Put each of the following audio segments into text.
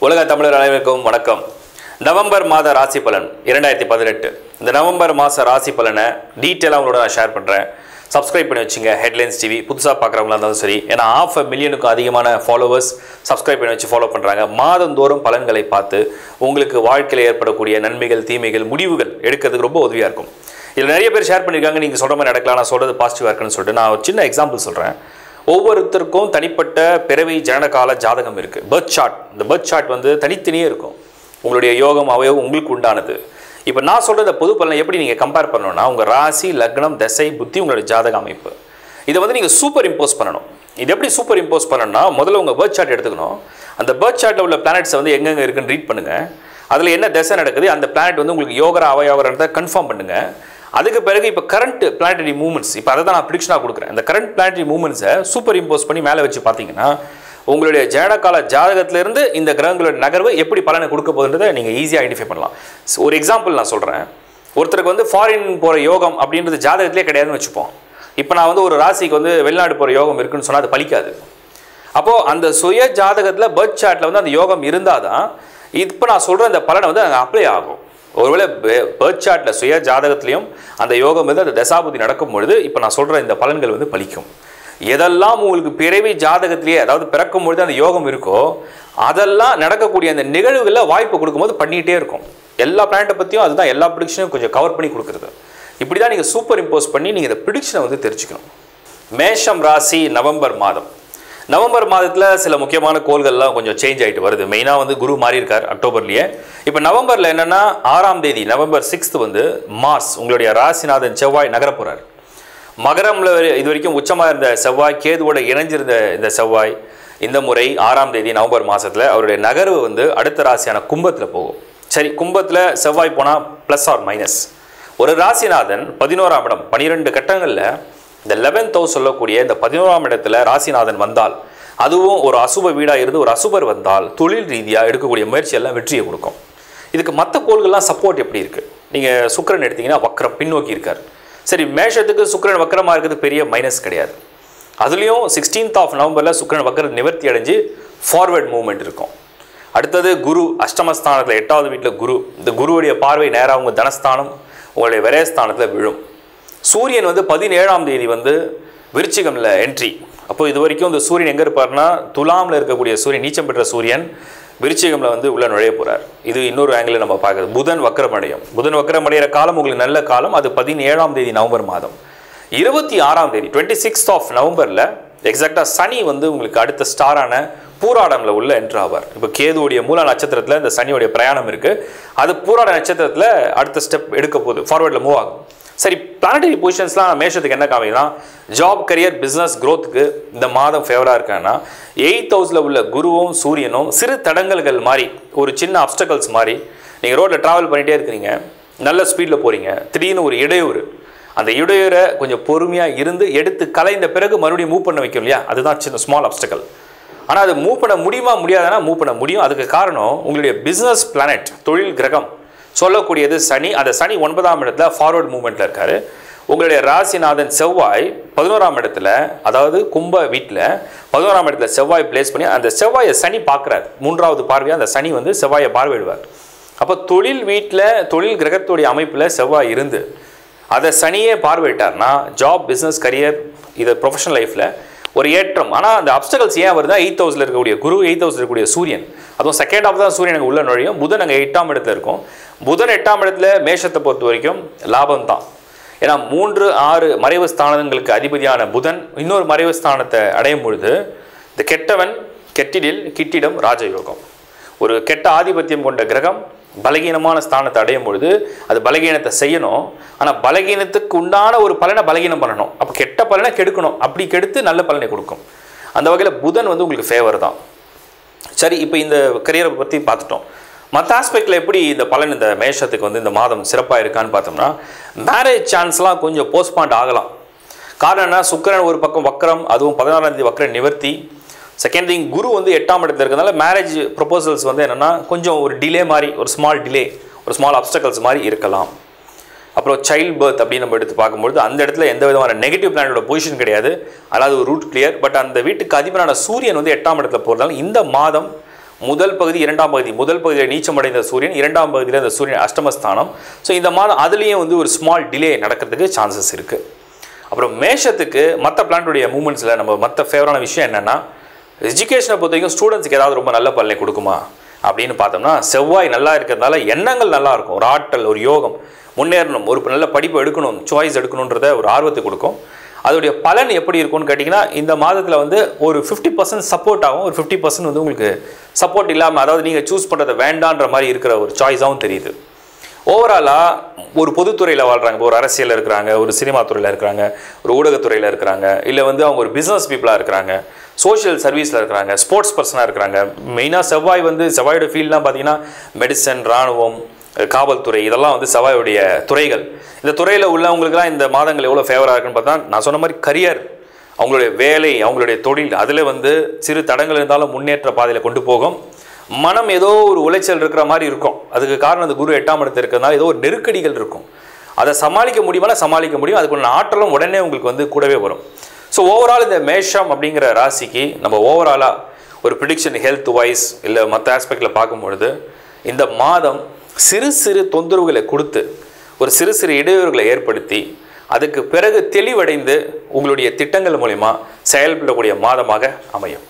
உலக தமிழர் அனைவருக்கும் வணக்கம் நவம்பர் மாத ராசி பலன் இரண்டாயிரத்தி பதினெட்டு இந்த நவம்பர் மாத ராசி பலனை டீட்டெயிலாக உங்களோட நான் ஷேர் பண்ணுறேன் சப்ஸ்கிரைப் பண்ணி வச்சுங்க ஹெட்லைன்ஸ் டிவி புதுசாக பார்க்குறவங்களா இருந்தாலும் சரி ஏன்னா ஆஃப் அ மில்லியனுக்கும் அதிகமான ஃபாலோவர்ஸ் சப்ஸ்கிரைப் பண்ணி வச்சு ஃபாலோ பண்ணுறாங்க மாதந்தோறும் பலன்களை பார்த்து உங்களுக்கு வாழ்க்கையில் ஏற்படக்கூடிய நன்மைகள் தீமைகள் முடிவுகள் எடுக்கிறதுக்கு ரொம்ப உதவியாக இருக்கும் இதில் நிறைய பேர் ஷேர் பண்ணியிருக்காங்க நீங்கள் சொல்கிற மாதிரி நடக்கலாம் நான் சொல்கிறது பாசிட்டிவாக இருக்குன்னு சொல்லிட்டு நான் ஒரு சின்ன எக்ஸாம்பிள் சொல்கிறேன் ஒவ்வொருத்தருக்கும் தனிப்பட்ட பிறவி ஜனனகால ஜாதகம் இருக்குது பர்த் சார்ட் இந்த பர்த் சார்ட் வந்து தனித்தனியே இருக்கும் உங்களுடைய யோகம் அவயோகம் உங்களுக்கு உண்டானது இப்போ நான் சொல்கிற இந்த பொது பலனை எப்படி நீங்கள் கம்பேர் பண்ணணும்னா உங்கள் ராசி லக்னம் தசை புத்தி உங்களுடைய ஜாதக அமைப்பு இதை வந்து நீங்கள் சூப்பர் இம்போஸ் பண்ணணும் இது எப்படி சூப்பர் இம்போஸ் பண்ணணும்னா முதல்ல உங்கள் பர்த் சார்ட் எடுத்துக்கணும் அந்த பர்த் சார்ட்டில் உள்ள பிளானட்ஸை வந்து எங்கெங்கே இருக்குன்னு ரீட் பண்ணுங்கள் அதில் என்ன தசை நடக்குது அந்த பிளானட் வந்து உங்களுக்கு யோகரா அவயோகரத்தை கன்ஃபார்ம் பண்ணுங்கள் அதுக்கு பிறகு இப்போ கரண்ட் பிளானட்டரி மூவ்மெண்ட்ஸ் இப்போ அதை தான் நான் ப்ரிடிக்ஷனாக கொடுக்குறேன் இந்த கரண்ட் பிளானட்டரி மூவ்மெண்ட்ஸை சூப்பர் இம்போஸ் பண்ணி மேலே வச்சு பார்த்தீங்கன்னா உங்களுடைய ஜனனகால ஜாதகத்திலிருந்து இந்த கிரகங்களோட நகர்வு எப்படி பலனை கொடுக்க போகுதுன்றதை நீங்கள் ஈஸியாக ஐடென்டிஃபை பண்ணலாம் So, ஒரு எக்ஸாம்பிள் நான் சொல்கிறேன் ஒருத்தருக்கு வந்து ஃபாரின் போகிற யோகம் அப்படின்றது ஜாதகத்திலே கிடையாதுன்னு வச்சுப்போம் இப்போ நான் வந்து ஒரு ராசிக்கு வந்து வெளிநாடு போகிற யோகம் இருக்குன்னு சொன்னால் அது பலிக்காது அப்போது அந்த சுய ஜாதகத்தில் பர்த் சார்ட்டில் வந்து அந்த யோகம் இருந்தால் தான் இப்போ நான் சொல்கிற அந்த பலனை வந்து அங்கே அப்ளை ஆகும் ஒருவேளை பர்த் சார்ட்டில் சுய ஜாதகத்திலையும் அந்த யோகம் வந்து அந்த தசாபுதி நடக்கும் பொழுது இப்போ நான் சொல்கிற இந்த பலன்கள் வந்து பலிக்கும் எதெல்லாம் உங்களுக்கு பிறவி ஜாதகத்திலேயே அதாவது பிறக்கும் பொழுது அந்த யோகம் இருக்கோ அதெல்லாம் நடக்கக்கூடிய அந்த நிகழ்வுகளில் வாய்ப்பு கொடுக்கும்போது பண்ணிகிட்டே இருக்கும் எல்லா பிளானட்டை பற்றியும் அதுதான் எல்லா ப்ரிடிக்ஷனையும் கொஞ்சம் கவர் பண்ணி கொடுக்குறது இப்படி தான் நீங்கள் சூப்பர் இம்போஸ் பண்ணி நீங்கள் இந்த ப்ரிடிக்ஷனை வந்து தெரிஞ்சுக்கணும் மேஷம் ராசி நவம்பர் மாதம் நவம்பர் மாதத்தில் சில முக்கியமான கோள்கள்லாம் கொஞ்சம் சேஞ்ச் ஆகிட்டு வருது மெயினாக வந்து குரு மாறி இருக்கார் அக்டோபர்லேயே இப்போ நவம்பரில் என்னென்னா ஆறாம் தேதி நவம்பர் சிக்ஸ்த் வந்து மார்ஸ் உங்களுடைய ராசிநாதன் செவ்வாய் நகர போகிறார் மகரம்ல இது வரைக்கும் உச்சமாக இருந்த செவ்வாய் கேதுவோட இணைஞ்சிருந்த இந்த செவ்வாய் இந்த முறை ஆறாம் தேதி நவம்பர் மாதத்தில் அவருடைய நகர்வு வந்து அடுத்த ராசியான கும்பத்தில் போகும் சரி கும்பத்தில் செவ்வாய் போனால் ப்ளஸ் ஆர் மைனஸ் ஒரு ராசிநாதன் பதினோராம் இடம் பனிரெண்டு கட்டங்களில் இந்த லெவன்த் ஹவுஸ் சொல்லக்கூடிய இந்த பதினோராம் இடத்துல ராசிநாதன் வந்தால் அதுவும் ஒரு அசுப வீடாக இருந்து ஒரு அசுபர் வந்தால் தொழில் ரீதியாக எடுக்கக்கூடிய முயற்சி எல்லாம் வெற்றியை கொடுக்கும் இதுக்கு மற்ற கோள்கள்லாம் சப்போர்ட் எப்படி இருக்குது நீங்கள் சுக்கிரன் எடுத்தீங்கன்னா வக்ரம் பின்னோக்கி இருக்கார் சரி மேஷத்துக்கு சுக்கிரன் வக்கரமாக இருக்கிறது பெரிய மைனஸ் கிடையாது அதுலேயும் சிக்ஸ்டீன்த் ஆஃப் நவம்பரில் சுக்கிரன் வக்கர நிவர்த்தி அடைஞ்சு ஃபார்வர்ட் மூவ்மெண்ட் இருக்கும் அடுத்தது குரு அஷ்டமஸ்தானத்தில் எட்டாவது வீட்டில் குரு இந்த குருவுடைய பார்வை நேராக உங்கள் தனஸ்தானம் உங்களுடைய விரயஸ்தானத்தில் விழும் சூரியன் வந்து பதினேழாம் தேதி வந்து விருச்சிகமில் என்ட்ரி அப்போ இது வரைக்கும் இந்த சூரியன் எங்கே இருப்பார்னா துலாமில் இருக்கக்கூடிய சூரியன் நீச்சம் பெற்ற சூரியன் விருச்சிகமில் வந்து உள்ள நுழைய போகிறார் இது இன்னொரு ஆங்கிளில் நம்ம பார்க்குறது புதன் வக்கரமடையும் புதன் வக்கரமடைகிற காலம் உங்களுக்கு நல்ல காலம் அது பதினேழாம் தேதி நவம்பர் மாதம் இருபத்தி ஆறாம் தேதி டுவெண்ட்டி சிக்ஸ்த் ஆஃப் நவம்பரில் எக்ஸாக்டாக சனி வந்து உங்களுக்கு அடுத்த ஸ்டாரான பூராடமில் உள்ள என்ட்ரு ஆவார் இப்போ கேதுவுடைய மூல நட்சத்திரத்தில் இந்த சனியுடைய பிரயாணம் இருக்குது அது பூராட நட்சத்திரத்தில் அடுத்த ஸ்டெப் எடுக்க போகுது ஃபார்வர்டில் மூவ் ஆகும் சரி பிளானட்டரி பொசிஷன்ஸ்லாம் மேஷத்துக்கு என்ன காமிக்குதுன்னா ஜாப் கரியர் பிஸ்னஸ் க்ரோத்துக்கு இந்த மாதம் ஃபேவராக இருக்காங்கன்னா எயித் ஹவுஸில் உள்ள குருவும் சூரியனும் சிறு தடங்கல்கள் மாதிரி ஒரு சின்ன அப்டக்கல்ஸ் மாதிரி நீங்கள் ரோட்டில் ட்ராவல் பண்ணிகிட்டே இருக்கிறீங்க நல்ல ஸ்பீடில் போகிறீங்க திடீர்னு ஒரு இடையூறு அந்த இடையூரை கொஞ்சம் பொறுமையாக இருந்து எடுத்து கலைந்த பிறகு மறுபடியும் மூவ் பண்ண வைக்கும் இல்லையா அதுதான் சின்ன ஸ்மால் அப்டக்கல் ஆனால் அது மூவ் பண்ண முடியுமா முடியாதுன்னா மூவ் பண்ண முடியும் அதுக்கு காரணம் உங்களுடைய பிஸ்னஸ் பிளானட் தொழில் கிரகம் சொல்லக்கூடியது சனி அந்த சனி ஒன்பதாம் இடத்துல ஃபார்வர்ட் மூவ்மெண்ட்டில் இருக்கார் உங்களுடைய ராசிநாதன் செவ்வாய் பதினோராம் இடத்துல அதாவது கும்ப வீட்டில் பதினோராம் இடத்துல செவ்வாய் பிளேஸ் பண்ணி அந்த செவ்வாயை சனி பார்க்குறாரு மூன்றாவது பார்வையாக அந்த சனி வந்து செவ்வாயை பார்வையிடுவார் அப்போ தொழில் வீட்டில் தொழில் கிரகத்துடைய அமைப்பில் செவ்வாய் இருந்து அதை சனியே பார்வையிட்டார்னா ஜாப் பிஸ்னஸ் கரியர் இது ப்ரொஃபஷனல் லைஃப்பில் ஒரு ஏற்றம் ஆனால் அந்த அப்டகல்ஸ் ஏன் வருதா எயித் ஹவுஸில் இருக்கக்கூடிய குரு எயித் ஹவுஸில் இருக்கக்கூடிய சூரியன் அதுவும் செகண்ட் ஹாஃப் தான் சூரியன் உள்ள நுழையும் புதன் அங்கே எட்டாம் இடத்துல இருக்கும் புதன் எட்டாம் இடத்துல மேஷத்தை பொறுத்த வரைக்கும் லாபம் தான் ஏன்னா மூன்று ஆறு மறைவு ஸ்தானங்களுக்கு அதிபதியான புதன் இன்னொரு மறைவு ஸ்தானத்தை அடையும் பொழுது இந்த கெட்டவன் கெட்டிடில் கிட்டிடம் ராஜயோகம் ஒரு கெட்ட ஆதிபத்தியம் கொண்ட கிரகம் பலகீனமான ஸ்தானத்தை அடையும் பொழுது அது பலகீனத்தை செய்யணும் ஆனால் பலகீனத்துக்கு உண்டான ஒரு பலனை பலகீனம் பண்ணணும் அப்போ கெட்ட பலனை கெடுக்கணும் அப்படி கெடுத்து நல்ல பலனை கொடுக்கும் அந்த வகையில் புதன் வந்து உங்களுக்கு ஃபேவர் தான் சரி இப்போ இந்த கரியரை பற்றி பார்த்துட்டோம் மற்ற ஆஸ்பெக்டில் எப்படி இந்த பலன் இந்த மேஷத்துக்கு வந்து இந்த மாதம் சிறப்பாக இருக்கான்னு பார்த்தோம்னா மேரேஜ் சான்ஸ்லாம் கொஞ்சம் போஸ்ட்பாண்ட் ஆகலாம் காரணம் என்ன சுக்கிரன் ஒரு பக்கம் வக்கரம் அதுவும் பதினாறாம் தேதி வக்கர நிவர்த்தி செகண்ட் திங் குரு வந்து எட்டாம் இடத்துல இருக்கிறதுனால மேரேஜ் ப்ரொபோசல்ஸ் வந்து என்னென்னா கொஞ்சம் ஒரு டிலே மாதிரி ஒரு ஸ்மால் டிலே ஒரு ஸ்மால் அப்டக்கல்ஸ் மாதிரி இருக்கலாம் அப்புறம் சைல்ட் பர்த் அப்படின்னு நம்ம எடுத்து பார்க்கும்பொழுது அந்த இடத்துல எந்த விதமான நெகட்டிவ் பிளானோட பொசிஷன் கிடையாது அதாவது ஒரு ரூட் கிளியர் பட் அந்த வீட்டுக்கு அதிபரான சூரியன் வந்து எட்டாம் இடத்துல போகிறதால இந்த மாதம் முதல் பகுதி இரண்டாம் பகுதி முதல் பகுதியில் நீச்சமடைந்த சூரியன் இரண்டாம் பகுதியில் இந்த சூரியன் அஷ்டமஸ்தானம் ஸோ இந்த மாதம் அதுலேயும் வந்து ஒரு ஸ்மால் டிலே நடக்கிறதுக்கு சான்சஸ் இருக்குது அப்புறம் மேஷத்துக்கு மற்ற பிளான்ட்டுடைய மூமெண்ட்ஸில் நம்ம மற்ற ஃபேவரான விஷயம் என்னென்னா எஜுகேஷனை பொறுத்த வரைக்கும் ஸ்டூடெண்ட்ஸ்க்கு ஏதாவது ரொம்ப நல்ல பலனை கொடுக்குமா அப்படின்னு பார்த்தோம்னா செவ்வாய் நல்லா இருக்கிறதுனால எண்ணங்கள் நல்லா இருக்கும் ஒரு ஆற்றல் ஒரு யோகம் முன்னேறணும் ஒரு நல்ல படிப்பு எடுக்கணும் சாய்ஸ் எடுக்கணுன்றத ஒரு ஆர்வத்தை கொடுக்கும் அதோடைய பலன் எப்படி இருக்கும்னு கேட்டிங்கன்னா இந்த மாதத்தில் வந்து ஒரு ஃபிஃப்டி பர்சன்ட் சப்போர்ட் ஆகும் ஒரு ஃபிஃப்டி பர்சன்ட் வந்து உங்களுக்கு சப்போர்ட் இல்லாமல் அதாவது நீங்கள் சூஸ் பண்ணுறதை வேண்டான்ற மாதிரி இருக்கிற ஒரு சாய்ஸாகவும் தெரியுது ஓவராலாக ஒரு பொதுத்துறையில் வாழ்கிறாங்க இப்போ ஒரு அரசியலில் இருக்கிறாங்க ஒரு சினிமா துறையில் இருக்கிறாங்க ஒரு ஊடகத்துறையில் இருக்கிறாங்க இல்லை வந்து அவங்க ஒரு பிஸ்னஸ் பீப்புளாக இருக்கிறாங்க சோஷியல் சர்வீஸில் இருக்கிறாங்க ஸ்போர்ட்ஸ் பர்சனாக இருக்கிறாங்க மெயினாக செவ்வாய் வந்து செவ்வாயோட ஃபீல்ட்லாம் பார்த்தீங்கன்னா மெடிசன் இராணுவம் காவல்துறை இதெல்லாம் வந்து செவ்வாயுடைய துறைகள் இந்த துறையில் உள்ளவங்களுக்குலாம் இந்த மாதங்கள் எவ்வளோ ஃபேவராக இருக்குன்னு பார்த்தா நான் சொன்ன மாதிரி கரியர் அவங்களுடைய வேலை அவங்களுடைய தொழில் அதில் வந்து சிறு தடங்கள் இருந்தாலும் முன்னேற்ற பாதையில் கொண்டு போகும் மனம் ஏதோ ஒரு உளைச்சல் இருக்கிற மாதிரி இருக்கும் அதுக்கு காரணம் அந்த குரு எட்டாம் இடத்துல இருக்கிறதுனால ஏதோ ஒரு நெருக்கடிகள் இருக்கும் அதை சமாளிக்க முடியுமானா சமாளிக்க முடியும் அதுக்குள்ள ஆற்றலும் உடனே உங்களுக்கு வந்து கூடவே வரும் ஸோ ஓவரால் இந்த மேஷம் அப்படிங்கிற ராசிக்கு நம்ம ஓவராலாக ஒரு ப்ரிடிக்ஷன் ஹெல்த் வைஸ் இல்லை மற்ற ஆஸ்பெக்டில் பார்க்கும்பொழுது இந்த மாதம் சிறு சிறு தொந்தரவுகளை கொடுத்து ஒரு சிறு சிறு இடையூறுகளை ஏற்படுத்தி அதுக்கு பிறகு தெளிவடைந்து உங்களுடைய திட்டங்கள் மூலிமா செயல்படக்கூடிய மாதமாக அமையும்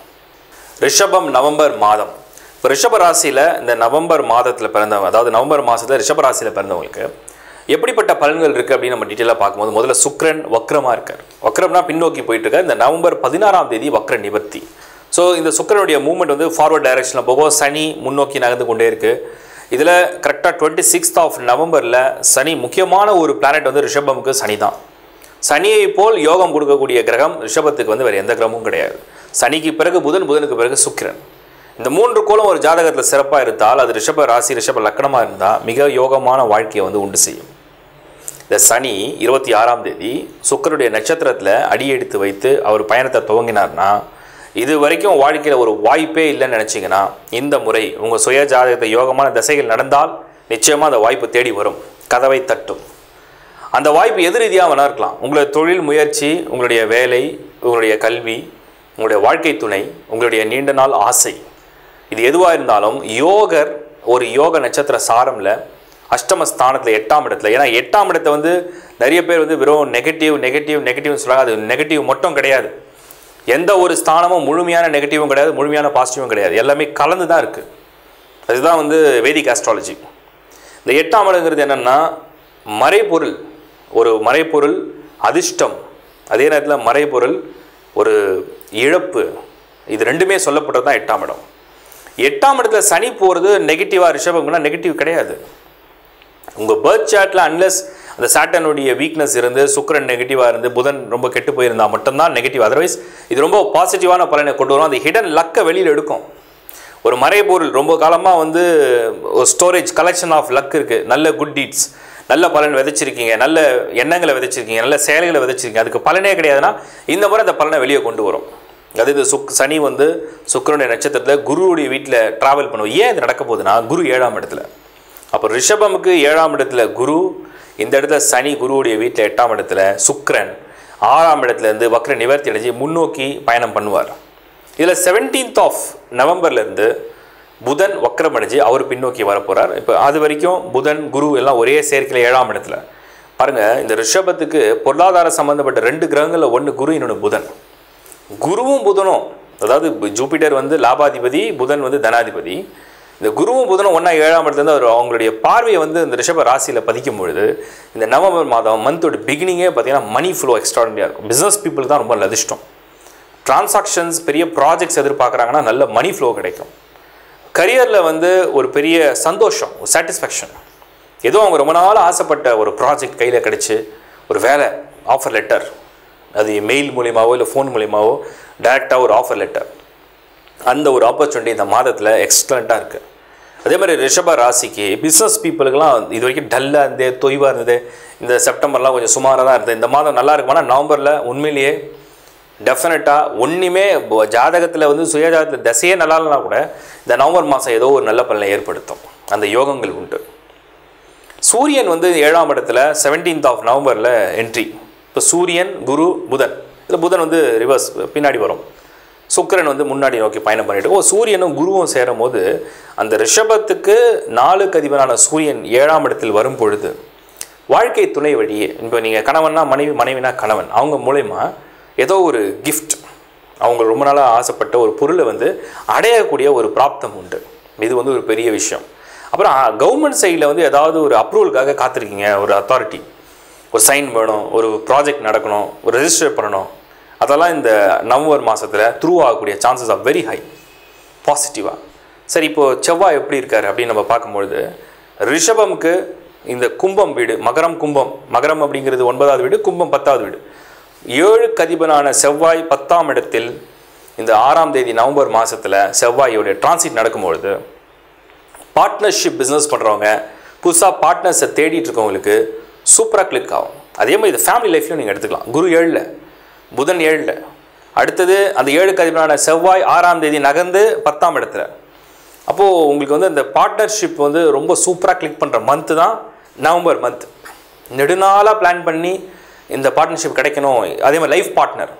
ரிஷபம் நவம்பர் மாதம் இப்போ ரிஷப ராசியில் இந்த நவம்பர் மாதத்தில் பிறந்தவங்க அதாவது நவம்பர் மாதத்தில் ரிஷப ராசியில் பிறந்தவங்களுக்கு எப்படிப்பட்ட பலன்கள் இருக்குது அப்படின்னு நம்ம டீட்டெயிலாக பார்க்கும்போது முதல்ல சுக்ரன் வக்ரமாக இருக்கார் வக்ரம்னா பின்னோக்கி போயிட்டு இருக்கார் இந்த நவம்பர் பதினாறாம் தேதி வக்ர நிவர்த்தி ஸோ இந்த சுக்கரனுடைய மூவ்மெண்ட் வந்து ஃபார்வர்ட் டைரக்ஷனில் போகும் சனி முன்னோக்கி நகர்ந்து கொண்டே இருக்குது இதில் கரெக்டாக டுவெண்ட்டி சிக்ஸ்த் ஆஃப் நவம்பரில் சனி முக்கியமான ஒரு பிளானட் வந்து ரிஷபமுக்கு சனி தான் சனியை போல் யோகம் கொடுக்கக்கூடிய கிரகம் ரிஷபத்துக்கு வந்து வேறு எந்த கிரகமும் கிடையாது சனிக்கு பிறகு புதன் புதனுக்கு பிறகு சுக்கிரன் இந்த மூன்று கோலம் ஒரு ஜாதகத்தில் சிறப்பாக இருந்தால் அது ரிஷப ராசி ரிஷப லக்கணமாக இருந்தால் மிக யோகமான வாழ்க்கையை வந்து உண்டு செய்யும் இந்த சனி இருபத்தி ஆறாம் தேதி சுக்கரனுடைய நட்சத்திரத்தில் அடியெடுத்து வைத்து அவர் பயணத்தை துவங்கினார்னா இது வரைக்கும் வாழ்க்கையில் ஒரு வாய்ப்பே இல்லைன்னு நினச்சிங்கன்னா இந்த முறை உங்கள் சுய ஜாதகத்தை யோகமான திசைகள் நடந்தால் நிச்சயமாக அந்த வாய்ப்பு தேடி வரும் கதவை தட்டும் அந்த வாய்ப்பு எது ரீதியாக வேணா இருக்கலாம் உங்களுடைய தொழில் முயற்சி உங்களுடைய வேலை உங்களுடைய கல்வி உங்களுடைய வாழ்க்கை துணை உங்களுடைய நீண்ட நாள் ஆசை இது எதுவாக இருந்தாலும் யோகர் ஒரு யோக நட்சத்திர சாரமில் அஷ்டம ஸ்தானத்தில் எட்டாம் இடத்துல ஏன்னா எட்டாம் இடத்தை வந்து நிறைய பேர் வந்து வெறும் நெகட்டிவ் நெகட்டிவ் நெகட்டிவ்னு சொல்கிறாங்க அது நெகட்டிவ் மட்டும் கிடையாது எந்த ஒரு ஸ்தானமும் முழுமையான நெகட்டிவும் கிடையாது முழுமையான பாசிட்டிவும் கிடையாது எல்லாமே கலந்து தான் இருக்குது அதுதான் வந்து வேதிக் ஆஸ்ட்ராலஜி இந்த எட்டாம் இடங்கிறது என்னென்னா மறைபொருள் ஒரு மறைபொருள் அதிர்ஷ்டம் அதே நேரத்தில் மறைபொருள் ஒரு இழப்பு இது ரெண்டுமே சொல்லப்பட்டது தான் எட்டாம் இடம் எட்டாம் இடத்துல சனி போகிறது நெகட்டிவாக ரிஷபம்னா நெகட்டிவ் கிடையாது உங்கள் பர்த் சார்ட்டில் அன்லெஸ் அந்த சாட்டனுடைய வீக்னஸ் இருந்து சுக்கரன் நெகட்டிவாக இருந்து புதன் ரொம்ப கெட்டு போயிருந்தால் மட்டும்தான் நெகட்டிவ் அதர்வைஸ் இது ரொம்ப பாசிட்டிவான பலனை கொண்டு வரும் அந்த ஹிடன் லக்கை வெளியில் எடுக்கும் ஒரு மறைபொருள் ரொம்ப காலமாக வந்து ஒரு ஸ்டோரேஜ் கலெக்ஷன் ஆஃப் லக் இருக்குது நல்ல குட் டீட்ஸ் நல்ல பலன் விதைச்சிருக்கீங்க நல்ல எண்ணங்களை விதைச்சிருக்கீங்க நல்ல செயல்களை விதைச்சிருக்கீங்க அதுக்கு பலனே கிடையாதுன்னா இந்த முறை அந்த பலனை வெளியே கொண்டு வரும் அது இது சுக் சனி வந்து சுக்கரனுடைய நட்சத்திரத்தில் குருவுடைய வீட்டில் ட்ராவல் பண்ணுவோம் ஏன் இது நடக்க போகுதுன்னா குரு ஏழாம் இடத்துல அப்போ ரிஷபமுக்கு ஏழாம் இடத்துல குரு இந்த இடத்துல சனி குருவுடைய வீட்டில் எட்டாம் இடத்துல சுக்கிரன் ஆறாம் இடத்துல இருந்து வக்ர நிவர்த்தி அடைஞ்சு முன்னோக்கி பயணம் பண்ணுவார் இதில் செவன்டீன்த் ஆஃப் நவம்பர்லேருந்து புதன் வக்ரம் அடைஞ்சு அவர் பின்னோக்கி வரப்போகிறார் இப்போ அது வரைக்கும் புதன் குரு எல்லாம் ஒரே சேர்க்கையில் ஏழாம் இடத்துல பாருங்கள் இந்த ரிஷபத்துக்கு பொருளாதார சம்மந்தப்பட்ட ரெண்டு கிரகங்களில் ஒன்று குரு இன்னொன்று புதன் குருவும் புதனும் அதாவது ஜூபிட்டர் வந்து லாபாதிபதி புதன் வந்து தனாதிபதி இந்த குருவும் புதனும் ஒன்றா ஏழாம் இடத்துலேருந்து அவர் அவங்களுடைய பார்வையை வந்து இந்த ரிஷப ராசியில் பதிக்கும் பொழுது இந்த நவம்பர் மாதம் மந்தோட பிகினிங்கே பார்த்தீங்கன்னா மணி ஃப்ளோ எக்ஸ்ட்ராடனரியாக இருக்கும் பிஸ்னஸ் பீப்புளுக்கு தான் ரொம்ப அதிர்ஷ்டம் டிரான்சாக்ஷன்ஸ் பெரிய ப்ராஜெக்ட்ஸ் எதிர்பார்க்குறாங்கன்னா நல்ல மணி ஃப்ளோ கிடைக்கும் கரியரில் வந்து ஒரு பெரிய சந்தோஷம் ஒரு சாட்டிஸ்ஃபேக்ஷன் ஏதோ அவங்க ரொம்ப நாள் ஆசைப்பட்ட ஒரு ப்ராஜெக்ட் கையில் கிடச்சி ஒரு வேலை ஆஃபர் லெட்டர் அது மெயில் மூலியமாவோ இல்லை ஃபோன் மூலியமாவோ டேரெக்டாக ஒரு ஆஃபர் லெட்டர் அந்த ஒரு ஆப்பர்ச்சுனிட்டி இந்த மாதத்தில் எக்ஸலண்ட்டாக இருக்குது அதே மாதிரி ரிஷப ராசிக்கு பிஸ்னஸ் பீப்புளுக்கெல்லாம் இது வரைக்கும் டல்லாக இருந்தது தொய்வாக இருந்தது இந்த செப்டம்பர்லாம் கொஞ்சம் சுமாராக தான் இருந்தது இந்த மாதம் நல்லா இருக்குமானா நவம்பரில் உண்மையிலேயே டெஃபினட்டாக ஒன்றுமே ஜாதகத்தில் வந்து சுயஜாதகத்தில் தசையே நல்லா இல்லைனா கூட இந்த நவம்பர் மாதம் ஏதோ ஒரு நல்ல பலனை ஏற்படுத்தும் அந்த யோகங்கள் உண்டு சூரியன் வந்து ஏழாம் இடத்துல செவன்டீன்த் ஆஃப் நவம்பரில் என்ட்ரி இப்போ சூரியன் குரு புதன் இதில் புதன் வந்து ரிவர்ஸ் பின்னாடி வரும் சுக்கிரன் வந்து முன்னாடி நோக்கி பயணம் பண்ணிட்டு ஓ சூரியனும் குருவும் சேரும் போது அந்த ரிஷபத்துக்கு நாலுக்கு அதிபரான சூரியன் ஏழாம் இடத்தில் வரும் பொழுது வாழ்க்கை துணை வழியே இப்போ நீங்கள் கணவன்னா மனைவி மனைவினா கணவன் அவங்க மூலயமா ஏதோ ஒரு கிஃப்ட் அவங்க ரொம்ப நாளாக ஆசைப்பட்ட ஒரு பொருளை வந்து அடையக்கூடிய ஒரு பிராப்தம் உண்டு இது வந்து ஒரு பெரிய விஷயம் அப்புறம் கவர்மெண்ட் சைடில் வந்து ஏதாவது ஒரு அப்ரூவலுக்காக காத்திருக்கீங்க ஒரு அத்தாரிட்டி ஒரு சைன் வேணும் ஒரு ப்ராஜெக்ட் நடக்கணும் ஒரு ரெஜிஸ்டர் பண்ணணும் அதெல்லாம் இந்த நவம்பர் மாதத்தில் த்ரூ ஆகக்கூடிய சான்சஸ் ஆர் வெரி ஹை பாசிட்டிவாக சரி இப்போது செவ்வாய் எப்படி இருக்கார் அப்படின்னு நம்ம பார்க்கும்பொழுது ரிஷபம்க்கு இந்த கும்பம் வீடு மகரம் கும்பம் மகரம் அப்படிங்கிறது ஒன்பதாவது வீடு கும்பம் பத்தாவது வீடு ஏழு கதிபனான செவ்வாய் பத்தாம் இடத்தில் இந்த ஆறாம் தேதி நவம்பர் மாதத்தில் செவ்வாயோடைய டிரான்சிட் நடக்கும்பொழுது பார்ட்னர்ஷிப் பிஸ்னஸ் பண்ணுறவங்க புதுசாக பார்ட்னர்ஸை தேடிட்டு இருக்கவங்களுக்கு சூப்பராக கிளிக் ஆகும் அதே மாதிரி இது ஃபேமிலி லைஃப்லையும் நீங்கள் எடுத்துக்கலாம் குரு ஏழில் புதன் ஏழில் அடுத்தது அந்த ஏழு கதிபனான செவ்வாய் ஆறாம் தேதி நகர்ந்து பத்தாம் இடத்துல அப்போது உங்களுக்கு வந்து அந்த பார்ட்னர்ஷிப் வந்து ரொம்ப சூப்பராக கிளிக் பண்ணுற மந்த்து தான் நவம்பர் மந்த் நெடுநாளாக பிளான் பண்ணி இந்த பார்ட்னர்ஷிப் கிடைக்கணும் அதே மாதிரி லைஃப் பார்ட்னர்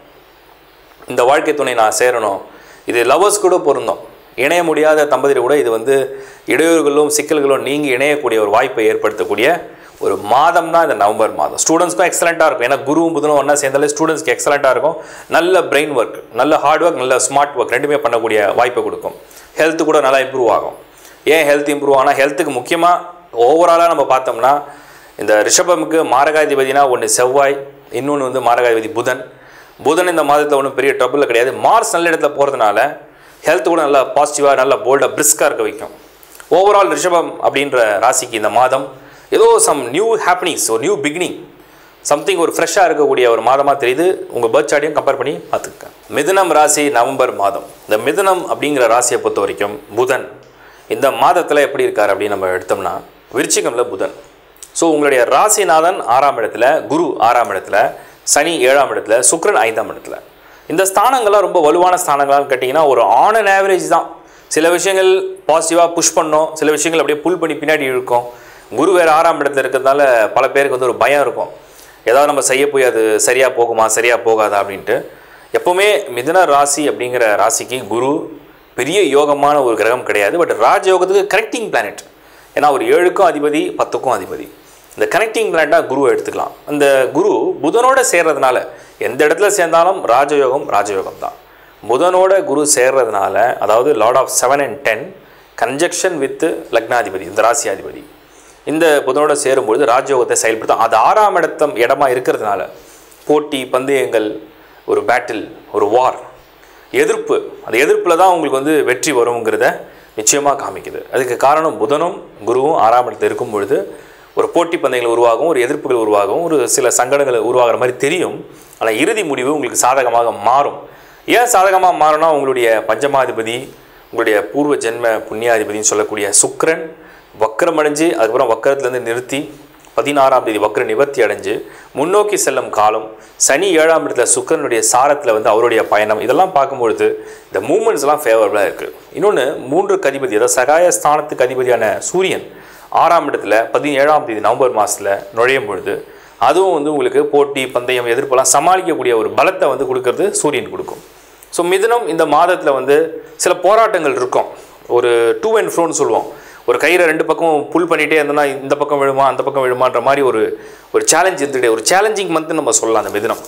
இந்த வாழ்க்கை துணை நான் சேரணும் இது லவர்ஸ் கூட பொருந்தோம் இணைய முடியாத தம்பதியர் கூட இது வந்து இடையூறுகளும் சிக்கல்களும் நீங்கி இணையக்கூடிய ஒரு வாய்ப்பை ஏற்படுத்தக்கூடிய ஒரு மாதம் தான் இந்த நவம்பர் மாதம் ஸ்டூடெண்ட்ஸ்க்கும் எக்ஸலண்ட்டாக இருக்கும் ஏன்னா குருவும் புதனும் ஒன்றா சேர்ந்தாலே ஸ்டூடெண்ட்ஸ்க்கு எக்ஸலண்ட்டாக இருக்கும் நல்ல பிரெயின் ஒர்க் நல்ல ஹார்ட் ஒர்க் நல்ல ஸ்மார்ட் ஒர்க் ரெண்டுமே பண்ணக்கூடிய வாய்ப்பை கொடுக்கும் ஹெல்த்து கூட நல்லா இம்ப்ரூவ் ஆகும் ஏன் ஹெல்த் இம்ப்ரூவ் ஆனால் ஹெல்த்துக்கு முக்கியமாக ஓவராலாக நம்ம பார்த்தோம்னா இந்த ரிஷபமுக்கு மாரகாதிபதினா ஒன்று செவ்வாய் இன்னொன்று வந்து மாரகாதிபதி புதன் புதன் இந்த மாதத்தில் ஒன்றும் பெரிய ட்ரபுளில் கிடையாது மார்ஸ் நல்ல இடத்துல போகிறதுனால ஹெல்த் கூட நல்லா பாசிட்டிவாக நல்லா போல்டாக பிரிஸ்காக இருக்க வைக்கும் ஓவரால் ரிஷபம் அப்படின்ற ராசிக்கு இந்த மாதம் ஏதோ சம் நியூ ஹாப்பனிங்ஸ் ஒரு நியூ பிகினிங் சம்திங் ஒரு ஃப்ரெஷ்ஷாக இருக்கக்கூடிய ஒரு மாதமாக தெரியுது உங்கள் பர்த் சார்ட்டையும் கம்பேர் பண்ணி பார்த்துக்க மிதுனம் ராசி நவம்பர் மாதம் இந்த மிதுனம் அப்படிங்கிற ராசியை பொறுத்த வரைக்கும் புதன் இந்த மாதத்தில் எப்படி இருக்கார் அப்படின்னு நம்ம எடுத்தோம்னா விருச்சிகமில் புதன் ஸோ உங்களுடைய ராசிநாதன் ஆறாம் இடத்துல குரு ஆறாம் இடத்துல சனி ஏழாம் இடத்துல சுக்கிரன் ஐந்தாம் இடத்துல இந்த ஸ்தானங்கள்லாம் ரொம்ப வலுவான ஸ்தானங்களான்னு கேட்டிங்கன்னா ஒரு ஆன் அண்ட் ஆவரேஜ் தான் சில விஷயங்கள் பாசிட்டிவாக புஷ் பண்ணோம் சில விஷயங்கள் அப்படியே புல் பண்ணி பின்னாடி இழுக்கும் குரு வேறு ஆறாம் இடத்துல இருக்கிறதுனால பல பேருக்கு வந்து ஒரு பயம் இருக்கும் ஏதாவது நம்ம செய்ய போய் அது சரியாக போகுமா சரியாக போகாதா அப்படின்ட்டு எப்போவுமே மிதுன ராசி அப்படிங்கிற ராசிக்கு குரு பெரிய யோகமான ஒரு கிரகம் கிடையாது பட் ராஜயோகத்துக்கு கனெக்டிங் பிளானட் ஏன்னா ஒரு ஏழுக்கும் அதிபதி பத்துக்கும் அதிபதி இந்த கனெக்டிங் பிளானட்டாக குருவை எடுத்துக்கலாம் அந்த குரு புதனோட சேர்றதுனால எந்த இடத்துல சேர்ந்தாலும் ராஜயோகம் ராஜயோகம் தான் புதனோட குரு சேர்றதுனால அதாவது lord of seven and ten conjunction with லக்னாதிபதி இந்த ராசியாதிபதி இந்த புதனோட சேரும்பொழுது ராஜயோகத்தை செயல்படுத்தும் அது ஆறாம் இடத்தம் இடமா இருக்கிறதுனால போட்டி பந்தயங்கள் ஒரு பேட்டில் ஒரு வார் எதிர்ப்பு அந்த எதிர்ப்பில் தான் உங்களுக்கு வந்து வெற்றி வருங்கிறத நிச்சயமாக காமிக்குது அதுக்கு காரணம் புதனும் குருவும் ஆறாம் இடத்துல இருக்கும் பொழுது ஒரு போட்டி பந்தயங்கள் உருவாகும் ஒரு எதிர்ப்புகள் உருவாகும் ஒரு சில சங்கடங்கள் உருவாகிற மாதிரி தெரியும் ஆனால் இறுதி முடிவு உங்களுக்கு சாதகமாக மாறும் ஏன் சாதகமாக மாறும்னா உங்களுடைய பஞ்சமாதிபதி உங்களுடைய பூர்வ ஜென்ம புண்ணியாதிபதினு சொல்லக்கூடிய சுக்கிரன் வக்கரம் அடைஞ்சு அதுக்கப்புறம் வக்கரத்துலேருந்து நிறுத்தி பதினாறாம் தேதி வக்ர நிவர்த்தி அடைஞ்சு முன்னோக்கி செல்லும் காலம் சனி ஏழாம் இடத்துல சுக்கரனுடைய சாரத்தில் வந்து அவருடைய பயணம் இதெல்லாம் பார்க்கும்பொழுது இந்த மூமெண்ட்ஸ் எல்லாம் ஃபேவரபுளாக இருக்குது இன்னொன்று மூன்று அதிபதி அதாவது சகாய ஸ்தானத்துக்கு அதிபதியான சூரியன் ஆறாம் இடத்துல பதினேழாம் தேதி நவம்பர் மாதத்தில் நுழையும் பொழுது அதுவும் வந்து உங்களுக்கு போட்டி பந்தயம் எதிர்ப்பெல்லாம் சமாளிக்கக்கூடிய ஒரு பலத்தை வந்து கொடுக்கறது சூரியன் கொடுக்கும் ஸோ மிதுனம் இந்த மாதத்தில் வந்து சில போராட்டங்கள் இருக்கும் ஒரு டூ அண்ட் ஃப்ரோன்னு சொல்லுவோம் ஒரு கயிறை ரெண்டு பக்கம் புல் பண்ணிகிட்டே இருந்தோம்னா இந்த பக்கம் விழுமா அந்த பக்கம் விழுமான்ற மாதிரி ஒரு ஒரு சேலஞ்ச் இருந்துகிட்டே ஒரு சேலஞ்சிங் மந்த்து நம்ம சொல்லலாம் அந்த மிதுனம்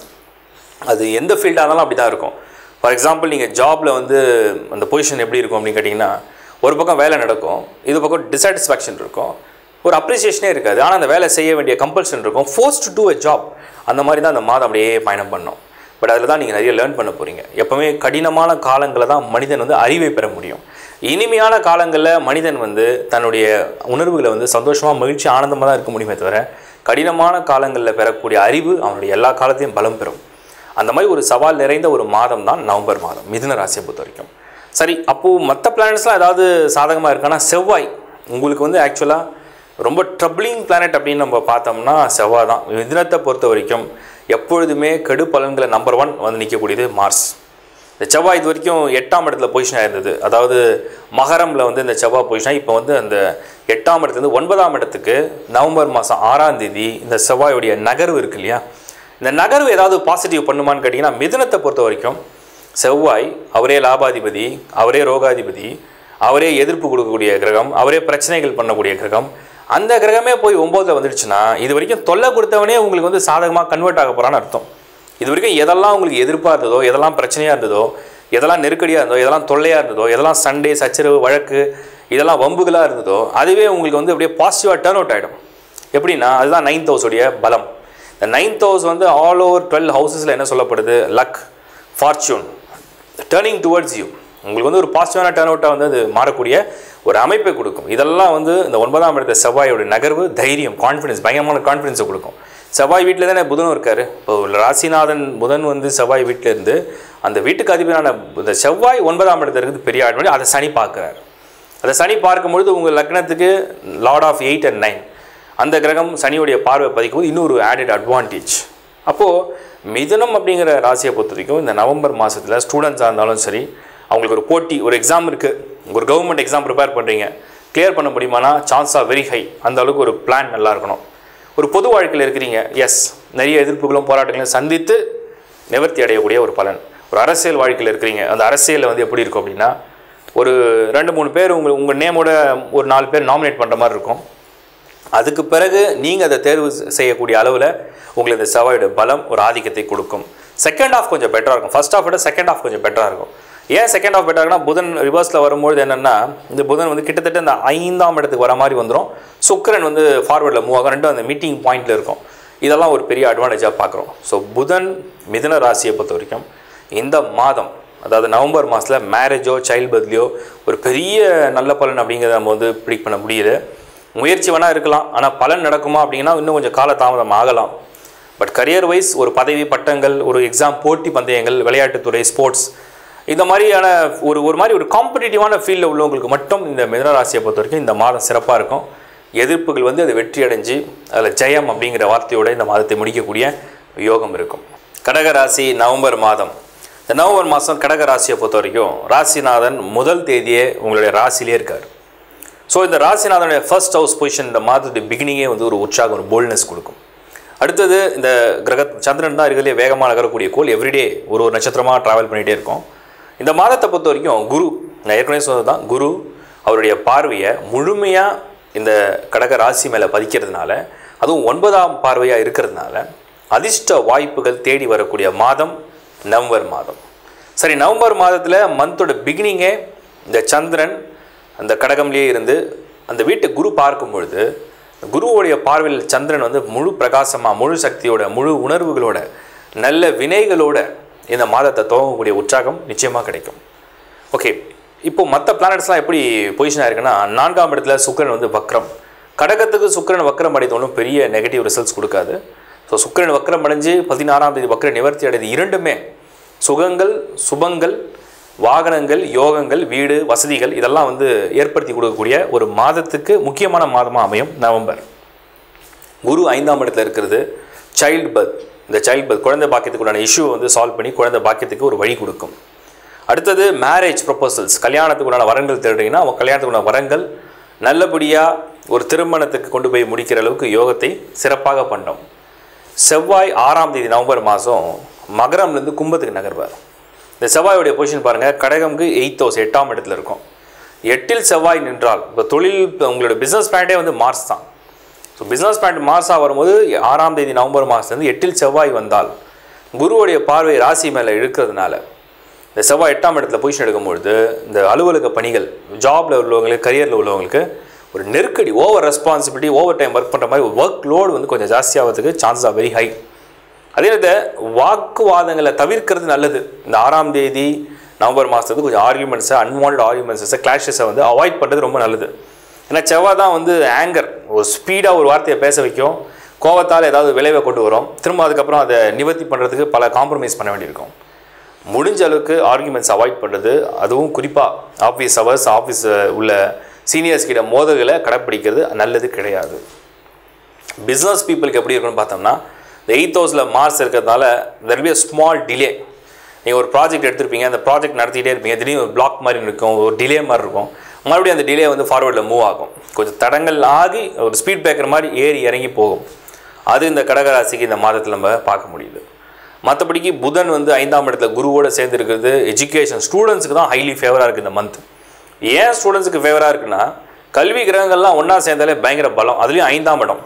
அது எந்த ஃபீல்டாக இருந்தாலும் அப்படி தான் இருக்கும் ஃபார் எக்ஸாம்பிள் நீங்கள் ஜாபில் வந்து அந்த பொசிஷன் எப்படி இருக்கும் அப்படின்னு கேட்டிங்கன்னா ஒரு பக்கம் வேலை நடக்கும் இது பக்கம் டிசாட்டிஸ்ஃபேக்ஷன் இருக்கும் ஒரு அப்ரிசியேஷனே இருக்காது ஆனால் அந்த வேலை செய்ய வேண்டிய கம்பல்ஷன் இருக்கும் force to do a job அந்த மாதிரி தான் அந்த மாதம் அப்படியே பயணம் பண்ணோம் பட் அதில் தான் நீங்கள் நிறைய லேர்ன் பண்ண போகிறீங்க எப்போவுமே கடினமான காலங்களில் தான் மனிதன் வந்து அறிவை பெற முடியும் இனிமையான காலங்களில் மனிதன் வந்து தன்னுடைய உணர்வுகளை வந்து சந்தோஷமாக மகிழ்ச்சி ஆனந்தமாக தான் இருக்க முடியுமே தவிர கடினமான காலங்களில் பெறக்கூடிய அறிவு அவனுடைய எல்லா காலத்தையும் பலம் பெறும் அந்த மாதிரி ஒரு சவால் நிறைந்த ஒரு மாதம் தான் நவம்பர் மாதம் மிதுன ராசியை பொறுத்த வரைக்கும் சரி அப்போது மற்ற பிளானட்ஸ்லாம் ஏதாவது சாதகமாக இருக்கான்னா செவ்வாய் உங்களுக்கு வந்து ஆக்சுவலாக ரொம்ப ட்ரபிளிங் பிளானட் அப்படின்னு நம்ம பார்த்தோம்னா செவ்வாய் தான் மிதுனத்தை பொறுத்த வரைக்கும் எப்பொழுதுமே கெடு பலன்களை நம்பர் ஒன் வந்து நிற்கக்கூடியது மார்ஸ் இந்த செவ்வாய் இது வரைக்கும் எட்டாம் இடத்துல பொசிஷனாக இருந்தது அதாவது மகரமில் வந்து இந்த செவ்வாய் பொசிஷனாக இப்போ வந்து அந்த எட்டாம் இடத்துலேருந்து ஒன்பதாம் இடத்துக்கு நவம்பர் மாதம் ஆறாம் தேதி இந்த செவ்வாயுடைய நகர்வு இருக்கு இல்லையா இந்த நகர்வு ஏதாவது பாசிட்டிவ் பண்ணுமான்னு கேட்டிங்கன்னா மிதுனத்தை பொறுத்த வரைக்கும் செவ்வாய் அவரே லாபாதிபதி அவரே ரோகாதிபதி அவரே எதிர்ப்பு கொடுக்கக்கூடிய கிரகம் அவரே பிரச்சனைகள் பண்ணக்கூடிய கிரகம் அந்த கிரகமே போய் ஒம்போதில் வந்துடுச்சுன்னா இது வரைக்கும் தொல்லை கொடுத்தவனே உங்களுக்கு வந்து சாதகமாக கன்வெர்ட் ஆக போகிறான்னு அர்த்தம் இது வரைக்கும் எதெல்லாம் உங்களுக்கு எதிர்ப்பாக இருந்ததோ எதெல்லாம் பிரச்சனையாக இருந்ததோ எதெல்லாம் நெருக்கடியாக இருந்ததோ எதெல்லாம் தொல்லையாக இருந்ததோ எதெல்லாம் சண்டே சச்சரவு வழக்கு இதெல்லாம் வம்புகளாக இருந்ததோ அதுவே உங்களுக்கு வந்து அப்படியே பாசிட்டிவாக டேர்ன் அவுட் ஆகிடும் எப்படின்னா அதுதான் நைன்த் ஹவுஸுடைய பலம் இந்த நைன்த் ஹவுஸ் வந்து ஆல் ஓவர் டுவெல் ஹவுசஸில் என்ன சொல்லப்படுது luck fortune turning towards you உங்களுக்கு வந்து ஒரு பாசிட்டிவான டேர்ன் அவுட்டாக வந்து அது மாறக்கூடிய ஒரு அமைப்பை கொடுக்கும் இதெல்லாம் வந்து இந்த ஒன்பதாம் இடத்த செவ்வாயோட நகர்வு தைரியம் கான்ஃபிடன்ஸ் பயங்கரமான கான்ஃபிடன்ஸை கொடுக்கும் செவ்வாய் வீட்டில் தானே புதனும் இருக்கார் இப்போ ராசிநாதன் புதன் வந்து செவ்வாய் வீட்டில் இருந்து அந்த வீட்டுக்கு அதிபரான இந்த செவ்வாய் ஒன்பதாம் இடத்துல இருக்குது பெரிய ஆட்மணி அதை சனி பார்க்குறாரு அதை சனி பார்க்கும்பொழுது உங்கள் லக்னத்துக்கு lord of eight and nine அந்த கிரகம் சனியுடைய பார்வை பதிக்கும்போது இன்னொரு ஆடட் அட்வான்டேஜ் அப்போது மிதுனம் அப்படிங்கிற ராசியை பொறுத்த வரைக்கும் இந்த நவம்பர் மாதத்தில் ஸ்டூடெண்ட்ஸாக இருந்தாலும் சரி அவங்களுக்கு ஒரு போட்டி ஒரு எக்ஸாம் இருக்குது ஒரு கவர்மெண்ட் எக்ஸாம் ப்ரிப்பேர் பண்ணுறீங்க கிளியர் பண்ண முடியுமானா சான்ஸ் ஆர் வெரி ஹை அந்த அளவுக்கு ஒரு பிளான் நல்லா இருக்கணும் ஒரு பொது வாழ்க்கையில் இருக்கிறீங்க எஸ் நிறைய எதிர்ப்புகளும் போராட்டங்களையும் சந்தித்து நிவர்த்தி அடையக்கூடிய ஒரு பலன் ஒரு அரசியல் வாழ்க்கையில் இருக்கிறீங்க அந்த அரசியலில் வந்து எப்படி இருக்கும் அப்படின்னா ஒரு ரெண்டு மூணு பேர் உங்கள் உங்கள் நேமோட ஒரு நாலு பேர் நாமினேட் பண்ணுற மாதிரி இருக்கும் அதுக்கு பிறகு நீங்கள் அதை தேர்வு செய்யக்கூடிய அளவில் உங்களுக்கு இந்த செவ்வாயோட பலம் ஒரு ஆதிக்கத்தை கொடுக்கும் செகண்ட் ஆஃப் கொஞ்சம் பெட்டராக இருக்கும் ஃபர்ஸ்ட் ஆஃப் விட செகண்ட் ஆஃப் கொஞ்சம் பெட்டராக இருக்கும் ஏன் செகண்ட் ஆஃப் பெட்டராக இருக்குன்னா புதன் ரிவர்ஸில் வரும்போது என்னென்னா இந்த புதன் வந்து கிட்டத்தட்ட இந்த ஐந்தாம் இடத்துக்கு வர மாதிரி வந்துடும் சுக்கிரன் வந்து ஃபார்வர்டில் மூவ் ஆகும் ரெண்டும் அந்த மீட்டிங் பாயிண்டில் இருக்கும் இதெல்லாம் ஒரு பெரிய அட்வான்டேஜாக பார்க்குறோம் ஸோ புதன் மிதுன ராசியை பொறுத்த வரைக்கும் இந்த மாதம் அதாவது நவம்பர் மாதத்தில் மேரேஜோ சைல்டு பர்த்லையோ ஒரு பெரிய நல்ல பலன் அப்படிங்கிறத நம்ம வந்து ப்ரிடிக் பண்ண முடியல முயற்சி வேணால் இருக்கலாம் ஆனால் பலன் நடக்குமா அப்படின்னா இன்னும் கொஞ்சம் கால தாமதம் ஆகலாம் பட் கரியர் வைஸ் ஒரு பதவி பட்டங்கள் ஒரு எக்ஸாம் போட்டி பந்தயங்கள் விளையாட்டுத்துறை ஸ்போர்ட்ஸ் இந்த மாதிரியான ஒரு ஒரு மாதிரி ஒரு காம்படிட்டிவான ஃபீல்டில் உள்ளவங்களுக்கு மட்டும் இந்த மிதன ராசியை பொறுத்த வரைக்கும் இந்த மாதம் சிறப்பாக இருக்கும் எதிர்ப்புகள் வந்து அது வெற்றி அடைஞ்சு அதில் ஜெயம் அப்படிங்கிற வார்த்தையோட இந்த மாதத்தை முடிக்கக்கூடிய யோகம் இருக்கும் கடக ராசி நவம்பர் மாதம் இந்த நவம்பர் மாதம் கடக ராசியை பொறுத்த வரைக்கும் ராசிநாதன் முதல் தேதியே உங்களுடைய ராசியிலே இருக்கார் ஸோ இந்த ராசிநாதனுடைய ஃபர்ஸ்ட் ஹவுஸ் பொசிஷன் இந்த மாதத்துடைய பிகினிங்கே வந்து ஒரு உற்சாகம் ஒரு போல்ட்னஸ் கொடுக்கும் அடுத்தது இந்த கிரக சந்திரன் தான் இருக்கிறதுலே வேகமாக நகரக்கூடிய கோள் எவ்ரிடே ஒரு ஒரு நட்சத்திரமாக ட்ராவல் பண்ணிகிட்டே இருக்கும் இந்த மாதத்தை பொறுத்த வரைக்கும் குரு நான் ஏற்கனவே சொன்னது தான் குரு அவருடைய பார்வையை முழுமையாக இந்த கடக ராசி மேலே பதிக்கிறதுனால அதுவும் ஒன்பதாம் பார்வையாக இருக்கிறதுனால அதிர்ஷ்ட வாய்ப்புகள் தேடி வரக்கூடிய மாதம் நவம்பர் மாதம் சரி நவம்பர் மாதத்தில் மந்தோட பிகினிங்கே இந்த சந்திரன் அந்த கடகம்லேயே இருந்து அந்த வீட்டை குரு பார்க்கும் பொழுது குருவுடைய பார்வையில் சந்திரன் வந்து முழு பிரகாசமாக முழு சக்தியோட முழு உணர்வுகளோட நல்ல வினைகளோட இந்த மாதத்தை துவங்கக்கூடிய உற்சாகம் நிச்சயமாக கிடைக்கும் ஓகே இப்போ மற்ற பிளானட்ஸ்லாம் எப்படி பொசிஷனாக இருக்குன்னா நான்காம் இடத்துல சுக்கிரன் வந்து வக்ரம் கடகத்துக்கு சுக்கிரன் வக்ரம் அடைந்து ஒன்றும் பெரிய நெகட்டிவ் ரிசல்ட்ஸ் கொடுக்காது ஸோ சுக்கிரன் வக்ரம் அடைஞ்சு பதினாறாம் தேதி வக்ர நிவர்த்தி அடைந்து இரண்டுமே சுகங்கள் சுபங்கள் வாகனங்கள் யோகங்கள் வீடு வசதிகள் இதெல்லாம் வந்து ஏற்படுத்தி கொடுக்கக்கூடிய ஒரு மாதத்துக்கு முக்கியமான மாதமாக அமையும் நவம்பர் குரு ஐந்தாம் இடத்துல இருக்கிறது சைல்டு பர்த் இந்த சைல்டு பர்த் குழந்தை பாக்கியத்துக்குண்டான இஷ்யூ வந்து சால்வ் பண்ணி குழந்தை பாக்கியத்துக்கு ஒரு வழி கொடுக்கும் அடுத்தது மேரேஜ் ப்ரொபோசல்ஸ் கல்யாணத்துக்குண்டான வரங்கள் தேடுறீங்கன்னா அவங்க கல்யாணத்துக்குண்டான வரங்கள் நல்லபடியாக ஒரு திருமணத்துக்கு கொண்டு போய் முடிக்கிற அளவுக்கு யோகத்தை சிறப்பாக பண்ணோம் செவ்வாய் ஆறாம் தேதி நவம்பர் மாதம் மகரம்லேருந்து கும்பத்துக்கு நகர்வார் இந்த செவ்வாயுடைய பொசிஷன் பாருங்கள் கடகம்க்கு எயித் ஹவுஸ் எட்டாம் இடத்துல இருக்கும் எட்டில் செவ்வாய் நின்றால் இப்போ தொழில் இப்போ உங்களோட பிஸ்னஸ் பிளான்டே வந்து மார்ஸ் தான் ஸோ பிஸ்னஸ் பிளான் மார்ஸாக வரும்போது ஆறாம் தேதி நவம்பர் மாதத்துலேருந்து எட்டில் செவ்வாய் வந்தால் குருவுடைய பார்வை ராசி மேலே இழுக்கிறதுனால இந்த செவ்வாய் எட்டாம் இடத்துல பொசிஷன் எடுக்கும்பொழுது இந்த அலுவலக பணிகள் ஜாபில் உள்ளவங்களுக்கு கரியரில் உள்ளவங்களுக்கு ஒரு நெருக்கடி over responsibility over time work பண்ணுற மாதிரி ஒர்க் லோடு வந்து கொஞ்சம் ஜாஸ்தியாகிறதுக்கு சான்சஸ் ஆர் வெரி ஹை அதே நேரத்தில் வாக்குவாதங்களை தவிர்க்கிறது நல்லது இந்த ஆறாம் தேதி நவம்பர் மாதத்துக்கு கொஞ்சம் ஆர்குமெண்ட்ஸை அன்வான்ட் ஆர்குமெண்ட்ஸை கிளாஷஸை வந்து அவாய்ட் பண்ணுறது ரொம்ப நல்லது ஏன்னா செவ்வாய் தான் வந்து ஆங்கர் ஒரு ஸ்பீடாக ஒரு வார்த்தையை பேச வைக்கும் கோவத்தால் ஏதாவது விளைவை கொண்டு வரும் திரும்ப அதுக்கப்புறம் அதை நிவர்த்தி பண்ணுறதுக்கு பல காம்ப்ரமைஸ் பண்ண வேண்டியிருக்கும் முடிஞ்ச அளவுக்கு ஆர்குமெண்ட்ஸ் அவாய்ட் பண்ணுறது அதுவும் குறிப்பாக ஆஃபீஸ் ஹவர்ஸ் ஆஃபீஸ் உள்ள சீனியர்ஸ் கிட்ட மோதல்களை கடைப்பிடிக்கிறது நல்லது கிடையாது பிஸ்னஸ் பீப்புளுக்கு எப்படி இருக்குன்னு பார்த்தோம்னா இந்த எயித் ஹவுஸில் மார்ஸ் இருக்கிறதுனால there be a small delay நீங்கள் ஒரு ப்ராஜெக்ட் எடுத்திருப்பீங்க அந்த ப்ராஜெக்ட் நடத்திக்கிட்டே இருப்பீங்க திடீர்னு ஒரு பிளாக் மாதிரி இருக்கும் ஒரு டிலே மாதிரி இருக்கும் மறுபடியும் அந்த டிலே வந்து ஃபார்வர்டில் மூவ் ஆகும் கொஞ்சம் தடங்கள் ஆகி ஒரு ஸ்பீட் பிரேக்கர் மாதிரி ஏறி இறங்கி போகும் அது இந்த கடகராசிக்கு இந்த மாதத்தில் நம்ம பார்க்க முடியுது மற்றபடிக்கு புதன் வந்து ஐந்தாம் இடத்துல குருவோட சேர்ந்து இருக்கிறது எஜுகேஷன் ஸ்டூடெண்ட்ஸுக்கு தான் ஹைலி ஃபேவராக இருக்குது இந்த மந்த் ஏன் ஸ்டூடெண்ட்ஸுக்கு ஃபேவராக இருக்குன்னா கல்வி கிரகங்கள்லாம் ஒன்றா சேர்ந்தாலே பயங்கர பலம் அதுலேயும் ஐந்தாம் இடம்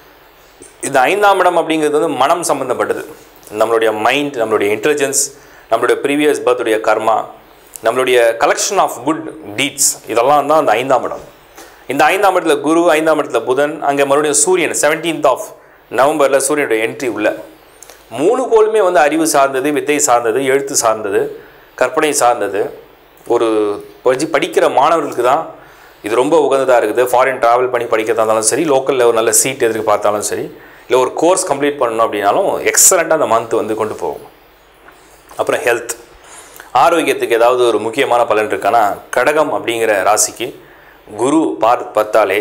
இந்த ஐந்தாம் இடம் அப்படிங்கிறது வந்து மனம் சம்மந்தப்பட்டது நம்மளுடைய மைண்ட் நம்மளுடைய இன்டெலிஜென்ஸ் நம்மளுடைய ப்ரீவியஸ் பர்த்துடைய கர்மா நம்மளுடைய கலெக்ஷன் ஆஃப் குட் டீட்ஸ் இதெல்லாம் தான் அந்த ஐந்தாம் இடம் இந்த ஐந்தாம் இடத்துல குரு ஐந்தாம் இடத்துல புதன் அங்கே மறுபடியும் சூரியன் செவன்டீன்த் ஆஃப் நவம்பரில் சூரியனுடைய என்ட்ரி உள்ள மூணு கோளுமே வந்து அறிவு சார்ந்தது வித்தை சார்ந்தது எழுத்து சார்ந்தது கற்பனை சார்ந்தது ஒரு படி படிக்கிற மாணவர்களுக்கு தான் இது ரொம்ப உகந்ததாக இருக்குது ஃபாரின் ட்ராவல் பண்ணி படிக்கிறதா இருந்தாலும் சரி லோக்கலில் ஒரு நல்ல சீட் எதிர்க்கு பார்த்தாலும் சரி இல்லை ஒரு கோர்ஸ் கம்ப்ளீட் பண்ணணும் அப்படின்னாலும் எக்ஸலண்ட்டாக அந்த மந்த் வந்து கொண்டு போகும் அப்புறம் ஹெல்த் ஆரோக்கியத்துக்கு ஏதாவது ஒரு முக்கியமான பலன் இருக்கான்னா கடகம் அப்படிங்கிற ராசிக்கு குரு பார் பார்த்தாலே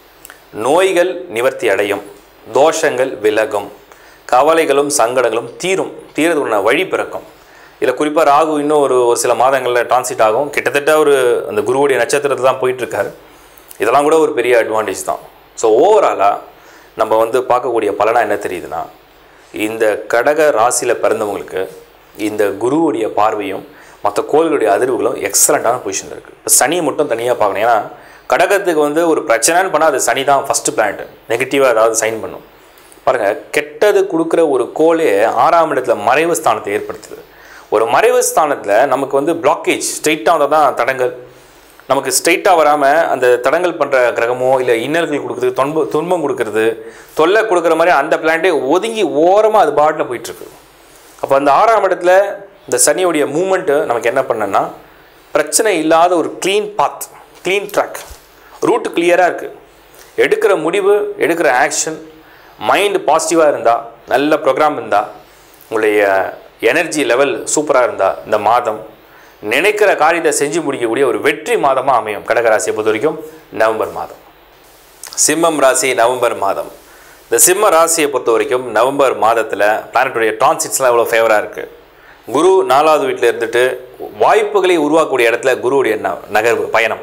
நோய்கள் நிவர்த்தி அடையும் தோஷங்கள் விலகும் கவலைகளும் சங்கடங்களும் தீரும் தீரதுக்கான வழி பிறக்கும் இதில் குறிப்பாக ராகு இன்னும் ஒரு ஒரு சில மாதங்களில் டிரான்சிட் ஆகும் கிட்டத்தட்ட ஒரு அந்த குருவுடைய நட்சத்திரத்தை தான் போயிட்டுருக்காரு இதெல்லாம் கூட ஒரு பெரிய அட்வான்டேஜ் தான் ஸோ ஓவராலாக நம்ம வந்து பார்க்கக்கூடிய பலனாக என்ன தெரியுதுன்னா இந்த கடக ராசியில் பிறந்தவங்களுக்கு இந்த குருவுடைய பார்வையும் மற்ற கோள்களுடைய அதிர்வுகளும் எக்ஸலண்ட்டான பொசிஷனில் இருக்குது இப்போ சனியை மட்டும் தனியாக பார்க்கணும் ஏன்னா கடகத்துக்கு வந்து ஒரு பிரச்சனைன்னு பண்ணால் அது சனி தான் ஃபஸ்ட்டு பிளான்ட்டு நெகட்டிவாக ஏதாவது சைன் பண்ணும் பாருங்கள் கெட்டது கொடுக்குற ஒரு கோளே ஆறாம் இடத்துல மறைவு ஸ்தானத்தை ஏற்படுத்துது ஒரு மறைவு ஸ்தானத்தில் நமக்கு வந்து பிளாக்கேஜ் ஸ்ட்ரெயிட்டாக வந்தால் தான் தடங்கள் நமக்கு ஸ்ட்ரெயிட்டாக வராமல் அந்த தடங்கள் பண்ணுற கிரகமோ இல்லை இன்னல்கள் கொடுக்குறது துன்பம் துன்பம் கொடுக்கறது தொல்லை கொடுக்குற மாதிரி அந்த பிளான்ட்டே ஒதுங்கி ஓரமாக அது பாட்டில் போயிட்டுருக்கு அப்போ அந்த ஆறாம் இடத்துல இந்த சனியோடைய மூமெண்ட்டு நமக்கு என்ன பண்ணனா பிரச்சனை இல்லாத ஒரு clean path clean track route கிளியராக இருக்குது எடுக்கிற முடிவு எடுக்கிற ஆக்ஷன் மைண்டு பாசிட்டிவாக இருந்தால் நல்ல ப்ரோக்ராம் இருந்தால் உங்களுடைய எனர்ஜி லெவல் சூப்பராக இருந்தால் இந்த மாதம் நினைக்கிற காரியத்தை செஞ்சு முடிக்கக்கூடிய ஒரு வெற்றி மாதமாக அமையும் கடகராசியை பொறுத்த வரைக்கும் நவம்பர் மாதம் சிம்மம் ராசி நவம்பர் மாதம் இந்த சிம்ம ராசியை பொறுத்த வரைக்கும் நவம்பர் மாதத்தில் பிளானட்டுடைய ட்ரான்சிட்ஸ்லாம் எவ்வளோ ஃபேவராக இருக்குது குரு நாலாவது வீட்டில் இருந்துட்டு வாய்ப்புகளை உருவாக்கக்கூடிய இடத்துல குருவுடைய ந நகர்வு பயணம்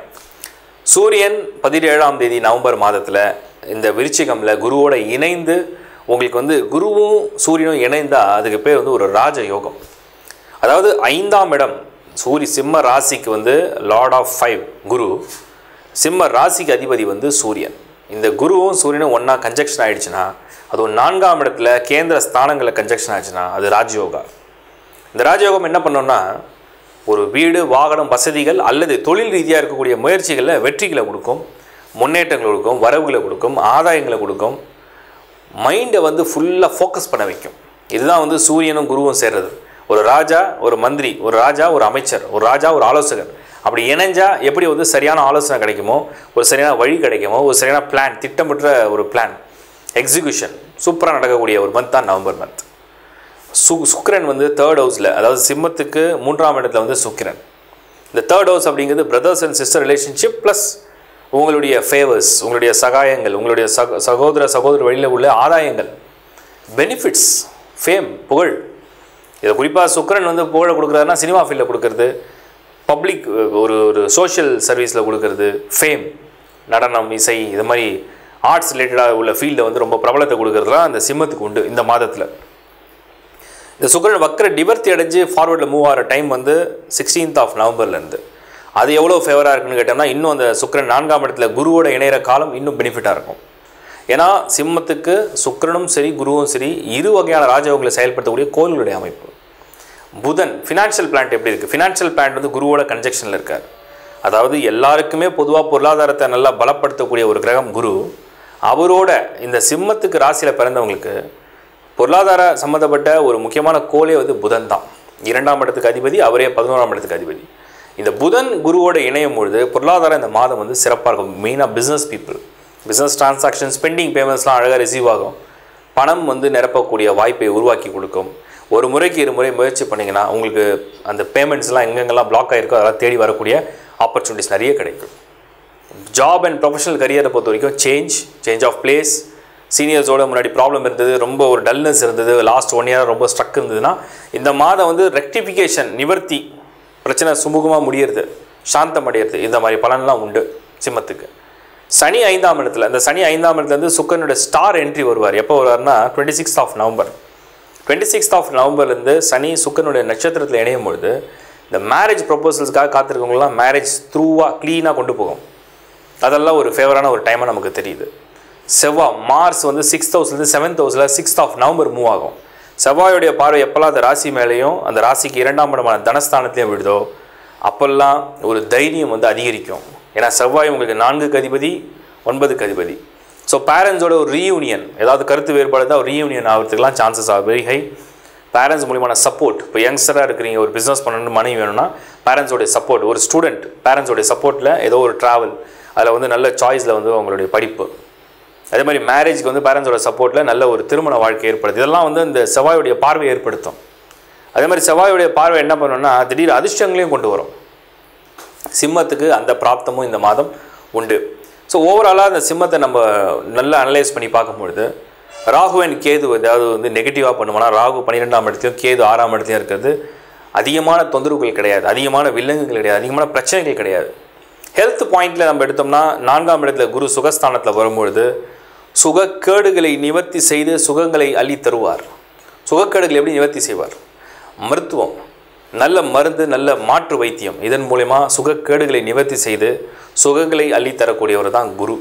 சூரியன் பதினேழாம் தேதி நவம்பர் மாதத்தில் இந்த விருச்சிகமில் குருவோட இணைந்து உங்களுக்கு வந்து குருவும் சூரியனும் இணைந்தால் அதுக்கு பேர் வந்து ஒரு ராஜ யோகம் அதாவது ஐந்தாம் இடம் சூரிய சிம்ம ராசிக்கு வந்து லார்ட் ஆஃப் ஃபைவ் குரு சிம்ம ராசிக்கு அதிபதி வந்து சூரியன் இந்த குருவும் சூரியனும் ஒன்றா கன்ஜெக்ஷன் ஆயிடுச்சுன்னா அது ஒரு நான்காம் இடத்துல கேந்திர ஸ்தானங்களில் கன்ஜெக்ஷன் ஆயிடுச்சுன்னா அது ராஜயோகா இந்த ராஜயோகம் என்ன பண்ணோம்னா ஒரு வீடு வாகனம் வசதிகள் அல்லது தொழில் ரீதியாக இருக்கக்கூடிய முயற்சிகளில் வெற்றிகளை கொடுக்கும் முன்னேற்றங்களை கொடுக்கும் வரவுகளை கொடுக்கும் ஆதாயங்களை கொடுக்கும் மைண்டை வந்து ஃபுல்லாக ஃபோக்கஸ் பண்ண வைக்கும் இதுதான் வந்து சூரியனும் குருவும் சேர்றது ஒரு ராஜா ஒரு மந்திரி ஒரு ராஜா ஒரு அமைச்சர் ஒரு ராஜா ஒரு ஆலோசகர் அப்படி இணைஞ்சா எப்படி வந்து சரியான ஆலோசனை கிடைக்குமோ ஒரு சரியான வழி கிடைக்குமோ ஒரு சரியான பிளான் திட்டமிட்ட ஒரு பிளான் எக்ஸிக்யூஷன் சூப்பராக நடக்கக்கூடிய ஒரு மந்த் தான் நவம்பர் மந்த் சு சுக்கிரன் வந்து தேர்ட் ஹவுஸில் அதாவது சிம்மத்துக்கு மூன்றாம் இடத்துல வந்து சுக்கிரன் இந்த தேர்ட் ஹவுஸ் அப்படிங்கிறது brothers and sister relationship plus உங்களுடைய ஃபேவர்ஸ் உங்களுடைய சகாயங்கள் உங்களுடைய சக சகோதர சகோதர வழியில் உள்ள ஆதாயங்கள் பெனிஃபிட்ஸ் ஃபேம் புகழ் இதை குறிப்பாக சுக்கிரன் வந்து புகழை கொடுக்குறாருன்னா சினிமா ஃபீல்டில் கொடுக்கறது பப்ளிக் ஒரு ஒரு சோஷியல் சர்வீஸில் கொடுக்கறது ஃபேம் நடனம் இசை இது மாதிரி ஆர்ட்ஸ் ரிலேட்டடாக உள்ள ஃபீல்டை வந்து ரொம்ப பிரபலத்தை கொடுக்கறதுலாம் அந்த சிம்மத்துக்கு உண்டு இந்த மாதத்தில் இந்த சுக்கரன் வக்கர டிவர்த்தி அடைஞ்சு ஃபார்வர்டில் மூவ் ஆகிற டைம் வந்து சிக்ஸ்டீன்த் ஆஃப் நவம்பர்லேருந்து அது எவ்வளோ ஃபேவராக இருக்குன்னு கேட்டோம்னா இன்னும் அந்த சுக்கரன் நான்காம் இடத்துல குருவோட இணையிற காலம் இன்னும் பெனிஃபிட்டாக இருக்கும் ஏன்னா சிம்மத்துக்கு சுக்கிரனும் சரி குருவும் சரி இரு வகையான ராஜயோகங்களை செயல்படுத்தக்கூடிய கோள்களுடைய அமைப்பு புதன் ஃபினான்ஷியல் பிளான்ட் எப்படி இருக்குது ஃபினான்ஷியல் பிளான்ட் வந்து குருவோட கன்ஜெக்ஷனில் இருக்கார் அதாவது எல்லாருக்குமே பொதுவாக பொருளாதாரத்தை நல்லா பலப்படுத்தக்கூடிய ஒரு கிரகம் குரு அவரோட இந்த சிம்மத்துக்கு ராசியில் பிறந்தவங்களுக்கு பொருளாதார சம்மந்தப்பட்ட ஒரு முக்கியமான கோலே வந்து புதன் தான் இரண்டாம் இடத்துக்கு அதிபதி அவரே பதினோராம் இடத்துக்கு அதிபதி இந்த புதன் குருவோட இணையும் பொழுது பொருளாதாரம் இந்த மாதம் வந்து சிறப்பாக இருக்கும் மெயினாக business people business transaction spending பேமெண்ட்ஸ்லாம் அழகாக ரிசீவ் ஆகும் பணம் வந்து நிரப்பக்கூடிய வாய்ப்பை உருவாக்கி கொடுக்கும் ஒரு முறைக்கு இரு முறை முயற்சி பண்ணிங்கன்னா உங்களுக்கு அந்த பேமெண்ட்ஸ்லாம் எங்கெங்கெல்லாம் பிளாக் ஆகிருக்கோ அதெல்லாம் தேடி வரக்கூடிய ஆப்பர்ச்சுனிட்டிஸ் நிறைய கிடைக்கும் ஜாப் அண்ட் ப்ரொஃபஷனல் கரியரை பொறுத்த வரைக்கும் சேஞ்ச் சேஞ்ச் ஆஃப் பிளேஸ் சீனியர்ஸோட முன்னாடி ப்ராப்ளம் இருந்தது ரொம்ப ஒரு டல்னஸ் இருந்தது லாஸ்ட் ஒன் இயர் ரொம்ப ஸ்ட்ரக் இருந்ததுன்னா இந்த மாதம் வந்து ரெக்டிஃபிகேஷன் நிவர்த்தி பிரச்சனை சுமூகமாக முடியறது சாந்தம் அடையிறது இந்த மாதிரி பலன்லாம் உண்டு சிம்மத்துக்கு சனி ஐந்தாம் இடத்துல இந்த சனி ஐந்தாம் இடத்துல இருந்து சுக்கரனுடைய ஸ்டார் என்ட்ரி வருவார் எப்போ வருவார்னா twenty sixth of November twenty sixth of நவம்பர்லேருந்து சனி சுக்கரனுடைய நட்சத்திரத்தில் இணையும் பொழுது இந்த மேரேஜ் ப்ரொபோசல்ஸ்க்காக காத்திருக்கவங்களாம் மேரேஜ் த்ரூவாக க்ளீனாக கொண்டு போகும் அதெல்லாம் ஒரு ஃபேவரான ஒரு டைமாக நமக்கு தெரியுது செவ்வாய் மார்ஸ் வந்து சிக்ஸ்த் ஹவுஸ்லேருந்து செவன்த் ஹவுஸில் சிக்ஸ்த் ஆஃப் நவம்பர் மூவ் ஆகும் செவ்வாயுடைய பார்வை எப்போல்லாம் அந்த ராசி மேலேயும் அந்த ராசிக்கு இரண்டாம் இடமான தனஸ்தானத்தையும் விடுதோ அப்போல்லாம் ஒரு தைரியம் வந்து அதிகரிக்கும் ஏன்னா செவ்வாய் உங்களுக்கு நான்குக்கு அதிபதி ஒன்பதுக்கு அதிபதி ஸோ பேரண்ட்ஸோட ஒரு ரீயூனியன் ஏதாவது கருத்து வேறுபாடு தான் ஒரு ரீயூனியன் ஆகிறதுக்குலாம் chances are very high parents மூலியமான சப்போர்ட் இப்போ யங்ஸ்டராக இருக்கிறீங்க ஒரு பிஸ்னஸ் பண்ணணும்னு மணி வேணும்னா பேரண்ட்ஸோடைய சப்போர்ட் ஒரு ஸ்டூடெண்ட் பேரண்ட்ஸோடைய சப்போர்ட்டில் ஏதோ ஒரு ட்ராவல் அதில் வந்து நல்ல சாய்ஸில் வந்து உங்களுடைய படிப்பு அதே மாதிரி மேரேஜ்க்கு வந்து பேரண்ட்ஸோட சப்போர்ட்டில் நல்ல ஒரு திருமண வாழ்க்கை ஏற்படுது இதெல்லாம் வந்து இந்த செவ்வாயுடைய பார்வை ஏற்படுத்தும் அதே மாதிரி செவ்வாயுடைய பார்வை என்ன பண்ணுன்னா திடீர் அதிர்ஷ்டங்களையும் கொண்டு வரும் சிம்மத்துக்கு அந்த பிராப்தமும் இந்த மாதம் உண்டு ஸோ ஓவராலாக அந்த சிம்மத்தை நம்ம நல்லா அனலைஸ் பண்ணி பார்க்கும்பொழுது ராகு அண்ட் கேது ஏதாவது வந்து நெகட்டிவாக பண்ணுவோம்னா ராகு பன்னிரெண்டாம் இடத்துலையும் கேது ஆறாம் இடத்துலையும் இருக்கிறது அதிகமான தொந்தரவுகள் கிடையாது அதிகமான வில்லங்குகள் கிடையாது அதிகமான பிரச்சனைகள் கிடையாது ஹெல்த் பாயிண்டில் நம்ம எடுத்தோம்னா நான்காம் இடத்துல குரு சுகஸ்தானத்தில் வரும்பொழுது சுகக்கேடுகளை நிவர்த்தி செய்து சுகங்களை அள்ளி தருவார் சுகக்கேடுகளை எப்படி நிவர்த்தி செய்வார் மருத்துவம் நல்ல மருந்து நல்ல மாற்று வைத்தியம் இதன் மூலயமா சுகக்கேடுகளை நிவர்த்தி செய்து சுகங்களை அள்ளி தரக்கூடியவர் தான் குரு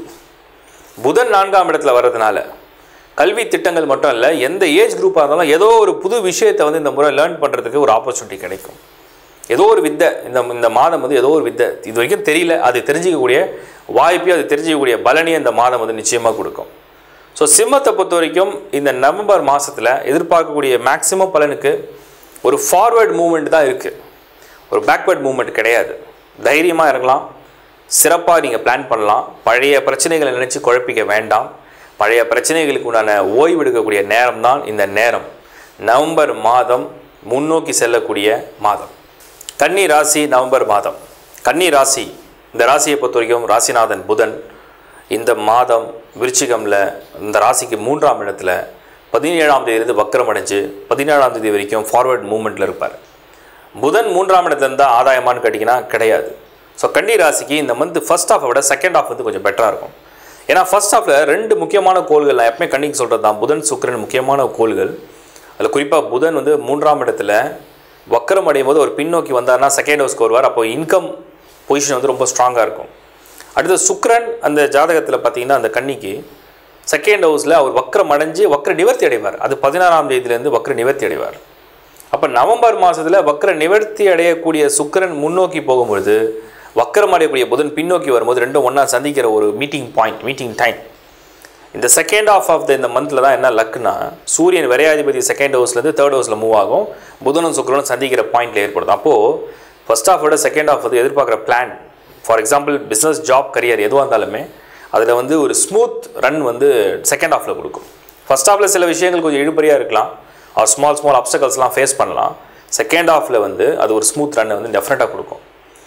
புதன் நான்காம் இடத்துல வர்றதுனால கல்வி திட்டங்கள் மட்டும் இல்லை எந்த ஏஜ் குரூப்பாக இருந்தாலும் ஏதோ ஒரு புது விஷயத்தை வந்து இந்த முறை லேர்ன் பண்ணுறதுக்கு ஒரு ஆப்பர்ச்சுனிட்டி கிடைக்கும் ஏதோ ஒரு வித்தை இந்த இந்த மாதம் வந்து ஏதோ ஒரு வித்தை இது வரைக்கும் தெரியல அது தெரிஞ்சிக்கக்கூடிய வாய்ப்பையும் அது தெரிஞ்சிக்கக்கூடிய பலனையும் இந்த மாதம் வந்து நிச்சயமாக கொடுக்கும் ஸோ சிம்மத்தை பொறுத்த வரைக்கும் இந்த நவம்பர் மாதத்தில் எதிர்பார்க்கக்கூடிய மேக்ஸிமம் பலனுக்கு ஒரு ஃபார்வேர்ட் மூமெண்ட் தான் இருக்குது ஒரு பேக்வேர்ட் மூமெண்ட் கிடையாது தைரியமாக இருக்கலாம் சிறப்பாக நீங்கள் பிளான் பண்ணலாம் பழைய பிரச்சனைகளை நினச்சி குழப்பிக்க வேண்டாம் பழைய பிரச்சனைகளுக்கு உண்டான ஓய்வு எடுக்கக்கூடிய நேரம் தான் இந்த நேரம் நவம்பர் மாதம் முன்னோக்கி செல்லக்கூடிய மாதம் கன்னி ராசி நவம்பர் மாதம் கன்னி ராசி இந்த ராசியை பொறுத்த வரைக்கும் ராசிநாதன் புதன் இந்த மாதம் விருச்சிகமில் இந்த ராசிக்கு மூன்றாம் இடத்துல பதினேழாம் தேதியிலிருந்து வக்கரம் அடைஞ்சு பதினேழாம் தேதி வரைக்கும் ஃபார்வர்ட் மூமெண்ட்டில் இருப்பார் புதன் மூன்றாம் இடத்துல இருந்தால் ஆதாயமானு கேட்டிங்கன்னா கிடையாது ஸோ கன்னி ராசிக்கு இந்த மந்த் ஃபர்ஸ்ட் ஹாஃபை விட செகண்ட் ஹாஃப் வந்து கொஞ்சம் பெட்டராக இருக்கும் ஏன்னா ஃபர்ஸ்ட் ஹாஃபில் ரெண்டு முக்கியமான கோள்கள் நான் எப்பவுமே கண்ணிக்கு சொல்கிறது தான் புதன் சுக்கிரன் முக்கியமான கோள்கள் அதில் குறிப்பாக புதன் வந்து மூன்றாம் இடத்துல வக்கரம் அடையும் போது ஒரு பின்னோக்கி வந்தார்னா செகண்ட் ஹவுஸ்க்கு வருவார் அப்போ இன்கம் பொசிஷன் வந்து ரொம்ப ஸ்ட்ராங்காக இருக்கும் அடுத்து சுக்கிரன் அந்த ஜாதகத்தில் பார்த்தீங்கன்னா அந்த கன்னிக்கு செகண்ட் ஹவுஸில் அவர் வக்கரம் அடைஞ்சு வக்கர நிவர்த்தி அடைவார் அது பதினாறாம் தேதியிலேருந்து வக்கர நிவர்த்தி அடைவார் அப்போ நவம்பர் மாதத்தில் வக்கர நிவர்த்தி அடையக்கூடிய சுக்கிரன் முன்னோக்கி போகும்பொழுது வக்கரம் அடையக்கூடிய புதன் பின்னோக்கி வரும்போது ரெண்டும் ஒன்றா சந்திக்கிற ஒரு மீட்டிங் பாயிண்ட் மீட்டிங் டைம் இந்த செகண்ட் ஆஃப் ஆஃப் த இந்த மந்தில் தான் என்ன லக்குனா சூரியன் விரையாதிபதி செகண்ட் ஹவுஸ்லேருந்து தேர்ட் ஹவுஸில் மூவ் ஆகும் புதனும் சுக்கிரனும் சந்திக்கிற பாயிண்ட்டில் ஏற்படுது அப்போது ஃபர்ஸ்ட் ஆஃப் விட செகண்ட் ஆஃப் வந்து எதிர்பார்க்குற plan for example business job career எதுவாக இருந்தாலுமே அதில் வந்து ஒரு ஸ்மூத் ரன் வந்து செகண்ட் ஹாஃபில் கொடுக்கும் ஃபர்ஸ்ட் ஹாஃபில் சில விஷயங்கள் கொஞ்சம் இழுபறியாக இருக்கலாம் ஆர் ஸ்மால் ஸ்மால் அப்டக்கல்ஸ்லாம் ஃபேஸ் பண்ணலாம் செகண்ட் ஹாஃபில் வந்து அது ஒரு ஸ்மூத் ரன்னை வந்து டெஃபினட்டாக கொடுக்கும்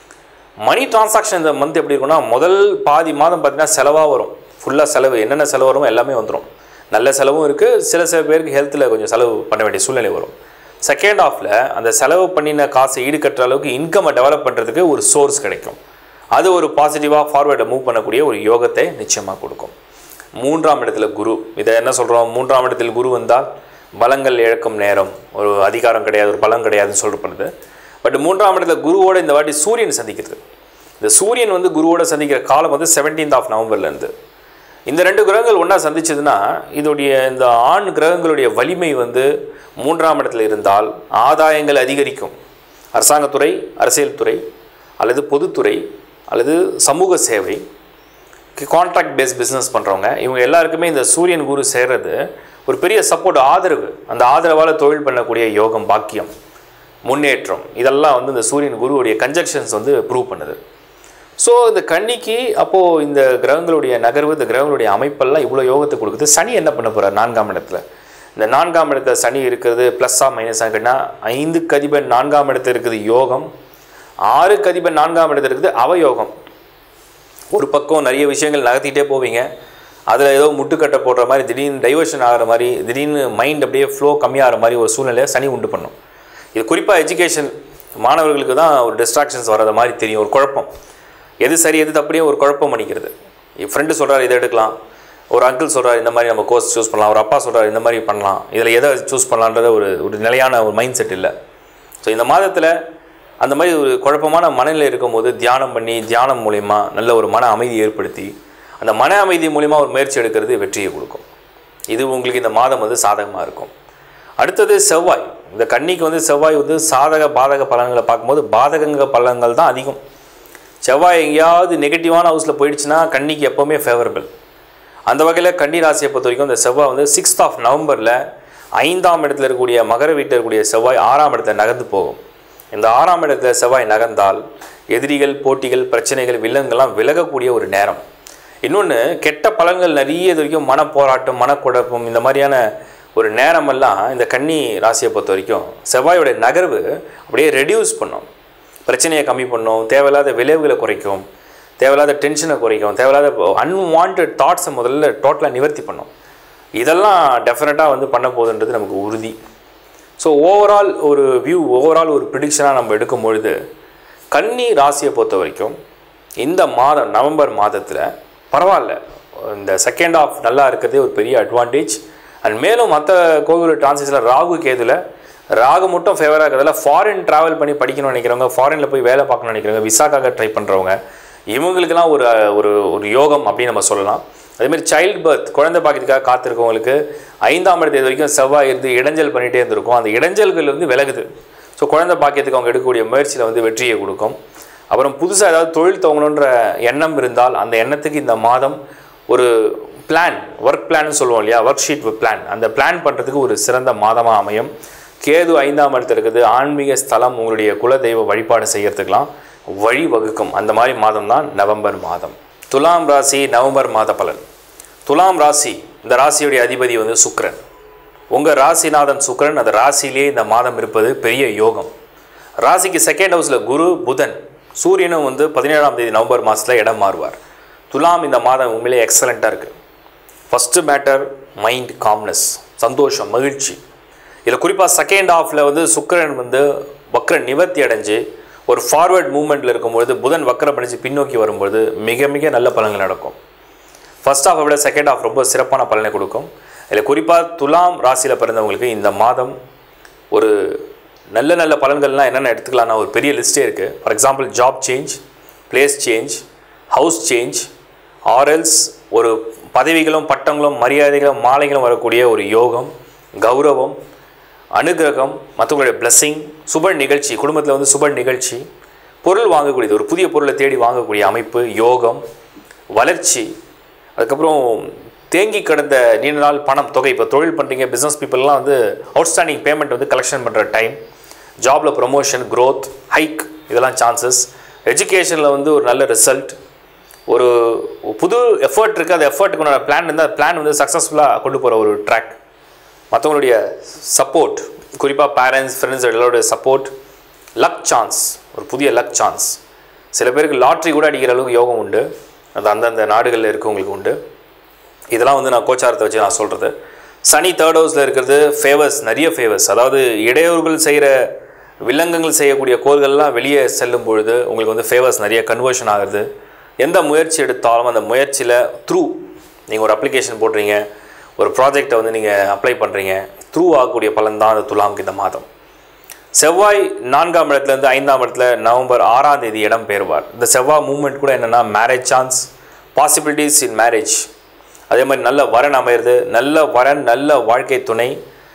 மணி டிரான்சாக்ஷன் இந்த மந்த் எப்படி இருக்கும்னா முதல் பாதி மாதம் பார்த்தீங்கன்னா செலவாக வரும் ஃபுல்லாக செலவு என்னென்ன செலவு வருமோ எல்லாமே வந்துடும் நல்ல செலவும் இருக்குது சில சில பேருக்கு ஹெல்த்தில் கொஞ்சம் செலவு பண்ண வேண்டிய சூழ்நிலை வரும் செகண்ட் ஹாஃபில் அந்த செலவு பண்ணின காசை ஈடுகட்டுற அளவுக்கு இன்கம்மை டெவலப் பண்ணுறதுக்கு ஒரு சோர்ஸ் கிடைக்கும் அது ஒரு பாசிட்டிவாக ஃபார்வேர்டை மூவ் பண்ணக்கூடிய ஒரு யோகத்தை நிச்சயமாக கொடுக்கும் மூன்றாம் இடத்துல குரு இதை என்ன சொல்கிறோம் மூன்றாம் இடத்தில் குரு வந்தால் பலங்கள் இழக்கும் நேரம் ஒரு அதிகாரம் கிடையாது ஒரு பலம் கிடையாதுன்னு சொல்லப்படுது பட் மூன்றாம் இடத்துல குருவோட இந்த வாட்டி சூரியன் சந்திக்கிறது இந்த சூரியன் வந்து குருவோட சந்திக்கிற காலம் வந்து செவன்டீன்த் ஆஃப் நவம்பர்லேருந்து இந்த ரெண்டு கிரகங்கள் ஒன்றா சந்திச்சதுன்னா இதோடைய இந்த ஆண் கிரகங்களுடைய வலிமை வந்து மூன்றாம் இடத்துல இருந்தால் ஆதாயங்கள் அதிகரிக்கும் அரசாங்கத்துறை அரசியல் துறை அல்லது பொதுத்துறை அல்லது சமூக சேவை கான்ட்ராக்ட் பேஸ் பிஸ்னஸ் பண்ணுறவங்க இவங்க எல்லாருக்குமே இந்த சூரியன் குரு சேர்றது ஒரு பெரிய சப்போர்ட் ஆதரவு அந்த ஆதரவால் தொழில் பண்ணக்கூடிய யோகம் பாக்கியம் முன்னேற்றம் இதெல்லாம் வந்து இந்த சூரியன் குருவுடைய கன்ஜெக்ஷன்ஸ் வந்து ப்ரூவ் பண்ணுது ஸோ இந்த கன்னிக்கு அப்போது இந்த கிரகங்களுடைய நகர்வு இந்த கிரகங்களுடைய அமைப்பெல்லாம் இவ்வளோ யோகத்தை கொடுக்குது சனி என்ன பண்ண போகிறார் நான்காம் இடத்துல இந்த நான்காம் இடத்துல சனி இருக்கிறது ப்ளஸ்ஸாக மைனஸாக கேட்டால் ஐந்து கதிபன் நான்காம் இடத்துல இருக்குது யோகம் ஆறு கதிபன் நான்காம் இடத்துல இருக்குது அவயோகம் ஒரு பக்கம் நிறைய விஷயங்கள் நகர்த்திக்கிட்டே போவீங்க அதில் ஏதோ முட்டுக்கட்டை போடுற மாதிரி திடீர்னு டைவர்ஷன் ஆகிற மாதிரி திடீர்னு மைண்ட் அப்படியே ஃப்ளோ கம்மியாகிற மாதிரி ஒரு சூழ்நிலையை சனி உண்டு பண்ணும் இது குறிப்பாக எஜுகேஷன் மாணவர்களுக்கு தான் ஒரு டிஸ்ட்ராக்ஷன்ஸ் வர்றது மாதிரி தெரியும் ஒரு குழப்பம் எது சரி எது தப்புலையும் ஒரு குழப்பம் பண்ணிக்கிறது என் ஃப்ரெண்டு சொல்கிறார் இதை எடுக்கலாம் ஒரு அங்கிள் சொல்கிறார் இந்த மாதிரி நம்ம கோர்ஸ் சூஸ் பண்ணலாம் ஒரு அப்பா சொல்கிறார் இந்த மாதிரி பண்ணலாம் இதில் எதை சூஸ் பண்ணலான்றது ஒரு ஒரு நிலையான ஒரு மைண்ட் செட் இல்லை ஸோ இந்த மாதத்தில் அந்த மாதிரி ஒரு குழப்பமான மனநிலை இருக்கும்போது தியானம் பண்ணி தியானம் மூலிமா நல்ல ஒரு மன அமைதி ஏற்படுத்தி அந்த மன அமைதி மூலிமா ஒரு முயற்சி எடுக்கிறது வெற்றியை கொடுக்கும் இது உங்களுக்கு இந்த மாதம் வந்து சாதகமாக இருக்கும் அடுத்தது செவ்வாய் இந்த கன்னிக்கு வந்து செவ்வாய் வந்து சாதக பாதக பலன்களை பார்க்கும்போது பாதகங்க பலன்கள் தான் அதிகம் செவ்வாய் எங்கேயாவது நெகட்டிவான ஹவுஸில் போயிடுச்சுன்னா கன்னிக்கு எப்போவுமே ஃபேவரபிள் அந்த வகையில் கன்னி ராசியை பொறுத்த வரைக்கும் இந்த செவ்வாய் வந்து சிக்ஸ்த் ஆஃப் நவம்பரில் ஐந்தாம் இடத்துல இருக்கக்கூடிய மகர வீட்டில் இருக்கக்கூடிய செவ்வாய் ஆறாம் இடத்துல நகர்ந்து போகும் இந்த ஆறாம் இடத்துல செவ்வாய் நகர்ந்தால் எதிரிகள் போட்டிகள் பிரச்சனைகள் வில்லங்கள்லாம் விலகக்கூடிய ஒரு நேரம் இன்னொன்று கெட்ட பலன்கள் நிறைய இது வரைக்கும் மனப்போராட்டம் மனக்குழப்பம் இந்த மாதிரியான ஒரு நேரமெல்லாம் இந்த கன்னி ராசியை பொறுத்த வரைக்கும் செவ்வாயோடைய நகர்வு அப்படியே ரெடியூஸ் பண்ணும் பிரச்சனையை கம்மி பண்ணும் தேவையில்லாத விளைவுகளை குறைக்கும் தேவையில்லாத டென்ஷனை குறைக்கும் தேவையில்லாத அன்வான்ட் தாட்ஸை முதல்ல டோட்டலாக நிவர்த்தி பண்ணும் இதெல்லாம் டெஃபினட்டாக வந்து பண்ண போகுதுன்றது நமக்கு உறுதி ஸோ ஓவரால் ஒரு வியூ ஓவரால் ஒரு ப்ரிடிக்ஷனாக நம்ம எடுக்கும் பொழுது கன்னி ராசியை பொறுத்த வரைக்கும் இந்த மாதம் நவம்பர் மாதத்தில் பரவாயில்ல இந்த செகண்ட் ஆஃப் நல்லா இருக்கிறதே ஒரு பெரிய அட்வான்டேஜ் அண்ட் மேலும் மற்ற கோவில் டிரான்சிஸில் ராகு கேதுல ராகு மட்டும் ஃபேவராக இருக்கிறதுல ஃபாரின் ட்ராவல் பண்ணி படிக்கணும்னு நினைக்கிறவங்க ஃபாரினில் போய் வேலை பார்க்கணும்னு நினைக்கிறவங்க விசாக்காக ட்ரை பண்ணுறவங்க இவங்களுக்கெல்லாம் ஒரு ஒரு ஒரு யோகம் அப்படின்னு நம்ம சொல்லலாம் அதேமாதிரி சைல்டு பர்த் குழந்தை பாக்கியத்துக்காக காத்திருக்கவங்களுக்கு ஐந்தாம் இடத்து வரைக்கும் செவ்வாய் இருந்து இடைஞ்சல் பண்ணிகிட்டே இருந்திருக்கும் அந்த இடைஞ்சல்கள் வந்து விலகுது ஸோ குழந்தை பாக்கியத்துக்கு அவங்க எடுக்கக்கூடிய முயற்சியில் வந்து வெற்றியை கொடுக்கும் அப்புறம் புதுசாக ஏதாவது தொழில் துவங்கணுன்ற எண்ணம் இருந்தால் அந்த எண்ணத்துக்கு இந்த மாதம் ஒரு பிளான் ஒர்க் பிளான் சொல்லுவோம் இல்லையா ஒர்க் ஷீட் பிளான் அந்த பிளான் பண்ணுறதுக்கு ஒரு சிறந்த மாதமாக அமையும் கேது ஐந்தாம் இடத்துல இருக்குது ஆன்மீக ஸ்தலம் உங்களுடைய குலதெய்வ வழிபாடு செய்யறதுக்கெலாம் வழி வகுக்கும் அந்த மாதிரி மாதம் தான் நவம்பர் மாதம் துலாம் ராசி நவம்பர் மாத பலன் துலாம் ராசி இந்த ராசியுடைய அதிபதி வந்து சுக்கிரன் உங்கள் ராசிநாதன் சுக்கிரன் அந்த ராசியிலே இந்த மாதம் இருப்பது பெரிய யோகம் ராசிக்கு செகண்ட் ஹவுஸில் குரு புதன் சூரியனும் வந்து பதினேழாம் தேதி நவம்பர் மாதத்தில் இடம் மாறுவார் துலாம் இந்த மாதம் உண்மையிலே எக்ஸலண்ட்டாக இருக்குது ஃபஸ்ட்டு மேட்டர் மைண்ட் காம்னஸ் சந்தோஷம் மகிழ்ச்சி இதில் குறிப்பாக செகண்ட் ஹாஃபில் வந்து சுக்கிரன் வந்து வக்ர நிவர்த்தி அடைஞ்சு ஒரு ஃபார்வர்ட் மூமெண்ட்டில் இருக்கும்பொழுது புதன் வக்கரம் அடைஞ்சு பின்னோக்கி வரும்பொழுது மிக மிக நல்ல பலன்கள் நடக்கும் ஃபர்ஸ்ட் ஹாஃபை விட செகண்ட் ஹாஃப் ரொம்ப சிறப்பான பலனை கொடுக்கும் இதில் குறிப்பாக துலாம் ராசியில் பிறந்தவங்களுக்கு இந்த மாதம் ஒரு நல்ல நல்ல பலன்கள்லாம் என்னென்ன எடுத்துக்கலாம்னா ஒரு பெரிய லிஸ்ட்டே இருக்குது for example job change place change house change or else ஒரு பதவிகளும் பட்டங்களும் மரியாதைகளும் மாலைகளும் வரக்கூடிய ஒரு யோகம் கௌரவம் அனுகிரகம் மற்றவங்களுடைய blessing சுப நிகழ்ச்சி குடும்பத்தில் வந்து சுப நிகழ்ச்சி பொருள் வாங்கக்கூடியது ஒரு புதிய பொருளை தேடி வாங்கக்கூடிய அமைப்பு யோகம் வளர்ச்சி அதுக்கப்புறம் தேங்கி கிடந்த நீண்ட நாள் பணம் தொகை இப்போ தொழில் பண்ணுறீங்க பிஸ்னஸ் பீப்புளெலாம் வந்து அவுட்ஸ்டாண்டிங் பேமெண்ட் வந்து கலெக்ஷன் பண்ணுற டைம் ஜாபில் ப்ரொமோஷன் growth ஹைக் இதெல்லாம் சான்சஸ் எஜுகேஷனில் வந்து ஒரு நல்ல ரிசல்ட் ஒரு புது எஃபர்ட் இருக்குது அந்த எஃபர்ட்டுக்கு பிளான் வந்து அந்த பிளான் வந்து சக்ஸஸ்ஃபுல்லாக கொண்டு போகிற ஒரு ட்ராக் மற்றவங்களுடைய சப்போர்ட் குறிப்பாக பேரண்ட்ஸ் ஃப்ரெண்ட்ஸ் எல்லாருடைய சப்போர்ட் லக் சான்ஸ் ஒரு புதிய லக் சான்ஸ் சில பேருக்கு லாட்ரி கூட அடிக்கிற அளவுக்கு யோகம் உண்டு அது அந்தந்த நாடுகளில் இருக்கவங்களுக்கு உண்டு இதெல்லாம் வந்து நான் கோச்சாரத்தை வச்சு நான் சொல்கிறது சனி தேர்ட் ஹவுஸில் இருக்கிறது ஃபேவர்ஸ் நிறைய ஃபேவர்ஸ் அதாவது இடையூறுகள் செய்கிற வில்லங்கங்கள் செய்யக்கூடிய கோள்கள்லாம் வெளியே செல்லும் பொழுது உங்களுக்கு வந்து ஃபேவர்ஸ் நிறைய கன்வர்ஷன் ஆகுது எந்த முயற்சி எடுத்தாலும் அந்த முயற்சியில் த்ரூ நீங்கள் ஒரு அப்ளிகேஷன் போடுறீங்க ஒரு ப்ராஜெக்டை வந்து நீங்கள் அப்ளை பண்ணுறீங்க த்ரூ ஆகக்கூடிய பலன் தான் அந்த துலாமுக்கு இந்த மாதம் செவ்வாய் நான்காம் இடத்துலேருந்து ஐந்தாம் இடத்துல நவம்பர் ஆறாம் தேதி இடம் பெறுவார் இந்த செவ்வாய் மூமெண்ட் கூட என்னென்னா marriage chance possibilities in marriage அதே மாதிரி நல்ல வரன் அமையிறது நல்ல வரன் நல்ல வாழ்க்கை துணை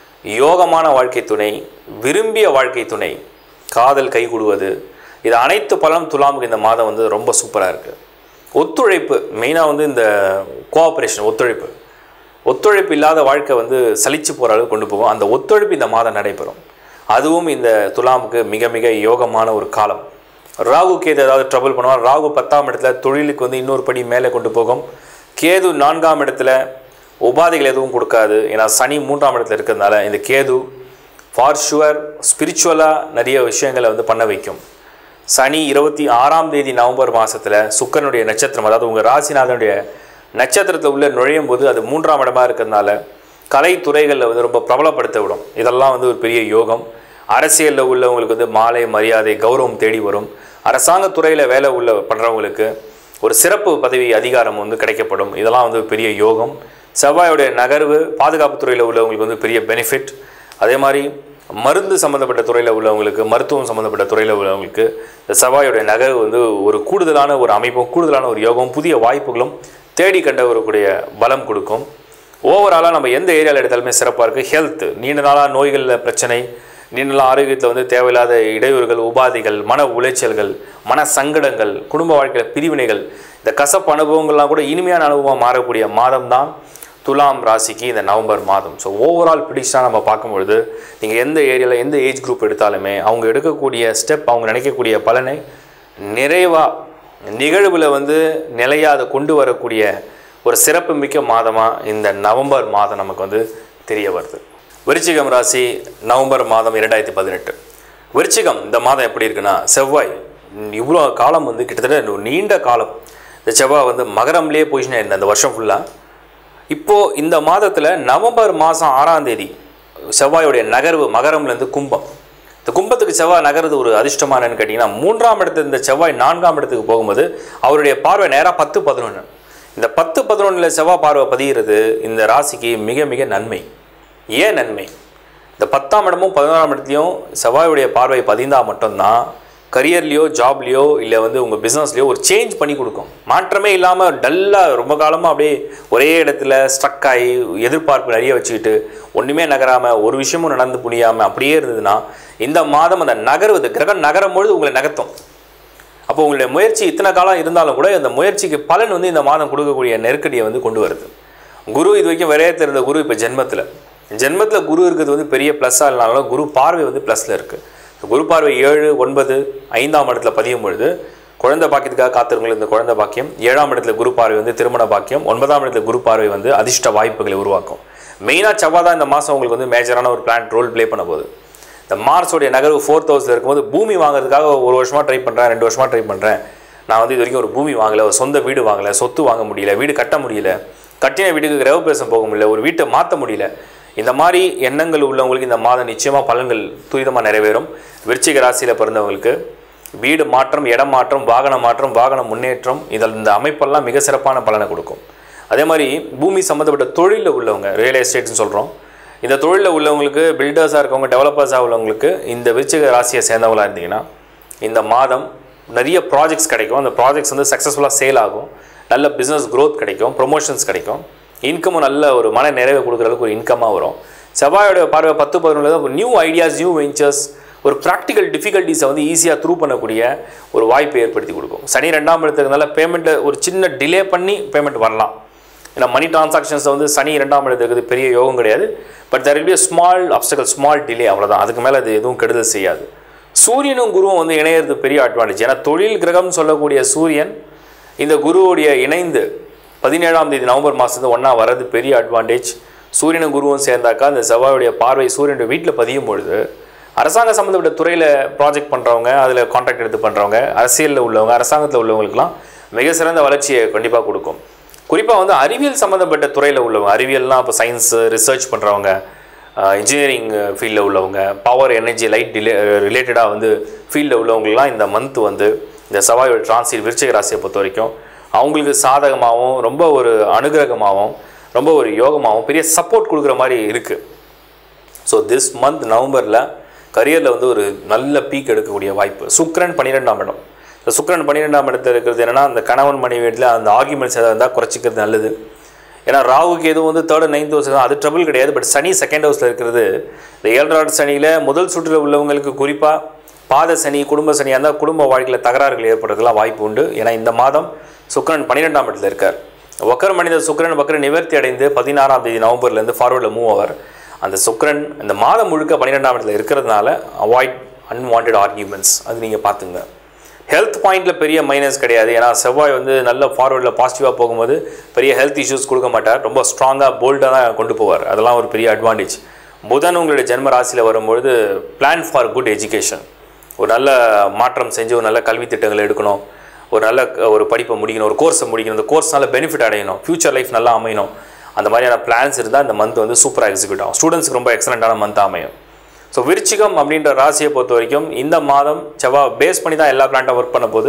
யோகமான வாழ்க்கை துணை விரும்பிய வாழ்க்கை துணை காதல் கைகூடுவது இது அனைத்து பலனும் துலாமுக்கு இந்த மாதம் வந்து ரொம்ப சூப்பராக இருக்குது ஒத்துழைப்பு மெயினாக வந்து இந்த கோஆப்ரேஷன் ஒத்துழைப்பு ஒத்துழைப்பு இல்லாத வாழ்க்கை வந்து சலிச்சு போகிற அளவுக்கு கொண்டு போகும் அந்த ஒத்துழைப்பு இந்த மாதம் நடைபெறும் அதுவும் இந்த துலாமுக்கு மிக மிக யோகமான ஒரு காலம் ராகு கேது ஏதாவது ட்ரபிள் பண்ணுவார் ராகு பத்தாம் இடத்துல தொழிலுக்கு வந்து இன்னொரு படி மேலே கொண்டு போகும் கேது நான்காம் இடத்துல உபாதைகள் எதுவும் கொடுக்காது ஏன்னா சனி மூன்றாம் இடத்துல இருக்கிறதுனால இந்த கேது ஃபார் ஷுவர் ஸ்பிரிச்சுவலாக நிறைய விஷயங்களை வந்து பண்ண வைக்கும் சனி இருபத்தி ஆறாம் தேதி நவம்பர் மாதத்தில் சுக்கரனுடைய நட்சத்திரம் அதாவது உங்கள் ராசிநாதனுடைய நட்சத்திரத்தில் உள்ள நுழையும் போது அது மூன்றாம் இடமா இருக்கிறதுனால கலைத்துறைகளில் வந்து ரொம்ப பிரபலப்படுத்த விடும் இதெல்லாம் வந்து ஒரு பெரிய யோகம் அரசியலில் உள்ளவங்களுக்கு வந்து மாலை மரியாதை கௌரவம் தேடி வரும் அரசாங்க துறையில் வேலை உள்ள பண்ணுறவங்களுக்கு ஒரு சிறப்பு பதவி அதிகாரம் வந்து கிடைக்கப்படும் இதெல்லாம் வந்து பெரிய யோகம் செவ்வாயோடைய நகர்வு பாதுகாப்புத் துறையில் உள்ளவங்களுக்கு வந்து பெரிய பெனிஃபிட் அதே மாதிரி மருந்து சம்மந்தப்பட்ட துறையில் உள்ளவங்களுக்கு மருத்துவம் சம்மந்தப்பட்ட துறையில் உள்ளவங்களுக்கு இந்த செவ்வாயோடைய நகர்வு வந்து ஒரு கூடுதலான ஒரு அமைப்பும் கூடுதலான ஒரு யோகம் புதிய வாய்ப்புகளும் தேடி கண்ட வரக்கூடிய பலம் கொடுக்கும் ஓவராலாக நம்ம எந்த ஏரியாவில் எடுத்தாலுமே சிறப்பாக இருக்குது ஹெல்த் நீண்ட நாளாக நோய்களில் பிரச்சனை நீண்ட நாள் ஆரோக்கியத்தில் வந்து தேவையில்லாத இடையூறுகள் உபாதைகள் மன உளைச்சல்கள் மன சங்கடங்கள் குடும்ப வாழ்க்கையில் பிரிவினைகள் இந்த கசப்பு அனுபவங்கள்லாம் கூட இனிமையான அனுபவமாக மாறக்கூடிய மாதம் தான் துலாம் ராசிக்கு இந்த நவம்பர் மாதம் ஸோ ஓவரால் பிடிச்சா நம்ம பார்க்கும்பொழுது நீங்கள் எந்த ஏரியாவில் எந்த ஏஜ் குரூப் எடுத்தாலுமே அவங்க எடுக்கக்கூடிய ஸ்டெப் அவங்க நினைக்கக்கூடிய பலனை நிறைவாக நிகழ்வில் வந்து நிலையாக அதை கொண்டு வரக்கூடிய ஒரு சிறப்பு மிக்க மாதமாக இந்த நவம்பர் மாதம் நமக்கு வந்து தெரிய வருது விருச்சிகம் ராசி நவம்பர் மாதம் இரண்டாயிரத்தி பதினெட்டு விருச்சிகம் இந்த மாதம் எப்படி இருக்குன்னா செவ்வாய் இவ்வளோ காலம் வந்து கிட்டத்தட்ட ஒரு நீண்ட காலம் இந்த செவ்வாய் வந்து மகரம்லேயே பொசிஷன் இருந்த அந்த வருஷம் ஃபுல்லாக இப்போது இந்த மாதத்தில் நவம்பர் மாதம் ஆறாம் தேதி செவ்வாயுடைய நகர்வு மகரம்லேருந்து கும்பம் இந்த கும்பத்துக்கு செவ்வாய் நகர்றது ஒரு அதிர்ஷ்டமானன்னு கேட்டிங்கன்னா மூன்றாம் இடத்துல இந்த செவ்வாய் நான்காம் இடத்துக்கு போகும்போது அவருடைய பார்வை நேராக பத்து பதினொன்று இந்த பத்து பதினொன்றில் செவ்வாய் பார்வை பதிகிறது இந்த ராசிக்கு மிக மிக நன்மை ஏன் நன்மை இந்த பத்தாம் இடமும் பதினோராம் இடத்துலையும் செவ்வாயுடைய பார்வை பதிந்தால் மட்டும்தான் கரியர்லேயோ ஜாப்லேயோ இல்லை வந்து உங்கள் பிஸ்னஸ்லையோ ஒரு சேஞ்ச் பண்ணி கொடுக்கும் மாற்றமே இல்லாமல் டல்லாக ரொம்ப காலமாக அப்படியே ஒரே இடத்துல ஸ்ட்ரக் ஆகி எதிர்பார்ப்பு நிறைய வச்சுக்கிட்டு ஒன்றுமே நகராமல் ஒரு விஷயமும் நடந்து புரியாமல் அப்படியே இருந்ததுன்னா இந்த மாதம் அந்த நகர்வு இந்த கிரகம் நகரும் பொழுது உங்களை நகர்த்தும் அப்போ உங்களுடைய முயற்சி இத்தனை காலம் இருந்தாலும் கூட இந்த முயற்சிக்கு பலன் வந்து இந்த மாதம் கொடுக்கக்கூடிய நெருக்கடியை வந்து கொண்டு வருது குரு இது வரைக்கும் விரையத்தில் இருந்த குரு இப்போ ஜென்மத்தில் ஜென்மத்தில் குரு இருக்கிறது வந்து பெரிய ப்ளஸ்ஸாக இல்லைனாலும் குரு பார்வை வந்து ப்ளஸில் இருக்குது குரு பார்வை ஏழு ஒன்பது ஐந்தாம் இடத்துல பதியும் பொழுது குழந்தை பாக்கியத்துக்காக காத்திருங்கள் இந்த குழந்தை பாக்கியம் ஏழாம் இடத்துல குரு பார்வை வந்து திருமண பாக்கியம் ஒன்பதாம் இடத்துல குரு பார்வை வந்து அதிர்ஷ்ட வாய்ப்புகளை உருவாக்கும் மெயினாக செவ்வாய் தான் இந்த மாதம் உங்களுக்கு வந்து மேஜரான ஒரு பிளான் ரோல் ப்ளே பண்ண போகுது இந்த மார்ஸோடைய நகர்வு ஃபோர்த் ஹவுஸில் இருக்கும்போது பூமி வாங்குறதுக்காக ஒரு வருஷமாக ட்ரை பண்ணுறேன் ரெண்டு வருஷமாக ட்ரை பண்ணுறேன் நான் வந்து இது வரைக்கும் ஒரு பூமி வாங்கலை ஒரு சொந்த வீடு வாங்கலை சொத்து வாங்க முடியல வீடு கட்ட முடியல கட்டின வீட்டுக்கு கிரகப்பிரவேசம் போக முடியல ஒரு வீட்டை மாற்ற முடியல இந்த மாதிரி எண்ணங்கள் உள்ளவங்களுக்கு இந்த மாதம் நிச்சயமாக பலன்கள் துரிதமாக நிறைவேறும் விருச்சிக ராசியில் பிறந்தவங்களுக்கு வீடு மாற்றம் இடம் மாற்றம் வாகன மாற்றம் வாகன முன்னேற்றம் இதில் இந்த அமைப்பெல்லாம் மிக சிறப்பான பலனை கொடுக்கும் அதே மாதிரி பூமி சம்மந்தப்பட்ட தொழிலில் உள்ளவங்க ரியல் எஸ்டேட்னு சொல்கிறோம் இந்த தொழிலில் உள்ளவங்களுக்கு பில்டர்ஸாக இருக்கவங்க டெவலப்பர்ஸாக உள்ளவங்களுக்கு இந்த விருச்சிக ராசியை சேர்ந்தவங்களாக இருந்தீங்கன்னா இந்த மாதம் நிறைய ப்ராஜெக்ட்ஸ் கிடைக்கும் அந்த ப்ராஜெக்ட்ஸ் வந்து சக்ஸஸ்ஃபுல்லாக சேல் ஆகும் நல்ல பிஸ்னஸ் growth கிடைக்கும் ப்ரொமோஷன்ஸ் கிடைக்கும் இன்கமும் நல்ல ஒரு மன நிறைவை கொடுக்குற அளவுக்கு ஒரு இன்கமாக வரும் செவ்வாயோட பார்வை பத்து பதினொன்று தான் நியூ ஐடியாஸ் நியூ வெஞ்சர்ஸ் ஒரு ப்ராக்டிக்கல் டிஃபிகல்ட்டிஸை வந்து ஈஸியாக த்ரூ பண்ணக்கூடிய ஒரு வாய்ப்பை ஏற்படுத்தி கொடுக்கும் சனி ரெண்டாம் இடத்துக்குனால பேமெண்ட்டை ஒரு சின்ன டிலே பண்ணி பேமெண்ட் வரலாம் ஏன்னா மணி டிரான்சாக்ஷன்ஸை வந்து சனி ரெண்டாம் இடத்துக்கு இருக்குது பெரிய யோகம் கிடையாது but there will be a small obstacle small delay அவ்வளோதான் அதுக்கு மேலே அது எதுவும் கெடுதல் செய்யாது சூரியனும் குருவும் வந்து இணையிறது பெரிய அட்வான்டேஜ் ஏன்னா தொழில் கிரகம் சொல்லக்கூடிய சூரியன் இந்த குருவுடைய இணைந்து பதினேழாம் தேதி நவம்பர் மாதத்து ஒன்றா வர்றது பெரிய அட்வான்டேஜ் சூரியனும் குருவும் சேர்ந்தாக்கா அந்த செவ்வாயுடைய பார்வை சூரியனுடைய வீட்டில் பதியும் பொழுது அரசாங்க சம்மந்தப்பட்ட துறையில் ப்ராஜெக்ட் பண்ணுறவங்க அதில் கான்ட்ராக்ட் எடுத்து பண்ணுறவங்க அரசியலில் உள்ளவங்க அரசாங்கத்தில் உள்ளவங்களுக்குலாம் மிக சிறந்த வளர்ச்சியை கண்டிப்பாக கொடுக்கும் குறிப்பாக வந்து அறிவியல் சம்மந்தப்பட்ட துறையில் உள்ளவங்க அறிவியல்னால் இப்போ சயின்ஸு ரிசர்ச் பண்ணுறவங்க இன்ஜினியரிங் ஃபீல்டில் உள்ளவங்க பவர் எனர்ஜி லைட் டிலே ரிலேட்டடாக வந்து ஃபீல்டில் உள்ளவங்கலாம் இந்த மந்த் வந்து இந்த செவ்வாயோட டிரான்சிட் விருச்சிக ராசியை பொறுத்த வரைக்கும் அவங்களுக்கு சாதகமாகவும் ரொம்ப ஒரு அனுகிரகமாகவும் ரொம்ப ஒரு யோகமாகவும் பெரிய சப்போர்ட் கொடுக்குற மாதிரி இருக்குது ஸோ திஸ் மந்த் நவம்பரில் கரியரில் வந்து ஒரு நல்ல பீக் எடுக்கக்கூடிய வாய்ப்பு சுக்கிரன் பன்னிரெண்டாம் இடம் இந்த சுக்கிரன் பன்னிரெண்டாம் இடத்துல இருக்கிறது என்னென்னா அந்த கணவன் மனைவி இடத்துல அந்த ஆர்குமெண்ட்ஸ் எதாவது இருந்தால் குறைச்சிக்கிறது நல்லது ஏன்னா ராகுக்கு எதுவும் வந்து தேர்ட் நைன்த் ஹவுஸ் அது ட்ரபிள் கிடையாது பட் சனி செகண்ட் ஹவுஸில் இருக்கிறது இந்த ஏழராட் சனியில் முதல் சுற்றில் உள்ளவங்களுக்கு குறிப்பாக பாத சனி குடும்ப சனியாக இருந்தால் குடும்ப வாழ்க்கையில் தகராறுகள் ஏற்படுறதுலாம் வாய்ப்பு உண்டு ஏன்னா இந்த மாதம் சுக்கிரன் பன்னிரெண்டாம் இடத்துல இருக்கார் வக்கர மனித சுக்கிரன் வக்கர நிவர்த்தி அடைந்து பதினாறாம் தேதி நவம்பர்லேருந்து ஃபார்வர்டில் மூவ் ஆவார் அந்த சுக்கிரன் இந்த மாதம் முழுக்க பன்னிரெண்டாம் இடத்துல இருக்கிறதுனால அவாய்ட் அன்வான்ட் ஆர்கியூமெண்ட்ஸ் அது நீங்கள் பார்த்துங்க ஹெல்த் பாயிண்டில் பெரிய மைனஸ் கிடையாது ஏன்னா செவ்வாய் வந்து நல்ல ஃபார்வர்டில் பாசிட்டிவாக போகும்போது பெரிய ஹெல்த் இஷ்யூஸ் கொடுக்க மாட்டார் ரொம்ப ஸ்ட்ராங்காக போல்டாக தான் கொண்டு போவார் அதெல்லாம் ஒரு பெரிய அட்வான்டேஜ் புதன் உங்களுடைய ஜென்ம ராசியில் வரும்பொழுது பிளான் ஃபார் குட் எஜுகேஷன் ஒரு நல்ல மாற்றம் செஞ்சு ஒரு நல்ல கல்வி திட்டங்களை எடுக்கணும் ஒரு நல்ல க- ஒரு படிப்பை முடிக்கணும் ஒரு கோர்ஸை முடிக்கணும் அந்த கோர்ஸ்னால பெனிஃபிட் அடையணும் ஃப்யூச்சர் லைஃப் நல்லா அமையணும் அந்த மாதிரியான பிளான்ஸ் இருந்தால் இந்த மந்த் வந்து சூப்பராக எக்ஸிக்யூட் ஆகும் ஸ்டூடெண்ட்ஸ்க்கு ரொம்ப எக்ஸலண்ட்டான மந்த் அமையும் ஸோ விருச்சிகம் அப்படின்ற ராசியை பொறுத்த வரைக்கும் இந்த மாதம் செவ்வாய் பேஸ் பண்ணி தான் எல்லா பிளான்ட்டும் ஒர்க் பண்ண போது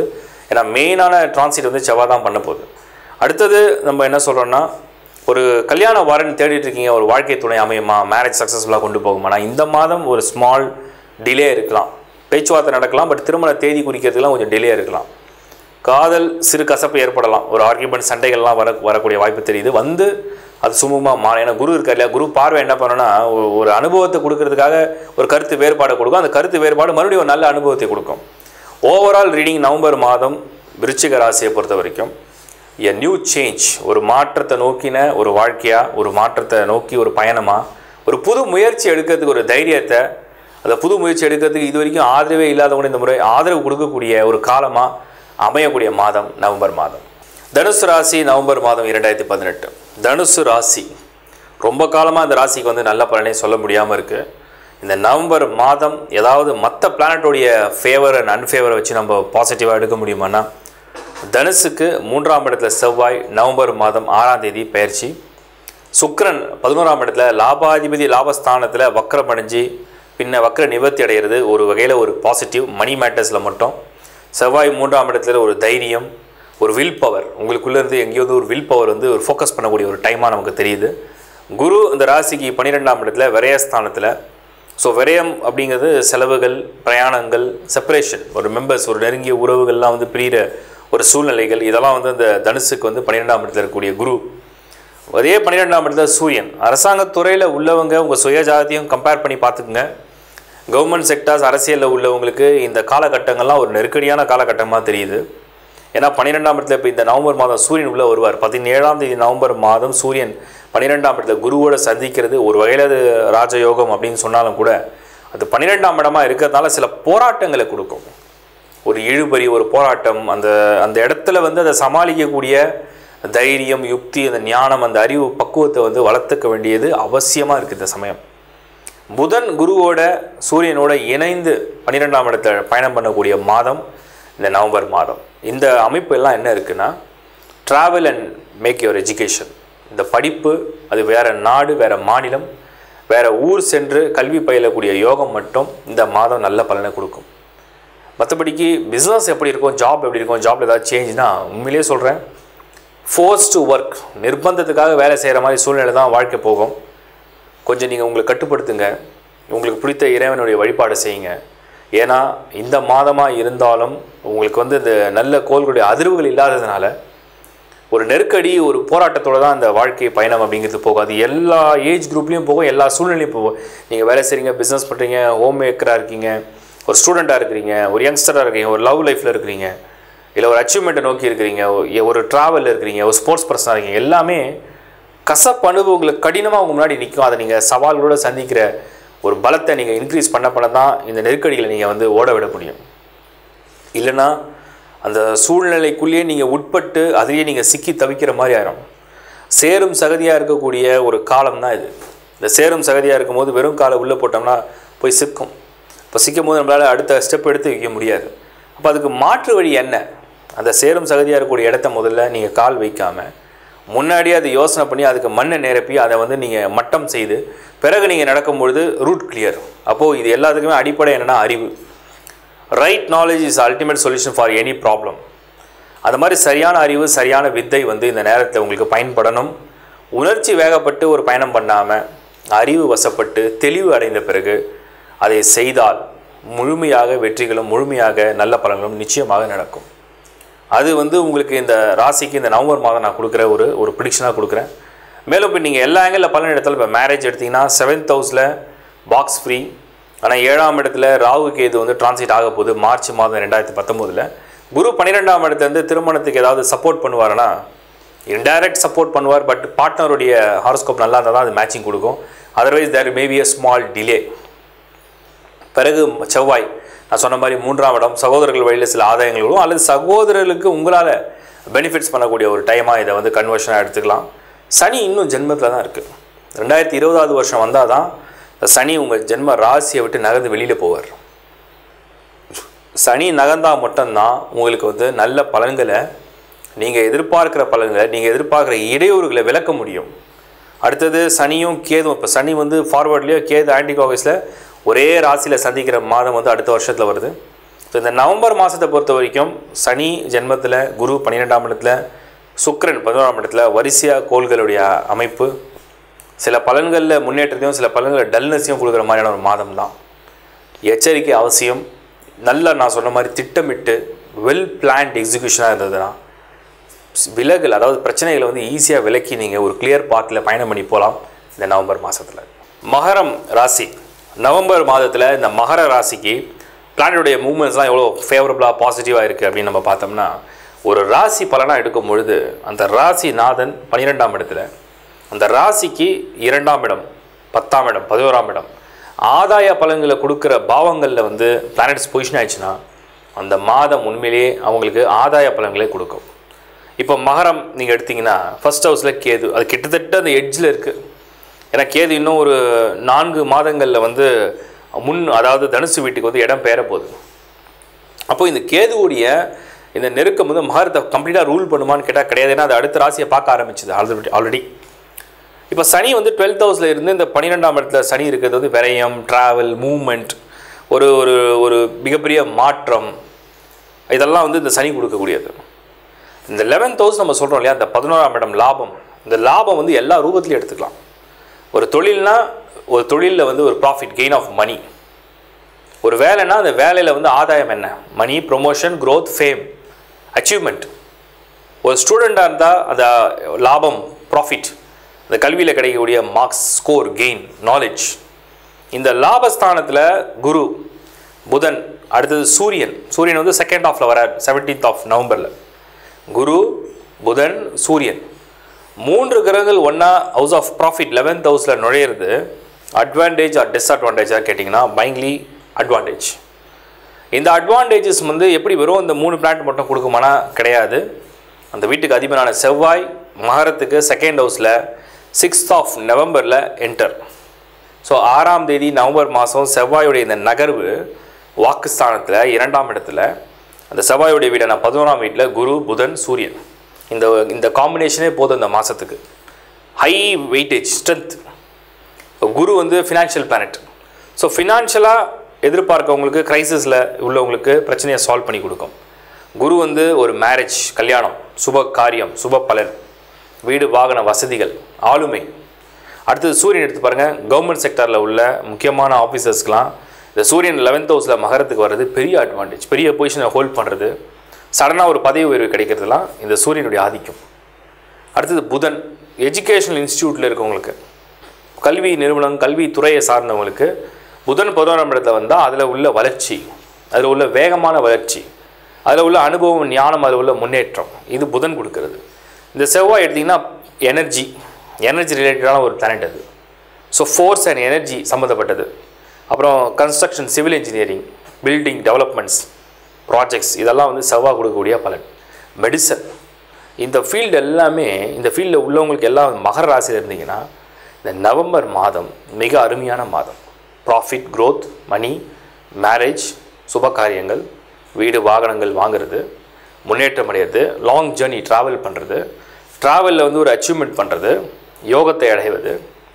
ஏன்னா மெயினான டிரான்சிட் வந்து செவ்வாய் தான் பண்ண போகுது அடுத்தது நம்ம என்ன சொல்கிறோன்னா ஒரு கல்யாண வரன் தேடிட்டு இருக்கீங்க ஒரு வாழ்க்கை துணை அமையுமா மேரேஜ் சக்ஸஸ்ஃபுல்லாக கொண்டு போகுமானா இந்த மாதம் ஒரு ஸ்மால் டிலே இருக்கலாம் பேச்சுவார்த்தை நடக்கலாம் பட் திருமண தேதி குறிக்கிறதுலாம் கொஞ்சம் டிலே இருக்கலாம் காதல் சிறு கசப்பு ஏற்படலாம் ஒரு ஆர்கியூமெண்ட் சண்டைகள்லாம் வர வரக்கூடிய வாய்ப்பு தெரியுது வந்து அது சுமூகமாக மாற ஏன்னா குரு இருக்கார் இல்லையா குரு பார்வை என்ன பண்ணணும்னா ஒரு- ஒரு அனுபவத்தை கொடுக்கறதுக்காக ஒரு கருத்து வேறுபாடை கொடுக்கும் அந்த கருத்து வேறுபாடு மறுபடியும் ஒரு நல்ல அனுபவத்தை கொடுக்கும் ஓவரால் ரீடிங் நவம்பர் மாதம் விருச்சிக ராசியை பொறுத்த வரைக்கும் எ நியூ சேஞ்ச் ஒரு மாற்றத்தை நோக்கின ஒரு வாழ்க்கையா ஒரு மாற்றத்தை நோக்கி ஒரு பயணமா ஒரு புது முயற்சி எடுக்கிறதுக்கு ஒரு தைரியத்தை அந்த புது முயற்சி எடுக்கிறதுக்கு இது வரைக்கும் ஆதரவே இல்லாதவங்க இந்த முறை ஆதரவு கொடுக்கக்கூடிய ஒரு காலமாக அமையக்கூடிய மாதம் நவம்பர் மாதம் தனுசு ராசி நவம்பர் மாதம் இரண்டாயிரத்தி பதினெட்டு தனுசு ராசி ரொம்ப காலமாக இந்த ராசிக்கு வந்து நல்ல பலனே சொல்ல முடியாமல் இருக்குது இந்த நவம்பர் மாதம் ஏதாவது மற்ற பிளானட்டோடைய ஃபேவர் அண்ட் அன்ஃபேவரை வச்சு நம்ம பாசிட்டிவாக எடுக்க முடியுமான்னா தனுசுக்கு மூன்றாம் இடத்துல செவ்வாய் நவம்பர் மாதம் ஆறாம் தேதி பயிற்சி சுக்கிரன் பதினோராம் இடத்துல லாபாதிபதி லாபஸ்தானத்தில் வக்ரம் அடைஞ்சு பின்ன வக்ர நிவர்த்தி அடைகிறது ஒரு வகையில் ஒரு பாசிட்டிவ் மணி மேட்டர்ஸில் மட்டும் செவ்வாய் மூன்றாம் இடத்துல ஒரு தைரியம் ஒரு வில் பவர் உங்களுக்குள்ளேருந்து எங்கேயாவது ஒரு வில் பவர் வந்து ஒரு ஃபோக்கஸ் பண்ணக்கூடிய ஒரு டைமாக நமக்கு தெரியுது குரு இந்த ராசிக்கு பன்னிரெண்டாம் இடத்துல விரயஸ்தானத்தில் ஸோ விரயம் அப்படிங்கிறது செலவுகள் பிரயாணங்கள் செப்பரேஷன் ஒரு மெம்பர்ஸ் ஒரு நெருங்கிய உறவுகள்லாம் வந்து பிரிகிற ஒரு சூழ்நிலைகள் இதெல்லாம் வந்து இந்த தனுசுக்கு வந்து பன்னிரெண்டாம் இடத்துல இருக்கக்கூடிய குரு அதே பன்னிரெண்டாம் இடத்துல சூரியன் அரசாங்கத் துறையில் உள்ளவங்க உங்கள் சுய ஜாதியும் கம்பேர் பண்ணி பார்த்துக்குங்க கவர்மெண்ட் செக்டார்ஸ் அரசியலில் உள்ளவங்களுக்கு இந்த காலகட்டங்கள்லாம் ஒரு நெருக்கடியான காலகட்டமாக தெரியுது ஏன்னா பன்னிரெண்டாம் இடத்துல இப்போ இந்த நவம்பர் மாதம் சூரியன் உள்ளே வருவார் பதினேழாம் தேதி நவம்பர் மாதம் சூரியன் பன்னிரெண்டாம் இடத்துல குருவோட சந்திக்கிறது ஒரு வகையில் அது ராஜயோகம் அப்படின்னு சொன்னாலும் கூட அது பன்னிரெண்டாம் இடமா இருக்கிறதுனால சில போராட்டங்களை கொடுக்கும் ஒரு இழுபறி ஒரு போராட்டம் அந்த அந்த இடத்துல வந்து அதை சமாளிக்கக்கூடிய தைரியம் யுக்தி அந்த ஞானம் அந்த அறிவு பக்குவத்தை வந்து வளர்த்துக்க வேண்டியது அவசியமாக இருக்குது இந்த சமயம் புதன் குருவோட சூரியனோட இணைந்து பன்னிரெண்டாம் இடத்துல பயணம் பண்ணக்கூடிய மாதம் இந்த நவம்பர் மாதம் இந்த அமைப்பு எல்லாம் என்ன இருக்குன்னா travel and make your education இந்த படிப்பு அது வேறு நாடு வேறு மாநிலம் வேறு ஊர் சென்று கல்வி பயிலக்கூடிய யோகம் மட்டும் இந்த மாதம் நல்ல பலனை கொடுக்கும் மற்றபடிக்கு பிஸ்னஸ் எப்படி இருக்கும் ஜாப் எப்படி இருக்கும் ஜாப்ல ஏதாவது சேஞ்ச்னா உண்மையிலேயே சொல்கிறேன் ஃபோர்ஸ் டு ஒர்க் நிர்பந்தத்துக்காக வேலை செய்கிற மாதிரி சூழ்நிலை தான் வாழ்க்கை போகும் கொஞ்சம் நீங்கள் உங்களை கட்டுப்படுத்துங்க உங்களுக்கு பிடித்த இறைவனுடைய வழிபாடு செய்யுங்க ஏன்னா இந்த மாதமாக இருந்தாலும் உங்களுக்கு வந்து இந்த நல்ல கோள்களுடைய அதிர்வுகள் இல்லாததுனால ஒரு நெருக்கடி ஒரு போராட்டத்தோட தான் அந்த வாழ்க்கை பயணம் அப்படிங்கிறது போகும் அது எல்லா ஏஜ் குரூப்லேயும் போகும் எல்லா சூழ்நிலையும் போகும் நீங்கள் வேலை செய்கிறீங்க பிஸ்னஸ் பண்ணுறீங்க ஹோம் மேக்கராக இருக்கீங்க ஒரு ஸ்டூடெண்ட்டாக இருக்கிறீங்க ஒரு யங்ஸ்டராக இருக்கிறீங்க ஒரு லவ் லைஃப்பில் இருக்கிறீங்க இல்லை ஒரு அச்சீவ்மெண்ட்டை நோக்கி இருக்கிறீங்க ஒ- ஒரு ட்ராவலில் இருக்கிறீங்க ஒரு ஸ்போர்ட்ஸ் பர்சனாக இருக்கீங்க எல்லாமே கசப்பு அனுபவங்களுக்கு கடினமாக உங்க முன்னாடி நிற்கும் அதை நீங்கள் சவால்களோட சந்திக்கிற ஒரு பலத்தை நீங்கள் இன்க்ரீஸ் பண்ண பண்ண தான் இந்த நெருக்கடிகளை நீங்கள் வந்து ஓட விட முடியும் இல்லைன்னா அந்த சூழ்நிலைக்குள்ளேயே நீங்கள் உட்பட்டு அதையே நீங்கள் சிக்கி தவிக்கிற மாதிரி ஆயிரும் சேரும் சகதியாக இருக்கக்கூடிய ஒரு காலம் தான் இது இந்த சேரும் சகதியாக இருக்கும்போது வெறும் காலை உள்ளே போட்டோம்னா போய் சிக்கும் இப்போ சிக்கும் போது நம்மளால் அடுத்த ஸ்டெப் எடுத்து வைக்க முடியாது அப்போ அதுக்கு மாற்று வழி என்ன அந்த சேரும் சகதியாக இருக்கக்கூடிய இடத்த முதல்ல நீங்கள் கால் வைக்காமல் முன்னாடியே அதை யோசனை பண்ணி அதுக்கு மண்ணை நிரப்பி அதை வந்து நீங்கள் மட்டம் செய்து பிறகு நீங்கள் நடக்கும்பொழுது ரூட் கிளியர் அப்போது இது எல்லாத்துக்குமே அடிப்படை என்னென்னா அறிவு right knowledge is ultimate solution for any problem அந்த மாதிரி சரியான அறிவு சரியான வித்தை வந்து இந்த நேரத்தில் உங்களுக்கு பயன்படணும் உணர்ச்சி வேகப்பட்டு ஒரு பயணம் பண்ணாமல் அறிவு வசப்பட்டு தெளிவு அடைந்த பிறகு அதை செய்தால் முழுமையாக வெற்றிகளும் முழுமையாக நல்ல பலன்களும் நிச்சயமாக நடக்கும் அது வந்து உங்களுக்கு இந்த ராசிக்கு இந்த நவம்பர் மாதம் நான் கொடுக்குற ஒரு ஒரு ப்ரிடிக்ஷனாக கொடுக்குறேன் மேலும் இப்போ நீங்கள் எல்லா ஆங்கிளில் பலன் எடுத்தாலும் இப்போ மேரேஜ் எடுத்திங்கன்னா செவன்த் ஹவுஸில் பாக்ஸ் ஃப்ரீ ஆனால் ஏழாம் இடத்துல ராகு கேது வந்து டிரான்சிட் ஆக போகுது மார்ச் மாதம் ரெண்டாயிரத்தி பத்தொம்போதில் குரு பன்னிரெண்டாம் இடத்துலேருந்து திருமணத்துக்கு ஏதாவது சப்போர்ட் பண்ணுவாருன்னா இன்டைரக்ட் சப்போர்ட் பண்ணுவார் பட் பார்ட்னருடைய ஹாரோஸ்கோப் நல்லா இருந்தால் தான் அது மேட்சிங் கொடுக்கும் otherwise there maybe a small delay பிறகு செவ்வாய் நான் சொன்ன மாதிரி மூன்றாம் இடம் சகோதரர்கள் வழியில் சில ஆதாயங்கள் வரும் அல்லது சகோதரர்களுக்கு உங்களால் பெனிஃபிட்ஸ் பண்ணக்கூடிய ஒரு டைமாக இதை வந்து கன்வர்ஷனாக எடுத்துக்கலாம் சனி இன்னும் ஜென்மத்தில் தான் இருக்குது ரெண்டாயிரத்தி இருபதாவது வருஷம் வந்தால் தான் சனி உங்கள் ஜென்ம ராசியை விட்டு நகர்ந்து வெளியில் போவார் சனி நகர்ந்தால் மட்டும்தான் உங்களுக்கு வந்து நல்ல பலன்களை நீங்கள் எதிர்பார்க்குற பலன்களை நீங்கள் எதிர்பார்க்குற இடையூறுகளை விளக்க முடியும் அடுத்தது சனியும் கேதும் இப்போ சனி வந்து ஃபார்வர்ட்லேயோ கேது ஆன்டி ஒரே ராசியில் சந்திக்கிற மாதம் வந்து அடுத்த வருஷத்தில் வருது ஸோ இந்த நவம்பர் மாதத்தை பொறுத்த வரைக்கும் சனி ஜென்மத்தில் குரு பன்னிரெண்டாம் இடத்துல சுக்கிரன் பதினோராம் இடத்துல வரிசையாக கோள்களுடைய அமைப்பு சில பலன்களில் முன்னேற்றத்தையும் சில பலன்களில் டல்னஸையும் கொடுக்குற மாதிரியான ஒரு மாதம் தான் எச்சரிக்கை அவசியம் நல்லா நான் சொன்ன மாதிரி திட்டமிட்டு வெல் பிளான்ட் எக்ஸிக்யூஷனாக இருந்ததுன்னா விலகல் அதாவது பிரச்சனைகளை வந்து ஈஸியாக விலக்கி நீங்கள் ஒரு கிளியர் பாத்தில் பயணம் பண்ணி போகலாம் இந்த நவம்பர் மாதத்தில் மகரம் ராசி நவம்பர் மாதத்தில் இந்த மகர ராசிக்கு பிளானட்டுடைய மூமெண்ட்ஸ்லாம் எவ்வளோ ஃபேவரபுளாக பாசிட்டிவாக இருக்குது அப்படின்னு நம்ம பார்த்தோம்னா ஒரு ராசி பலனாக எடுக்கும் பொழுது அந்த ராசி நாதன் பன்னிரெண்டாம் இடத்துல அந்த ராசிக்கு இரண்டாம் இடம் பத்தாம் இடம் பதினோராம் இடம் ஆதாய பலன்களை கொடுக்குற பாவங்களில் வந்து பிளானட்ஸ் பொசிஷன் ஆயிடுச்சுன்னா அந்த மாதம் உண்மையிலேயே அவங்களுக்கு ஆதாய பலன்களை கொடுக்கும் இப்போ மகரம் நீங்கள் எடுத்தீங்கன்னா ஃபர்ஸ்ட் ஹவுஸில் கேது அது கிட்டத்தட்ட அந்த எட்ஜில் இருக்குது ஏன்னா கேது இன்னும் ஒரு நான்கு மாதங்களில் வந்து முன் அதாவது தனுசு வீட்டுக்கு வந்து இடம் பெயர போகுது அப்போ இந்த கேதுவுடைய இந்த நெருக்கம் வந்து மகரத்தை கம்ப்ளீட்டாக ரூல் பண்ணுமான்னு கேட்டால் கிடையாது ஏன்னா அது அடுத்த ராசியை பார்க்க ஆரம்பிச்சுது ஆல்ரெடி ஆல்ரெடி இப்போ சனி வந்து டுவெல்த் ஹவுஸில் இருந்து இந்த பன்னிரெண்டாம் இடத்துல சனி இருக்கிறது வந்து விரயம் ட்ராவல் மூமெண்ட் ஒரு ஒரு ஒரு மிகப்பெரிய மாற்றம் இதெல்லாம் வந்து இந்த சனி கொடுக்கக்கூடியது இந்த லெவன்த் ஹவுஸ் நம்ம சொல்கிறோம் இல்லையா இந்த பதினோராம் இடம் லாபம் இந்த லாபம் வந்து எல்லா ரூபத்துலையும் எடுத்துக்கலாம் ஒரு தொழில்னா ஒரு தொழிலில் வந்து ஒரு ப்ராஃபிட் கெயின் ஆஃப் மணி ஒரு வேலைன்னா அந்த வேலையில் வந்து ஆதாயம் என்ன money promotion growth fame achievement ஒரு ஸ்டூடெண்ட்டாக இருந்தால் அந்த லாபம் ப்ராஃபிட் அந்த கல்வியில் கிடைக்கக்கூடிய மார்க்ஸ் ஸ்கோர் கெயின் நாலேஜ் இந்த லாபஸ்தானத்தில் குரு புதன் அடுத்தது சூரியன் சூரியன் வந்து செகண்ட் ஆஃப்ல வர செவன்டீன்த் ஆஃப் நவம்பரில் குரு புதன் சூரியன் மூன்று கிரகங்கள் ஒன்றா ஹவுஸ் ஆஃப் ப்ராஃபிட் லெவன்த் ஹவுஸில் நுழையிறது அட்வான்டேஜ் ஆர் டிஸ்அட்வான்டேஜாக கேட்டிங்கன்னா பயங்லி அட்வான்டேஜ் இந்த அட்வான்டேஜஸ் வந்து எப்படி வெறும் இந்த மூணு பிளான்ட் மட்டும் கொடுக்குமானா கிடையாது அந்த வீட்டுக்கு அதிபரான செவ்வாய் மகரத்துக்கு செகண்ட் ஹவுஸில் சிக்ஸ்த் ஆஃப் நவம்பரில் என்டர் ஸோ ஆறாம் தேதி நவம்பர் மாதம் செவ்வாயுடைய இந்த நகர்வு வாக்குஸ்தானத்தில் இரண்டாம் இடத்துல அந்த செவ்வாயுடைய வீடான பதினோராம் வீட்டில் குரு புதன் சூரியன் இந்த இந்த காம்பினேஷனே போதும் இந்த மாதத்துக்கு ஹை வெயிட்டேஜ் ஸ்ட்ரென்த் குரு வந்து ஃபினான்ஷியல் பிளானட் ஸோ ஃபினான்ஷியலாக எதிர்பார்க்கவங்களுக்கு கிரைசிஸில் உள்ளவங்களுக்கு பிரச்சனையை சால்வ் பண்ணி கொடுக்கும் குரு வந்து ஒரு மேரேஜ் கல்யாணம் சுப காரியம் சுப பலன் வீடு வாகன வசதிகள் ஆளுமை அடுத்தது சூரியன் எடுத்து பாருங்கள் கவர்மெண்ட் செக்டரில் உள்ள முக்கியமான ஆஃபீஸர்ஸ்க்கெலாம் இந்த சூரியன் லெவன்த் ஹவுஸில் மகரத்துக்கு வர்றது பெரிய அட்வான்டேஜ் பெரிய பொசிஷனை ஹோல்ட் பண்ணுறது சடனாக ஒரு பதவி உயர்வு கிடைக்கிறதுலாம் இந்த சூரியனுடைய ஆதிக்கம் அடுத்தது புதன் எஜுகேஷனல் இன்ஸ்டியூட்டில் இருக்கவங்களுக்கு கல்வி நிறுவனம் கல்வி துறையை சார்ந்தவங்களுக்கு புதன் பதினோராம் இடத்துல வந்தால் அதில் உள்ள வளர்ச்சி அதில் உள்ள வேகமான வளர்ச்சி அதில் உள்ள அனுபவம் ஞானம் அதில் உள்ள முன்னேற்றம் இது புதன் கொடுக்கிறது இந்த செவ்வாய் எடுத்திங்கன்னா எனர்ஜி எனர்ஜி ரிலேட்டடான ஒரு பிளானட் அது ஸோ ஃபோர்ஸ் அண்ட் எனர்ஜி சம்மந்தப்பட்டது அப்புறம் construction civil engineering building developments projects இதெல்லாம் வந்து செவ்வாய் கொடுக்கக்கூடிய பலன் மெடிசன் இந்த ஃபீல்டு எல்லாமே இந்த ஃபீல்டில் உள்ளவங்களுக்கு எல்லாம் மகர ராசியில் இருந்தீங்கன்னா இந்த நவம்பர் மாதம் மிக அருமையான மாதம் ப்ராஃபிட் growth மணி மேரேஜ் சுப காரியங்கள் வீடு வாகனங்கள் வாங்குறது முன்னேற்றம் அடையிறது லாங் ஜேர்னி ட்ராவல் பண்ணுறது ட்ராவலில் வந்து ஒரு அச்சீவ்மெண்ட் பண்ணுறது யோகத்தை அடைவது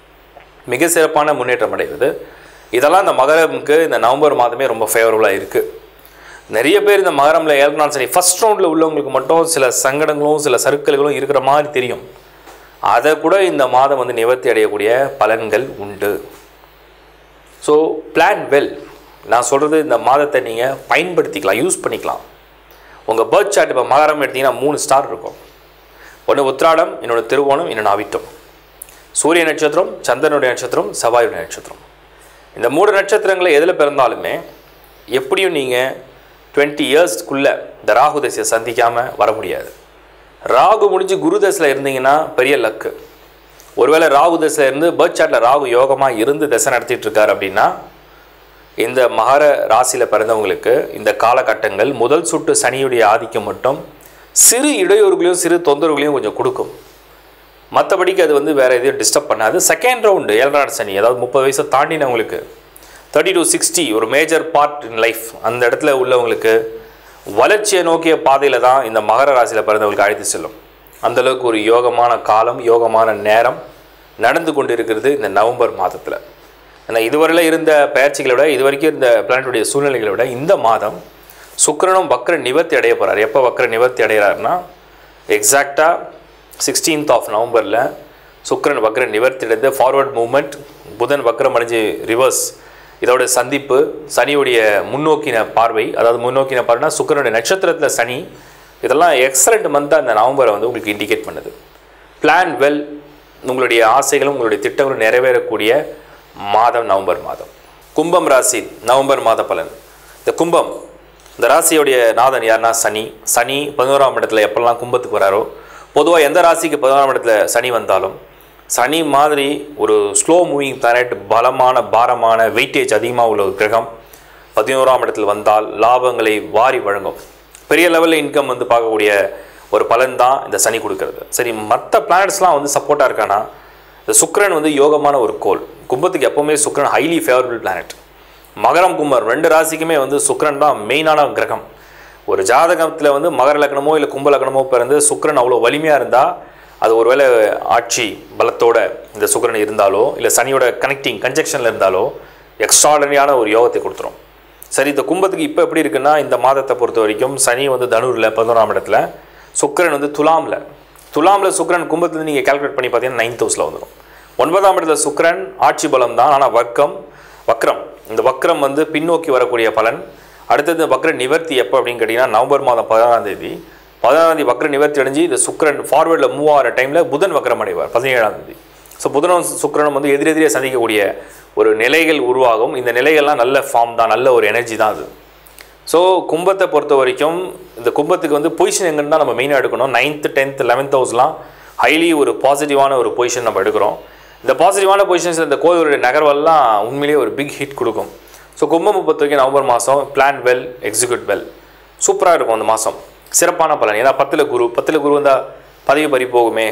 மிக சிறப்பான முன்னேற்றம் அடைவது இதெல்லாம் இந்த மகரமுக்கு இந்த நவம்பர் மாதமே ரொம்ப ஃபேவரபுளாக இருக்குது நிறைய பேர் இந்த மகரமில் ஏற்கனவே சரி ஃபஸ்ட் ரவுண்டில் உள்ளவங்களுக்கு மட்டும் சில சங்கடங்களும் சில சறுக்கல்களும் இருக்கிற மாதிரி தெரியும் அதை கூட இந்த மாதம் வந்து நிவர்த்தி அடையக்கூடிய பலன்கள் உண்டு ஸோ பிளான் வெல் நான் சொல்கிறது இந்த மாதத்தை நீங்கள் பயன்படுத்திக்கலாம் யூஸ் பண்ணிக்கலாம் உங்கள் பர்த் சார்ட் இப்போ மகரம் எடுத்தீங்கன்னா மூணு ஸ்டார் இருக்கும் ஒன்று உத்திராடம் இன்னொன்று திருவோணம் இன்னொன்று அவிட்டம் சூரிய நட்சத்திரம் சந்திரனுடைய நட்சத்திரம் செவ்வாயுடைய நட்சத்திரம் இந்த மூணு நட்சத்திரங்களை எதில் பிறந்தாலுமே எப்படியும் நீங்கள் டுவெண்ட்டி இயர்ஸ்க்குள்ளே இந்த ராகு தசையை சந்திக்காமல் வர முடியாது ராகு முடிஞ்சு குரு தசையில் இருந்தீங்கன்னா பெரிய லக்கு ஒருவேளை ராகு தசையில் இருந்து பர்த் சார்ட்டில் ராகு யோகமாக இருந்து தசை நடத்திட்டு இருக்காரு அப்படின்னா இந்த மகர ராசியில் பிறந்தவங்களுக்கு இந்த காலகட்டங்கள் முதல் சுட்டு சனியுடைய ஆதிக்கம் மட்டும் சிறு இடையூறுகளையும் சிறு தொந்தரவுகளையும் கொஞ்சம் கொடுக்கும் மற்றபடிக்கு அது வந்து வேறு எதையும் டிஸ்டர்ப் பண்ணாது செகண்ட் ரவுண்டு ஏழராடு சனி அதாவது முப்பது வயசை தாண்டினவங்களுக்கு தேர்ட்டி டு சிக்ஸ்டி ஒரு மேஜர் பார்ட் இன் லைஃப் அந்த இடத்துல உள்ளவங்களுக்கு வளர்ச்சியை நோக்கிய பாதையில் தான் இந்த மகர ராசியில் பிறந்தவங்களுக்கு அழைத்து செல்லும் அந்த அளவுக்கு ஒரு யோகமான காலம் யோகமான நேரம் நடந்து கொண்டு இருக்கிறது இந்த நவம்பர் மாதத்தில் ஏன்னா இதுவரையில் இருந்த பயிற்சிகளை விட இது வரைக்கும் இருந்த பிளானட்டுடைய சூழ்நிலைகளை விட இந்த மாதம் சுக்கிரனும் வக்ர நிவர்த்தி அடைய போகிறார் எப்போ வக்ர நிவர்த்தி அடைகிறாருன்னா எக்ஸாக்டாக சிக்ஸ்டீன்த் ஆஃப் நவம்பரில் சுக்கிரன் வக்ர நிவர்த்தி அடைந்து ஃபார்வர்ட் மூவ்மெண்ட் புதன் வக்ரம் அடைஞ்சு ரிவர்ஸ் இதோட சந்திப்பு சனியுடைய முன்னோக்கின பார்வை அதாவது முன்னோக்கின பார்வைனா சுக்கிரனுடைய நட்சத்திரத்தில் சனி இதெல்லாம் எக்ஸலண்ட் மந்தாக இந்த நவம்பரை வந்து உங்களுக்கு இண்டிகேட் பண்ணுது பிளான் வெல் உங்களுடைய ஆசைகளும் உங்களுடைய திட்டங்களும் நிறைவேறக்கூடிய மாதம் நவம்பர் மாதம் கும்பம் ராசி நவம்பர் மாத பலன் இந்த கும்பம் இந்த ராசியுடைய நாதன் யாருன்னா சனி சனி பதினோராம் இடத்துல எப்பெல்லாம் கும்பத்துக்கு வராரோ பொதுவாக எந்த ராசிக்கு பதினோராம் இடத்துல சனி வந்தாலும் சனி மாதிரி ஒரு ஸ்லோ மூவிங் பிளானட் பலமான பாரமான வெயிட்டேஜ் அதிகமாக உள்ள ஒரு கிரகம் பதினோராம் இடத்தில் வந்தால் லாபங்களை வாரி வழங்கும் பெரிய லெவலில் இன்கம் வந்து பார்க்கக்கூடிய ஒரு பலன் தான் இந்த சனி கொடுக்கறது சரி மற்ற பிளானட்ஸ்லாம் வந்து சப்போர்ட்டாக இருக்கானா இந்த சுக்கிரன் வந்து யோகமான ஒரு கோல் கும்பத்துக்கு எப்போவுமே சுக்கிரன் ஹைலி ஃபேவரபிள் பிளானட் மகரம் கும்பம் ரெண்டு ராசிக்குமே வந்து சுக்கிரன் தான் மெயினான கிரகம் ஒரு ஜாதகத்தில் வந்து மகர லக்னமோ இல்லை கும்ப லக்னமோ பிறந்து சுக்கிரன் அவ்வளோ வலிமையாக இருந்தால் அது ஒருவேளை ஆட்சி பலத்தோட இந்த சுக்கிரன் இருந்தாலோ இல்லை சனியோட கனெக்டிங் கன்ஜெக்ஷனில் இருந்தாலோ எக்ஸ்ட்ராடனரியான ஒரு யோகத்தை கொடுத்துரும் சரி இந்த கும்பத்துக்கு இப்போ எப்படி இருக்குன்னா இந்த மாதத்தை பொறுத்த வரைக்கும் சனி வந்து தனுரில் பதினோராம் இடத்துல சுக்கிரன் வந்து துலாமில் துலாமில் சுக்கிரன் கும்பத்துலேருந்து நீங்கள் கால்குலேட் பண்ணி பார்த்தீங்கன்னா நைன்த் ஹவுஸில் வந்துடும் ஒன்பதாம் இடத்துல சுக்கிரன் ஆட்சி பலம் தான் ஆனால் வக்கம் வக்ரம் இந்த வக்ரம் வந்து பின்னோக்கி வரக்கூடிய பலன் அடுத்தது வக்ர நிவர்த்தி எப்போ அப்படின்னு கேட்டிங்கன்னா நவம்பர் மாதம் பதினாறாம் தேதி பதினாறாம் தேதி வக்ர நிவர்த்தி அடைஞ்சு இந்த சுக்கிரன் ஃபார்வேர்டில் மூவ் ஆகிற டைமில் புதன் வக்ரம் அடைவார் பதினேழாம் தேதி ஸோ புதனும் சுக்கிரனும் வந்து எதிரெதிரே சந்திக்கக்கூடிய ஒரு நிலைகள் உருவாகும் இந்த நிலைகள்லாம் நல்ல ஃபார்ம் தான் நல்ல ஒரு எனர்ஜி தான் அது ஸோ கும்பத்தை பொறுத்த வரைக்கும் இந்த கும்பத்துக்கு வந்து பொசிஷன் எங்கன்னு தான் நம்ம மெயினாக எடுக்கணும் நைன்த்து டென்த் லெவன்த் ஹவுஸ்லாம் ஹைலி ஒரு பாசிட்டிவான ஒரு பொசிஷன் நம்ம எடுக்கிறோம் இந்த பாசிட்டிவான பொசிஷன்ஸ் இந்த கோவிலுடைய நகர்வெல்லாம் உண்மையிலேயே ஒரு பிக் ஹிட் கொடுக்கும் ஸோ கும்பம் பொறுத்த வரைக்கும் நவம்பர் மாதம் பிளான் வெல் எக்ஸிக்யூட் வெல் சூப்பராக இருக்கும் அந்த மாதம் சிறப்பான பலன் ஏன்னா பத்தில் குரு பத்தில் குரு வந்தால் பதவி பறி போகுமே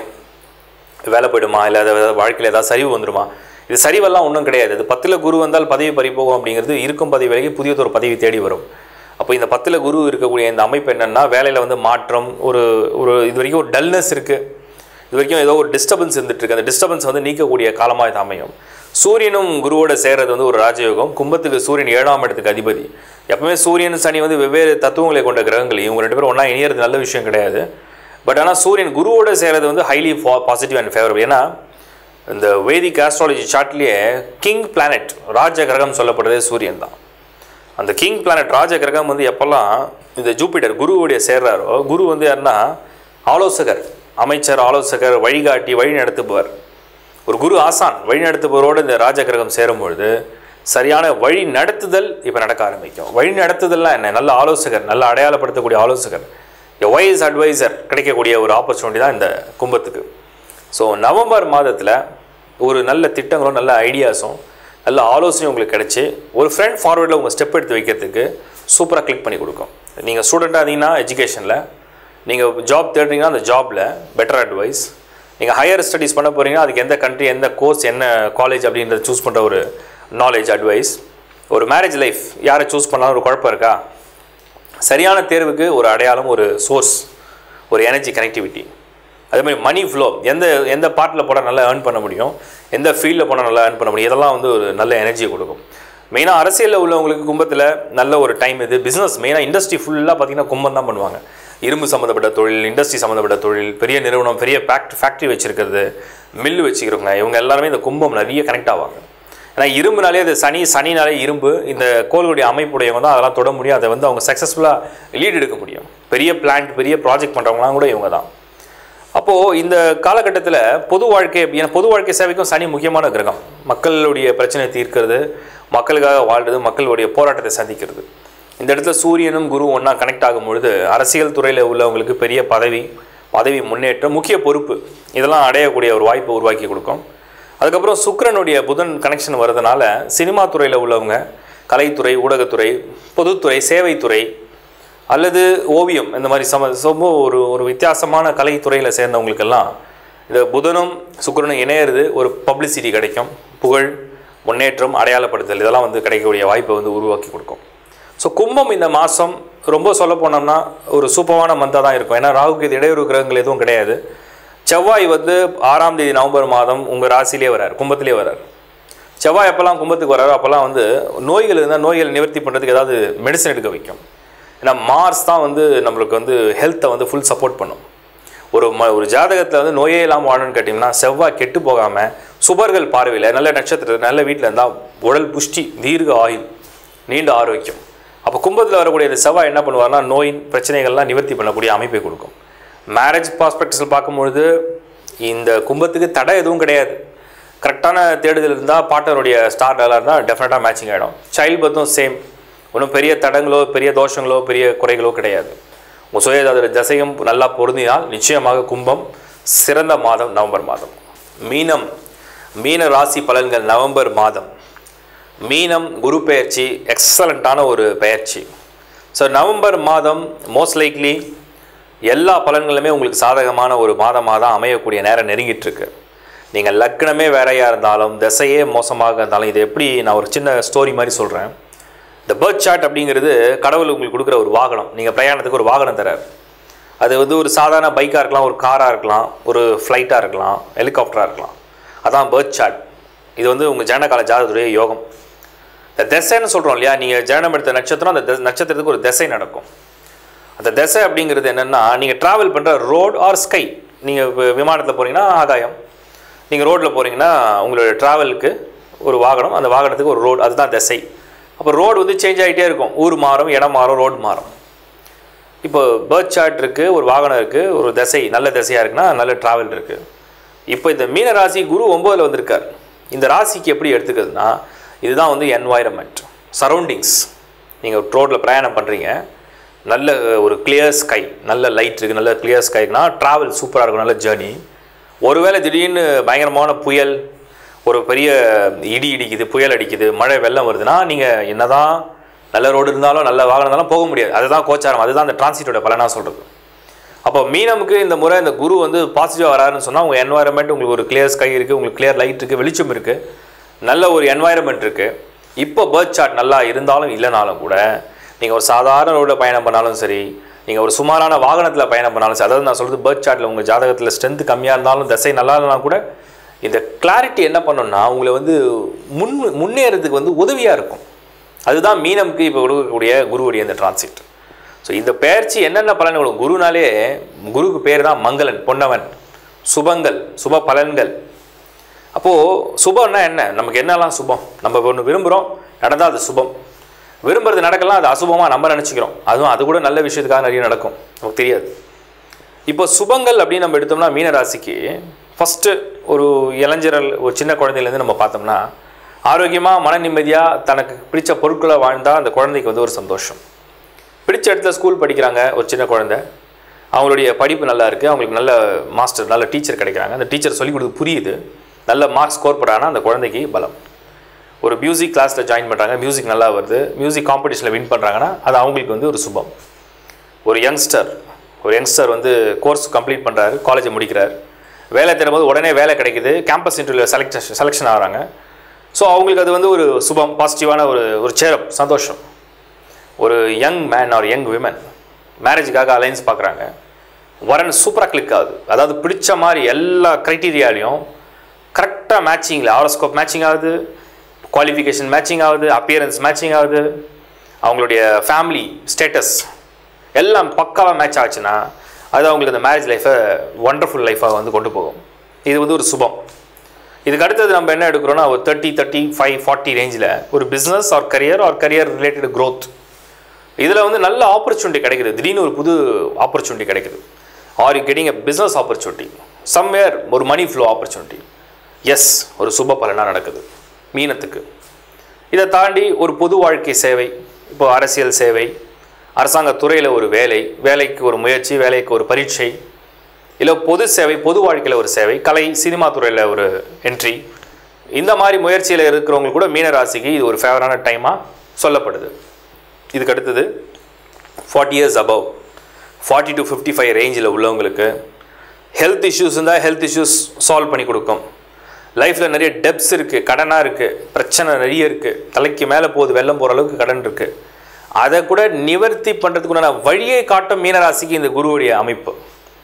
வேலை போயிடுமா இல்லை ஏதாவது வாழ்க்கையில் ஏதாவது சரிவு வந்துடுமா இது சரிவெல்லாம் ஒன்றும் கிடையாது இது பத்தில் குரு வந்தால் பதவி பறி போகும் அப்படிங்கிறது இருக்கும் பதவி விலகி புதியதொரு பதவி தேடி வரும் அப்போ இந்த பத்தில் குரு இருக்கக்கூடிய இந்த அமைப்பு என்னென்னா வேலையில் வந்து மாற்றம் ஒரு ஒரு இது வரைக்கும் ஒரு டல்னஸ் இருக்குது இது வரைக்கும் ஏதோ ஒரு டிஸ்டர்பன்ஸ் இருந்துட்டு இருக்கு அந்த டிஸ்டர்பன்ஸ் வந்து நீக்கக்கூடிய காலமாக இது அமையும் சூரியனும் குருவோட சேர்றது வந்து ஒரு ராஜயோகம் கும்பத்துக்கு சூரியன் ஏழாம் இடத்துக்கு அதிபதி எப்பவுமே சூரியன் சனி வந்து வெவ்வேறு தத்துவங்களை கொண்ட கிரகங்கள் இவங்க ரெண்டு பேரும் ஒன்றா இணையறது நல்ல விஷயம் கிடையாது பட் ஆனால் சூரியன் குருவோட சேர்றது வந்து ஹைலி பாசிட்டிவ் அண்ட் ஃபேவரபிள் ஏன்னா இந்த வேதிக் ஆஸ்ட்ராலஜி சார்ட்லேயே கிங் பிளானட் ராஜ கிரகம் சொல்லப்படுறதே சூரியன் தான் அந்த கிங் பிளானட் ராஜ கிரகம் வந்து எப்போல்லாம் இந்த ஜூபிட்டர் குருவுடைய சேர்றாரோ குரு வந்து யாருன்னா ஆலோசகர் அமைச்சர் ஆலோசகர் வழிகாட்டி வழி நடத்துபவர் ஒரு குரு ஆசான் வழி நடத்துபவரோடு இந்த ராஜ கிரகம் சேரும்பொழுது சரியான வழி நடத்துதல் இப்போ நடக்க ஆரம்பிக்கும் வழி நடத்துதல்லாம் என்ன நல்ல ஆலோசகர் நல்ல அடையாளப்படுத்தக்கூடிய ஆலோசகர் வைஸ் அட்வைசர் கிடைக்கக்கூடிய ஒரு ஆப்பர்ச்சுனிட்டி தான் இந்த கும்பத்துக்கு ஸோ நவம்பர் மாதத்தில் ஒரு நல்ல திட்டங்களும் நல்ல ஐடியாஸும் நல்ல ஆலோசனையும் உங்களுக்கு கிடைச்சி ஒரு ஃப்ரெண்ட் ஃபார்வர்டில் உங்கள் ஸ்டெப் எடுத்து வைக்கிறதுக்கு சூப்பராக கிளிக் பண்ணி கொடுக்கும் நீங்கள் ஸ்டூடெண்ட்டாக இருந்தீங்கன்னா எஜுகேஷனில் நீங்கள் ஜாப் தேடுறீங்கன்னா அந்த ஜாபில் பெட்டர் அட்வைஸ் நீங்கள் ஹையர் ஸ்டடீஸ் பண்ண போகிறீங்கன்னா அதுக்கு எந்த கண்ட்ரி எந்த கோர்ஸ் என்ன காலேஜ் அப்படின்றத சூஸ் பண்ணுற ஒரு நாலேஜ் அட்வைஸ் ஒரு மேரேஜ் லைஃப் யாரை சூஸ் பண்ணாலும் ஒரு குழப்பம் இருக்கா சரியான தேர்வுக்கு ஒரு அடையாளம் ஒரு சோர்ஸ் ஒரு எனர்ஜி கனெக்டிவிட்டி அதே மாதிரி மணி ஃப்ளோ எந்த எந்த பார்ட்டில் போனால் நல்லா ஏர்ன் பண்ண முடியும் எந்த ஃபீல்டில் போனால் நல்லா ஏர்ன் பண்ண முடியும் இதெல்லாம் வந்து ஒரு நல்ல எனர்ஜியை கொடுக்கும் மெயினாக அரசியலில் உள்ளவங்களுக்கு கும்பத்தில் நல்ல ஒரு டைம் இது பிஸ்னஸ் மெயினாக இண்டஸ்ட்ரி ஃபுல்லாக பார்த்தீங்கன்னா கும்பம் தான் பண்ணுவாங்க இரும்பு சம்மந்தப்பட்ட தொழில் இண்டஸ்ட்ரி சம்மந்தப்பட்ட தொழில் பெரிய நிறுவனம் பெரிய ஃபேக்ட் ஃபேக்ட்ரி வச்சுருக்கிறது மில்லு வச்சுக்கிறவங்க இவங்க எல்லாருமே இந்த கும்பம் நிறைய கனெக்ட் ஆவாங்க ஏன்னா இரும்புனாலே அது சனி சனினாலே இரும்பு இந்த கோளுடைய அமைப்புடையவங்க தான் அதெல்லாம் தொட முடியும் அதை வந்து அவங்க சக்ஸஸ்ஃபுல்லாக லீட் எடுக்க முடியும் பெரிய பிளான்ட் பெரிய ப்ராஜெக்ட் பண்ணுறவங்களாம் கூட இவங்க தான் அப்போது இந்த காலகட்டத்தில் பொது வாழ்க்கை ஏன்னா பொது வாழ்க்கை சேவைக்கும் சனி முக்கியமான கிரகம் மக்களுடைய பிரச்சனை தீர்க்கிறது மக்களுக்காக வாழ்றது மக்களுடைய போராட்டத்தை சந்திக்கிறது இந்த இடத்துல சூரியனும் குரு ஒன்றா கனெக்ட் ஆகும் பொழுது அரசியல் துறையில் உள்ளவங்களுக்கு பெரிய பதவி பதவி முன்னேற்றம் முக்கிய பொறுப்பு இதெல்லாம் அடையக்கூடிய ஒரு வாய்ப்பை உருவாக்கி கொடுக்கும் அதுக்கப்புறம் சுக்கிரனுடைய புதன் கனெக்ஷன் வர்றதுனால சினிமா துறையில் உள்ளவங்க கலைத்துறை ஊடகத்துறை பொதுத்துறை சேவைத்துறை அல்லது ஓவியம் இந்த மாதிரி சம ரொம்ப ஒரு ஒரு வித்தியாசமான கலைத்துறையில் சேர்ந்தவங்களுக்கெல்லாம் இந்த புதனும் சுக்கிரனும் இணையிறது ஒரு பப்ளிசிட்டி கிடைக்கும் புகழ் முன்னேற்றம் அடையாளப்படுத்தல் இதெல்லாம் வந்து கிடைக்கக்கூடிய வாய்ப்பை வந்து உருவாக்கி கொடுக்கும் ஸோ கும்பம் இந்த மாதம் ரொம்ப சொல்ல போனோம்னா ஒரு சூப்பரான மந்தாக தான் இருக்கும் ஏன்னா ராகுக்கு இது இடையூறு கிரகங்கள் எதுவும் கிடையாது செவ்வாய் வந்து ஆறாம் தேதி நவம்பர் மாதம் உங்கள் ராசிலே வரார் கும்பத்திலே வரார் செவ்வாய் எப்போல்லாம் கும்பத்துக்கு வராரோ அப்போல்லாம் வந்து நோய்கள் இருந்தால் நோய்கள் நிவர்த்தி பண்ணுறதுக்கு ஏதாவது மெடிசன் எடுக்க வைக்கும் ஏன்னா மார்ஸ் தான் வந்து நம்மளுக்கு வந்து ஹெல்த்தை வந்து ஃபுல் சப்போர்ட் பண்ணும் ஒரு ம ஒரு ஜாதகத்தில் வந்து நோயே இல்லாமல் வாழணும்னு கேட்டிங்கன்னா செவ்வாய் கெட்டு போகாமல் சுபர்கள் பார்வையில் நல்ல நட்சத்திரம் நல்ல வீட்டில் இருந்தால் உடல் புஷ்டி தீர்க்க ஆயுள் நீண்ட ஆரோக்கியம் அப்போ கும்பத்தில் வரக்கூடிய இந்த செவ்வாய் என்ன பண்ணுவார்னா நோயின் பிரச்சனைகள்லாம் நிவர்த்தி பண்ணக்கூடிய அமைப்பை கொடுக்கும் மேரேஜ் ப்ராஸ்பெக்ட்ஸில் பார்க்கும்பொழுது இந்த கும்பத்துக்கு தடை எதுவும் கிடையாது கரெக்டான தேடுதல் இருந்தால் பார்ட்னருடைய ஸ்டார் நல்லா இருந்தால் டெஃபினட்டாக மேட்சிங் ஆகிடும் சைல்ட் பர்த்தும் சேம் ஒன்றும் பெரிய தடங்களோ பெரிய தோஷங்களோ பெரிய குறைகளோ கிடையாது உங்கள் சுயஜாதக தசையும் நல்லா பொருந்தினால் நிச்சயமாக கும்பம் சிறந்த மாதம் நவம்பர் மாதம் மீனம் மீன ராசி பலன்கள் நவம்பர் மாதம் மீனம் குரு பெயர்ச்சி எக்ஸலண்ட்டான ஒரு பெயர்ச்சி ஸோ நவம்பர் மாதம் மோஸ்ட் லைக்லி எல்லா பலன்களுமே உங்களுக்கு சாதகமான ஒரு மாதமாக தான் அமையக்கூடிய நேரம் நெருங்கிட்டு இருக்கு நீங்கள் லக்னமே வேறையாக இருந்தாலும் திசையே மோசமாக இருந்தாலும் இது எப்படி நான் ஒரு சின்ன ஸ்டோரி மாதிரி சொல்கிறேன் இந்த பேர்த் சார்ட் அப்படிங்கிறது கடவுள் உங்களுக்கு கொடுக்குற ஒரு வாகனம் நீங்கள் பிரயாணத்துக்கு ஒரு வாகனம் தரார் அது வந்து ஒரு சாதாரண பைக்காக இருக்கலாம் ஒரு காராக இருக்கலாம் ஒரு ஃப்ளைட்டாக இருக்கலாம் ஹெலிகாப்டராக இருக்கலாம் அதான் பேர்த் சார்ட் இது வந்து உங்கள் ஜனகால ஜாதகத்துடைய யோகம் இந்த திசைன்னு சொல்கிறோம் இல்லையா நீங்கள் ஜனனம் எடுத்த நட்சத்திரம் அந்த தி- நட்சத்திரத்துக்கு ஒரு திசை நடக்கும் அந்த திசை அப்படிங்கிறது என்னென்னா நீங்கள் ட்ராவல் பண்ணுற ரோட் ஆர் ஸ்கை நீங்கள் விமானத்தில் போகிறீங்கன்னா ஆகாயம் நீங்கள் ரோட்டில் போகிறீங்கன்னா உங்களோட ட்ராவலுக்கு ஒரு வாகனம் அந்த வாகனத்துக்கு ஒரு ரோடு அதுதான் திசை அப்போ ரோடு வந்து சேஞ்ச் ஆகிட்டே இருக்கும் ஊர் மாறும் இடம் மாறும் ரோடு மாறும் இப்போ பேர்த் சார்ட் இருக்குது ஒரு வாகனம் இருக்குது ஒரு திசை நல்ல திசையாக இருக்குன்னா நல்ல ட்ராவல் இருக்குது இப்போ இந்த மீன ராசி குரு ஒம்போதில் வந்திருக்கார் இந்த ராசிக்கு எப்படி எடுத்துக்கிறதுனா இதுதான் வந்து என்வாயரன்மெண்ட் சரௌண்டிங்ஸ் நீங்கள் ரோட்டில் பிரயாணம் பண்ணுறீங்க நல்ல ஒரு கிளியர் ஸ்கை நல்ல லைட் இருக்குது நல்ல கிளியர் ஸ்கைனா ட்ராவல் சூப்பராக இருக்கும் நல்ல ஜேர்னி ஒருவேளை திடீர்னு பயங்கரமான புயல் ஒரு பெரிய இடி இடிக்குது புயல் அடிக்குது மழை வெள்ளம் வருதுன்னா நீங்கள் என்னதான் நல்ல ரோடு இருந்தாலும் நல்ல வாகனம் இருந்தாலும் போக முடியாது அதுதான் கோச்சாரம் அதுதான் அந்த டிரான்சிட்டோட பலனாக சொல்கிறது அப்போ மீனமுக்கு இந்த முறை இந்த குரு வந்து பாசிட்டிவாக வராருன்னு சொன்னால் உங்கள் என்வாயரன்மெண்ட் உங்களுக்கு ஒரு கிளியர் ஸ்கை இருக்குது உங்களுக்கு கிளியர் லைட் இருக்குது வெளிச்சம் இருக்குது நல்ல ஒரு என்வாயரன்மெண்ட் இருக்குது இப்போ பேர்த் சார்ட் நல்லா இருந்தாலும் இல்லைனாலும் கூட நீங்கள் ஒரு சாதாரண ரோடில் பயணம் பண்ணாலும் சரி நீங்கள் ஒரு சுமாரான வாகனத்தில் பயணம் பண்ணாலும் சரி அதாவது நான் சொல்கிறது பேர்த் சார்ட்டில் உங்கள் ஜாதகத்தில் ஸ்ட்ரென்த் கம்மியாக இருந்தாலும் தசை நல்லா இல்லைனா கூட இந்த கிளாரிட்டி என்ன பண்ணணும்னா உங்களை வந்து முன் முன்னேறதுக்கு வந்து உதவியாக இருக்கும் அதுதான் மீனமுக்கு இப்போ கொடுக்கக்கூடிய குருவுடைய இந்த டிரான்சிட் ஸோ இந்த பெயர்ச்சி என்னென்ன பலன் கொடுக்கும் குருனாலே குருக்கு பேர் தான் மங்களன் பொன்னவன் சுபங்கள் சுப பலன்கள் அப்போது சுபம்னா என்ன நமக்கு என்னெல்லாம் சுபம் நம்ம ஒன்று விரும்புகிறோம் நடந்தால் அது சுபம் விரும்புறது நடக்கலாம் அது அசுபமாக நம்ம நினச்சிக்கிறோம் அதுவும் அது கூட நல்ல விஷயத்துக்காக நிறைய நடக்கும் நமக்கு தெரியாது இப்போ சுபங்கள் அப்படின்னு நம்ம எடுத்தோம்னா மீனராசிக்கு ஃபஸ்ட்டு ஒரு இளைஞரல் ஒரு சின்ன குழந்தையிலேருந்து நம்ம பார்த்தோம்னா ஆரோக்கியமாக மன நிம்மதியாக தனக்கு பிடிச்ச பொருட்களை வாழ்ந்தால் அந்த குழந்தைக்கு வந்து ஒரு சந்தோஷம் பிடிச்ச இடத்துல ஸ்கூல் படிக்கிறாங்க ஒரு சின்ன குழந்தை அவங்களுடைய படிப்பு நல்லா இருக்குது அவங்களுக்கு நல்ல மாஸ்டர் நல்ல டீச்சர் கிடைக்கிறாங்க அந்த டீச்சர் சொல்லிக் கொடுத்து புரியுது நல்ல மார்க்ஸ் ஸ்கோர் பண்ணாங்கன்னா அந்த குழந்தைக்கு பலம் ஒரு மியூசிக் கிளாஸில் ஜாயின் பண்ணுறாங்க மியூசிக் நல்லா வருது மியூசிக் காம்படிஷனில் வின் பண்ணுறாங்கன்னா அது அவங்களுக்கு வந்து ஒரு சுபம் ஒரு யங்ஸ்டர் ஒரு யங்ஸ்டர் வந்து கோர்ஸ் கம்ப்ளீட் பண்ணுறாரு காலேஜை முடிக்கிறார் வேலை தேடும்போது உடனே வேலை கிடைக்குது கேம்பஸ் இன்டர்வியூ செலக்ட் செலெக்ஷன் ஆகிறாங்க ஸோ அவங்களுக்கு அது வந்து ஒரு சுபம் பாசிட்டிவான ஒரு ஒரு சேரப் சந்தோஷம் ஒரு young man or young women மேரேஜுக்காக அலைன்ஸ் பார்க்குறாங்க வரன் சூப்பராக கிளிக் ஆகுது அதாவது பிடிச்ச மாதிரி எல்லா க்ரைட்டீரியாலையும் கரெக்டாக மேட்சிங்கில் ஆரோஸ்கோப் மேட்சிங் ஆகுது குவாலிஃபிகேஷன் மேட்சிங் ஆகுது அப்பியரன்ஸ் மேட்சிங் ஆகுது அவங்களுடைய ஃபேமிலி ஸ்டேட்டஸ் எல்லாம் பக்காவாக மேட்ச் ஆச்சுன்னா அது அவங்களுக்கு அந்த மேரேஜ் லைஃப்பை ஒண்டர்ஃபுல் லைஃபாக வந்து கொண்டு போகும் இது வந்து ஒரு சுபம் இதுக்கு அடுத்தது நம்ம என்ன எடுக்கிறோம்னா ஒரு தேர்ட்டி தேர்ட்டி ஃபைவ் ஃபார்ட்டி ரேஞ்சில் ஒரு business or career or career related growth இதில் வந்து நல்ல ஆப்பர்ச்சுனிட்டி கிடைக்குது திடீர்னு ஒரு புது ஆப்பர்ச்சுனிட்டி கிடைக்குது are you getting a business opportunity somewhere ஒரு மணி ஃப்ளோ ஆப்பர்ச்சுனிட்டி எஸ் ஒரு சுப பலனாக நடக்குது மீனத்துக்கு இதை தாண்டி ஒரு பொது வாழ்க்கை சேவை இப்போ அரசியல் சேவை அரசாங்க துறையில் ஒரு வேலை வேலைக்கு ஒரு முயற்சி வேலைக்கு ஒரு பரீட்சை இல்லை பொது சேவை பொது வாழ்க்கையில் ஒரு சேவை கலை சினிமா துறையில் ஒரு என்ட்ரி இந்த மாதிரி முயற்சியில் இருக்கிறவங்களுக்கு கூட மீன ராசிக்கு இது ஒரு ஃபேவரான டைமாக சொல்லப்படுது இதுக்கு அடுத்தது forty years above forty to fifty five ரேஞ்சில் உள்ளவங்களுக்கு ஹெல்த் இஷ்யூஸ் இருந்தால் ஹெல்த் இஷ்யூஸ் சால்வ் பண்ணி கொடுக்கும் லைஃப்பில் நிறைய டெப்ஸ் இருக்குது கடனாக இருக்குது பிரச்சனை நிறைய இருக்குது தலைக்கு மேலே போகுது வெள்ளம் போகிற அளவுக்கு கடன் இருக்குது அதை கூட நிவர்த்தி பண்ணுறதுக்குண்டான வழியை காட்டும் மீனராசிக்கு இந்த குருவுடைய அமைப்பு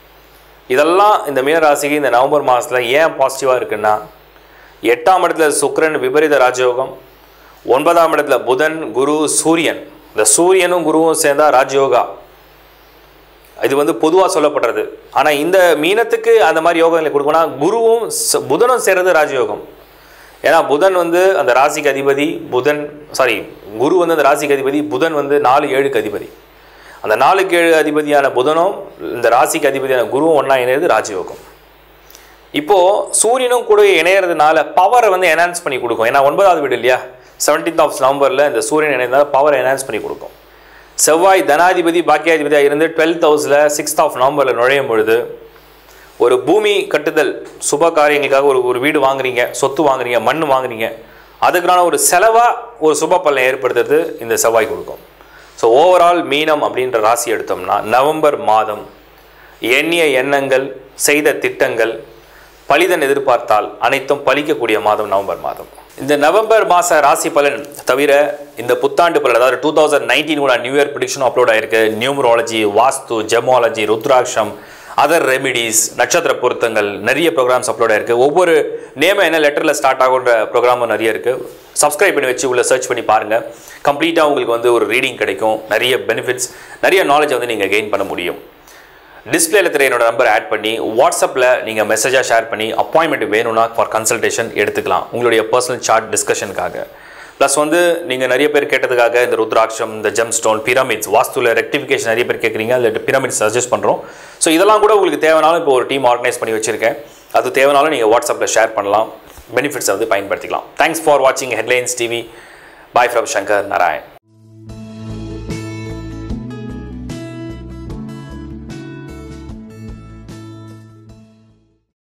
இதெல்லாம் இந்த மீனராசிக்கு இந்த நவம்பர் மாதத்தில் ஏன் பாசிட்டிவாக இருக்குன்னா எட்டாம் இடத்துல சுக்கிரன் விபரீத ராஜயோகம் ஒன்பதாம் இடத்துல புதன் குரு சூரியன் இந்த சூரியனும் குருவும் சேர்ந்தா ராஜயோகா இது வந்து பொதுவாக சொல்லப்படுறது ஆனால் இந்த மீனத்துக்கு அந்த மாதிரி யோகங்களை கொடுக்கணும்னா குருவும் ச- புதனும் சேர்றது ராஜயோகம் ஏன்னா புதன் வந்து அந்த ராசிக்கு அதிபதி புதன் சாரி குரு வந்து அந்த ராசிக்கு அதிபதி புதன் வந்து நாலு ஏழுக்கு அதிபதி அந்த நாலுக்கு ஏழு அதிபதியான புதனும் இந்த ராசிக்கு அதிபதியான குருவும் ஒன்றா இணையிறது ராஜயோகம் இப்போது சூரியனும் கூட இணையறதுனால பவரை வந்து என்ஹான்ஸ் பண்ணி கொடுக்கும் ஏன்னா ஒன்பதாவது வீடு இல்லையா செவன்டீன்த் ஆஃப் நவம்பரில் இந்த சூரியன் இணைந்தால் பவரை என்ஹான்ஸ் பண்ணி கொடுக்கும் செவ்வாய் தனாதிபதி பாக்கியாதிபதியாக இருந்து டுவெல்த் ஹவுஸில் சிக்ஸ்த் ஆஃப் நவம்பரில் நுழையும் பொழுது ஒரு பூமி கட்டுதல் சுப காரியங்களுக்காக ஒரு ஒரு வீடு வாங்குறீங்க சொத்து வாங்குறீங்க மண் வாங்குறீங்க அதுக்கான ஒரு செலவாக ஒரு சுப பலனை ஏற்படுத்துறது இந்த செவ்வாய் கொடுக்கும் ஸோ ஓவரால் மீனம் அப்படின்ற ராசி எடுத்தோம்னா நவம்பர் மாதம் எண்ணிய எண்ணங்கள் செய்த திட்டங்கள் பலிதன் எதிர்பார்த்தால் அனைத்தும் பலிக்கக்கூடிய மாதம் நவம்பர் மாதம் இந்த நவம்பர் மாத ராசி பலன் தவிர இந்த புத்தாண்டு பலன் அதாவது டூ தௌசண்ட் நைன்டீனோட நியூ இயர் ப்ரிடிக்ஷனும் அப்லோட் ஆயிருக்கு நியூமராலஜி வாஸ்து ஜெமாலஜி ருத்ராட்சம் அதர் ரெமிடிஸ் நட்சத்திர பொருத்தங்கள் நிறைய ப்ரோக்ராம்ஸ் அப்லோட் ஆயிருக்கு ஒவ்வொரு நேமம் என்ன லெட்டரில் ஸ்டார்ட் ஆகுன்ற ப்ரோக்ராமும் நிறைய இருக்குது சப்ஸ்கிரைப் பண்ணி வச்சு உள்ள சர்ச் பண்ணி பாருங்கள் கம்ப்ளீட்டாக உங்களுக்கு வந்து ஒரு ரீடிங் கிடைக்கும் நிறைய பெனிஃபிட்ஸ் நிறைய நாலேஜ் வந்து நீங்கள் கெயின் பண்ண முடியும் டிஸ்பிளேல தெரிய என்னோட நம்பர் ஆட் பண்ணி வாட்ஸ்அப்பில் நீங்கள் மெசேஜாக ஷேர் பண்ணி அப்பாயின்மெண்ட் வேணும்னா ஃபார் கன்சல்டேஷன் எடுத்துக்கலாம் உங்களுடைய பர்சனல் சார்ட் டிஸ்கஷனுக்காக ப்ளஸ் வந்து நீங்கள் நிறைய பேர் கேட்டதுக்காக இந்த ருத்ராட்சம் இந்த ஜெம் ஸ்டோன் பிரமிட்ஸ் வாஸ்துல ரெக்டிஃபிகேஷன் நிறைய பேர் கேட்குறீங்க அதில் பிரமிட்ஸ் சஜஸ்ட் பண்ணுறோம் ஸோ இதெல்லாம் கூட உங்களுக்கு தேவைனாலும் இப்போ ஒரு டீம் ஆர்கனைஸ் பண்ணி வச்சிருக்கேன் அது தேவைனாலும் நீங்கள் வாட்ஸ்அப்பில் ஷேர் பண்ணலாம் பெனிஃபிட்ஸை வந்து பயன்படுத்திக்கலாம் தேங்க்ஸ் ஃபார் வாட்சிங் headlines TV bye from Shankar Narayan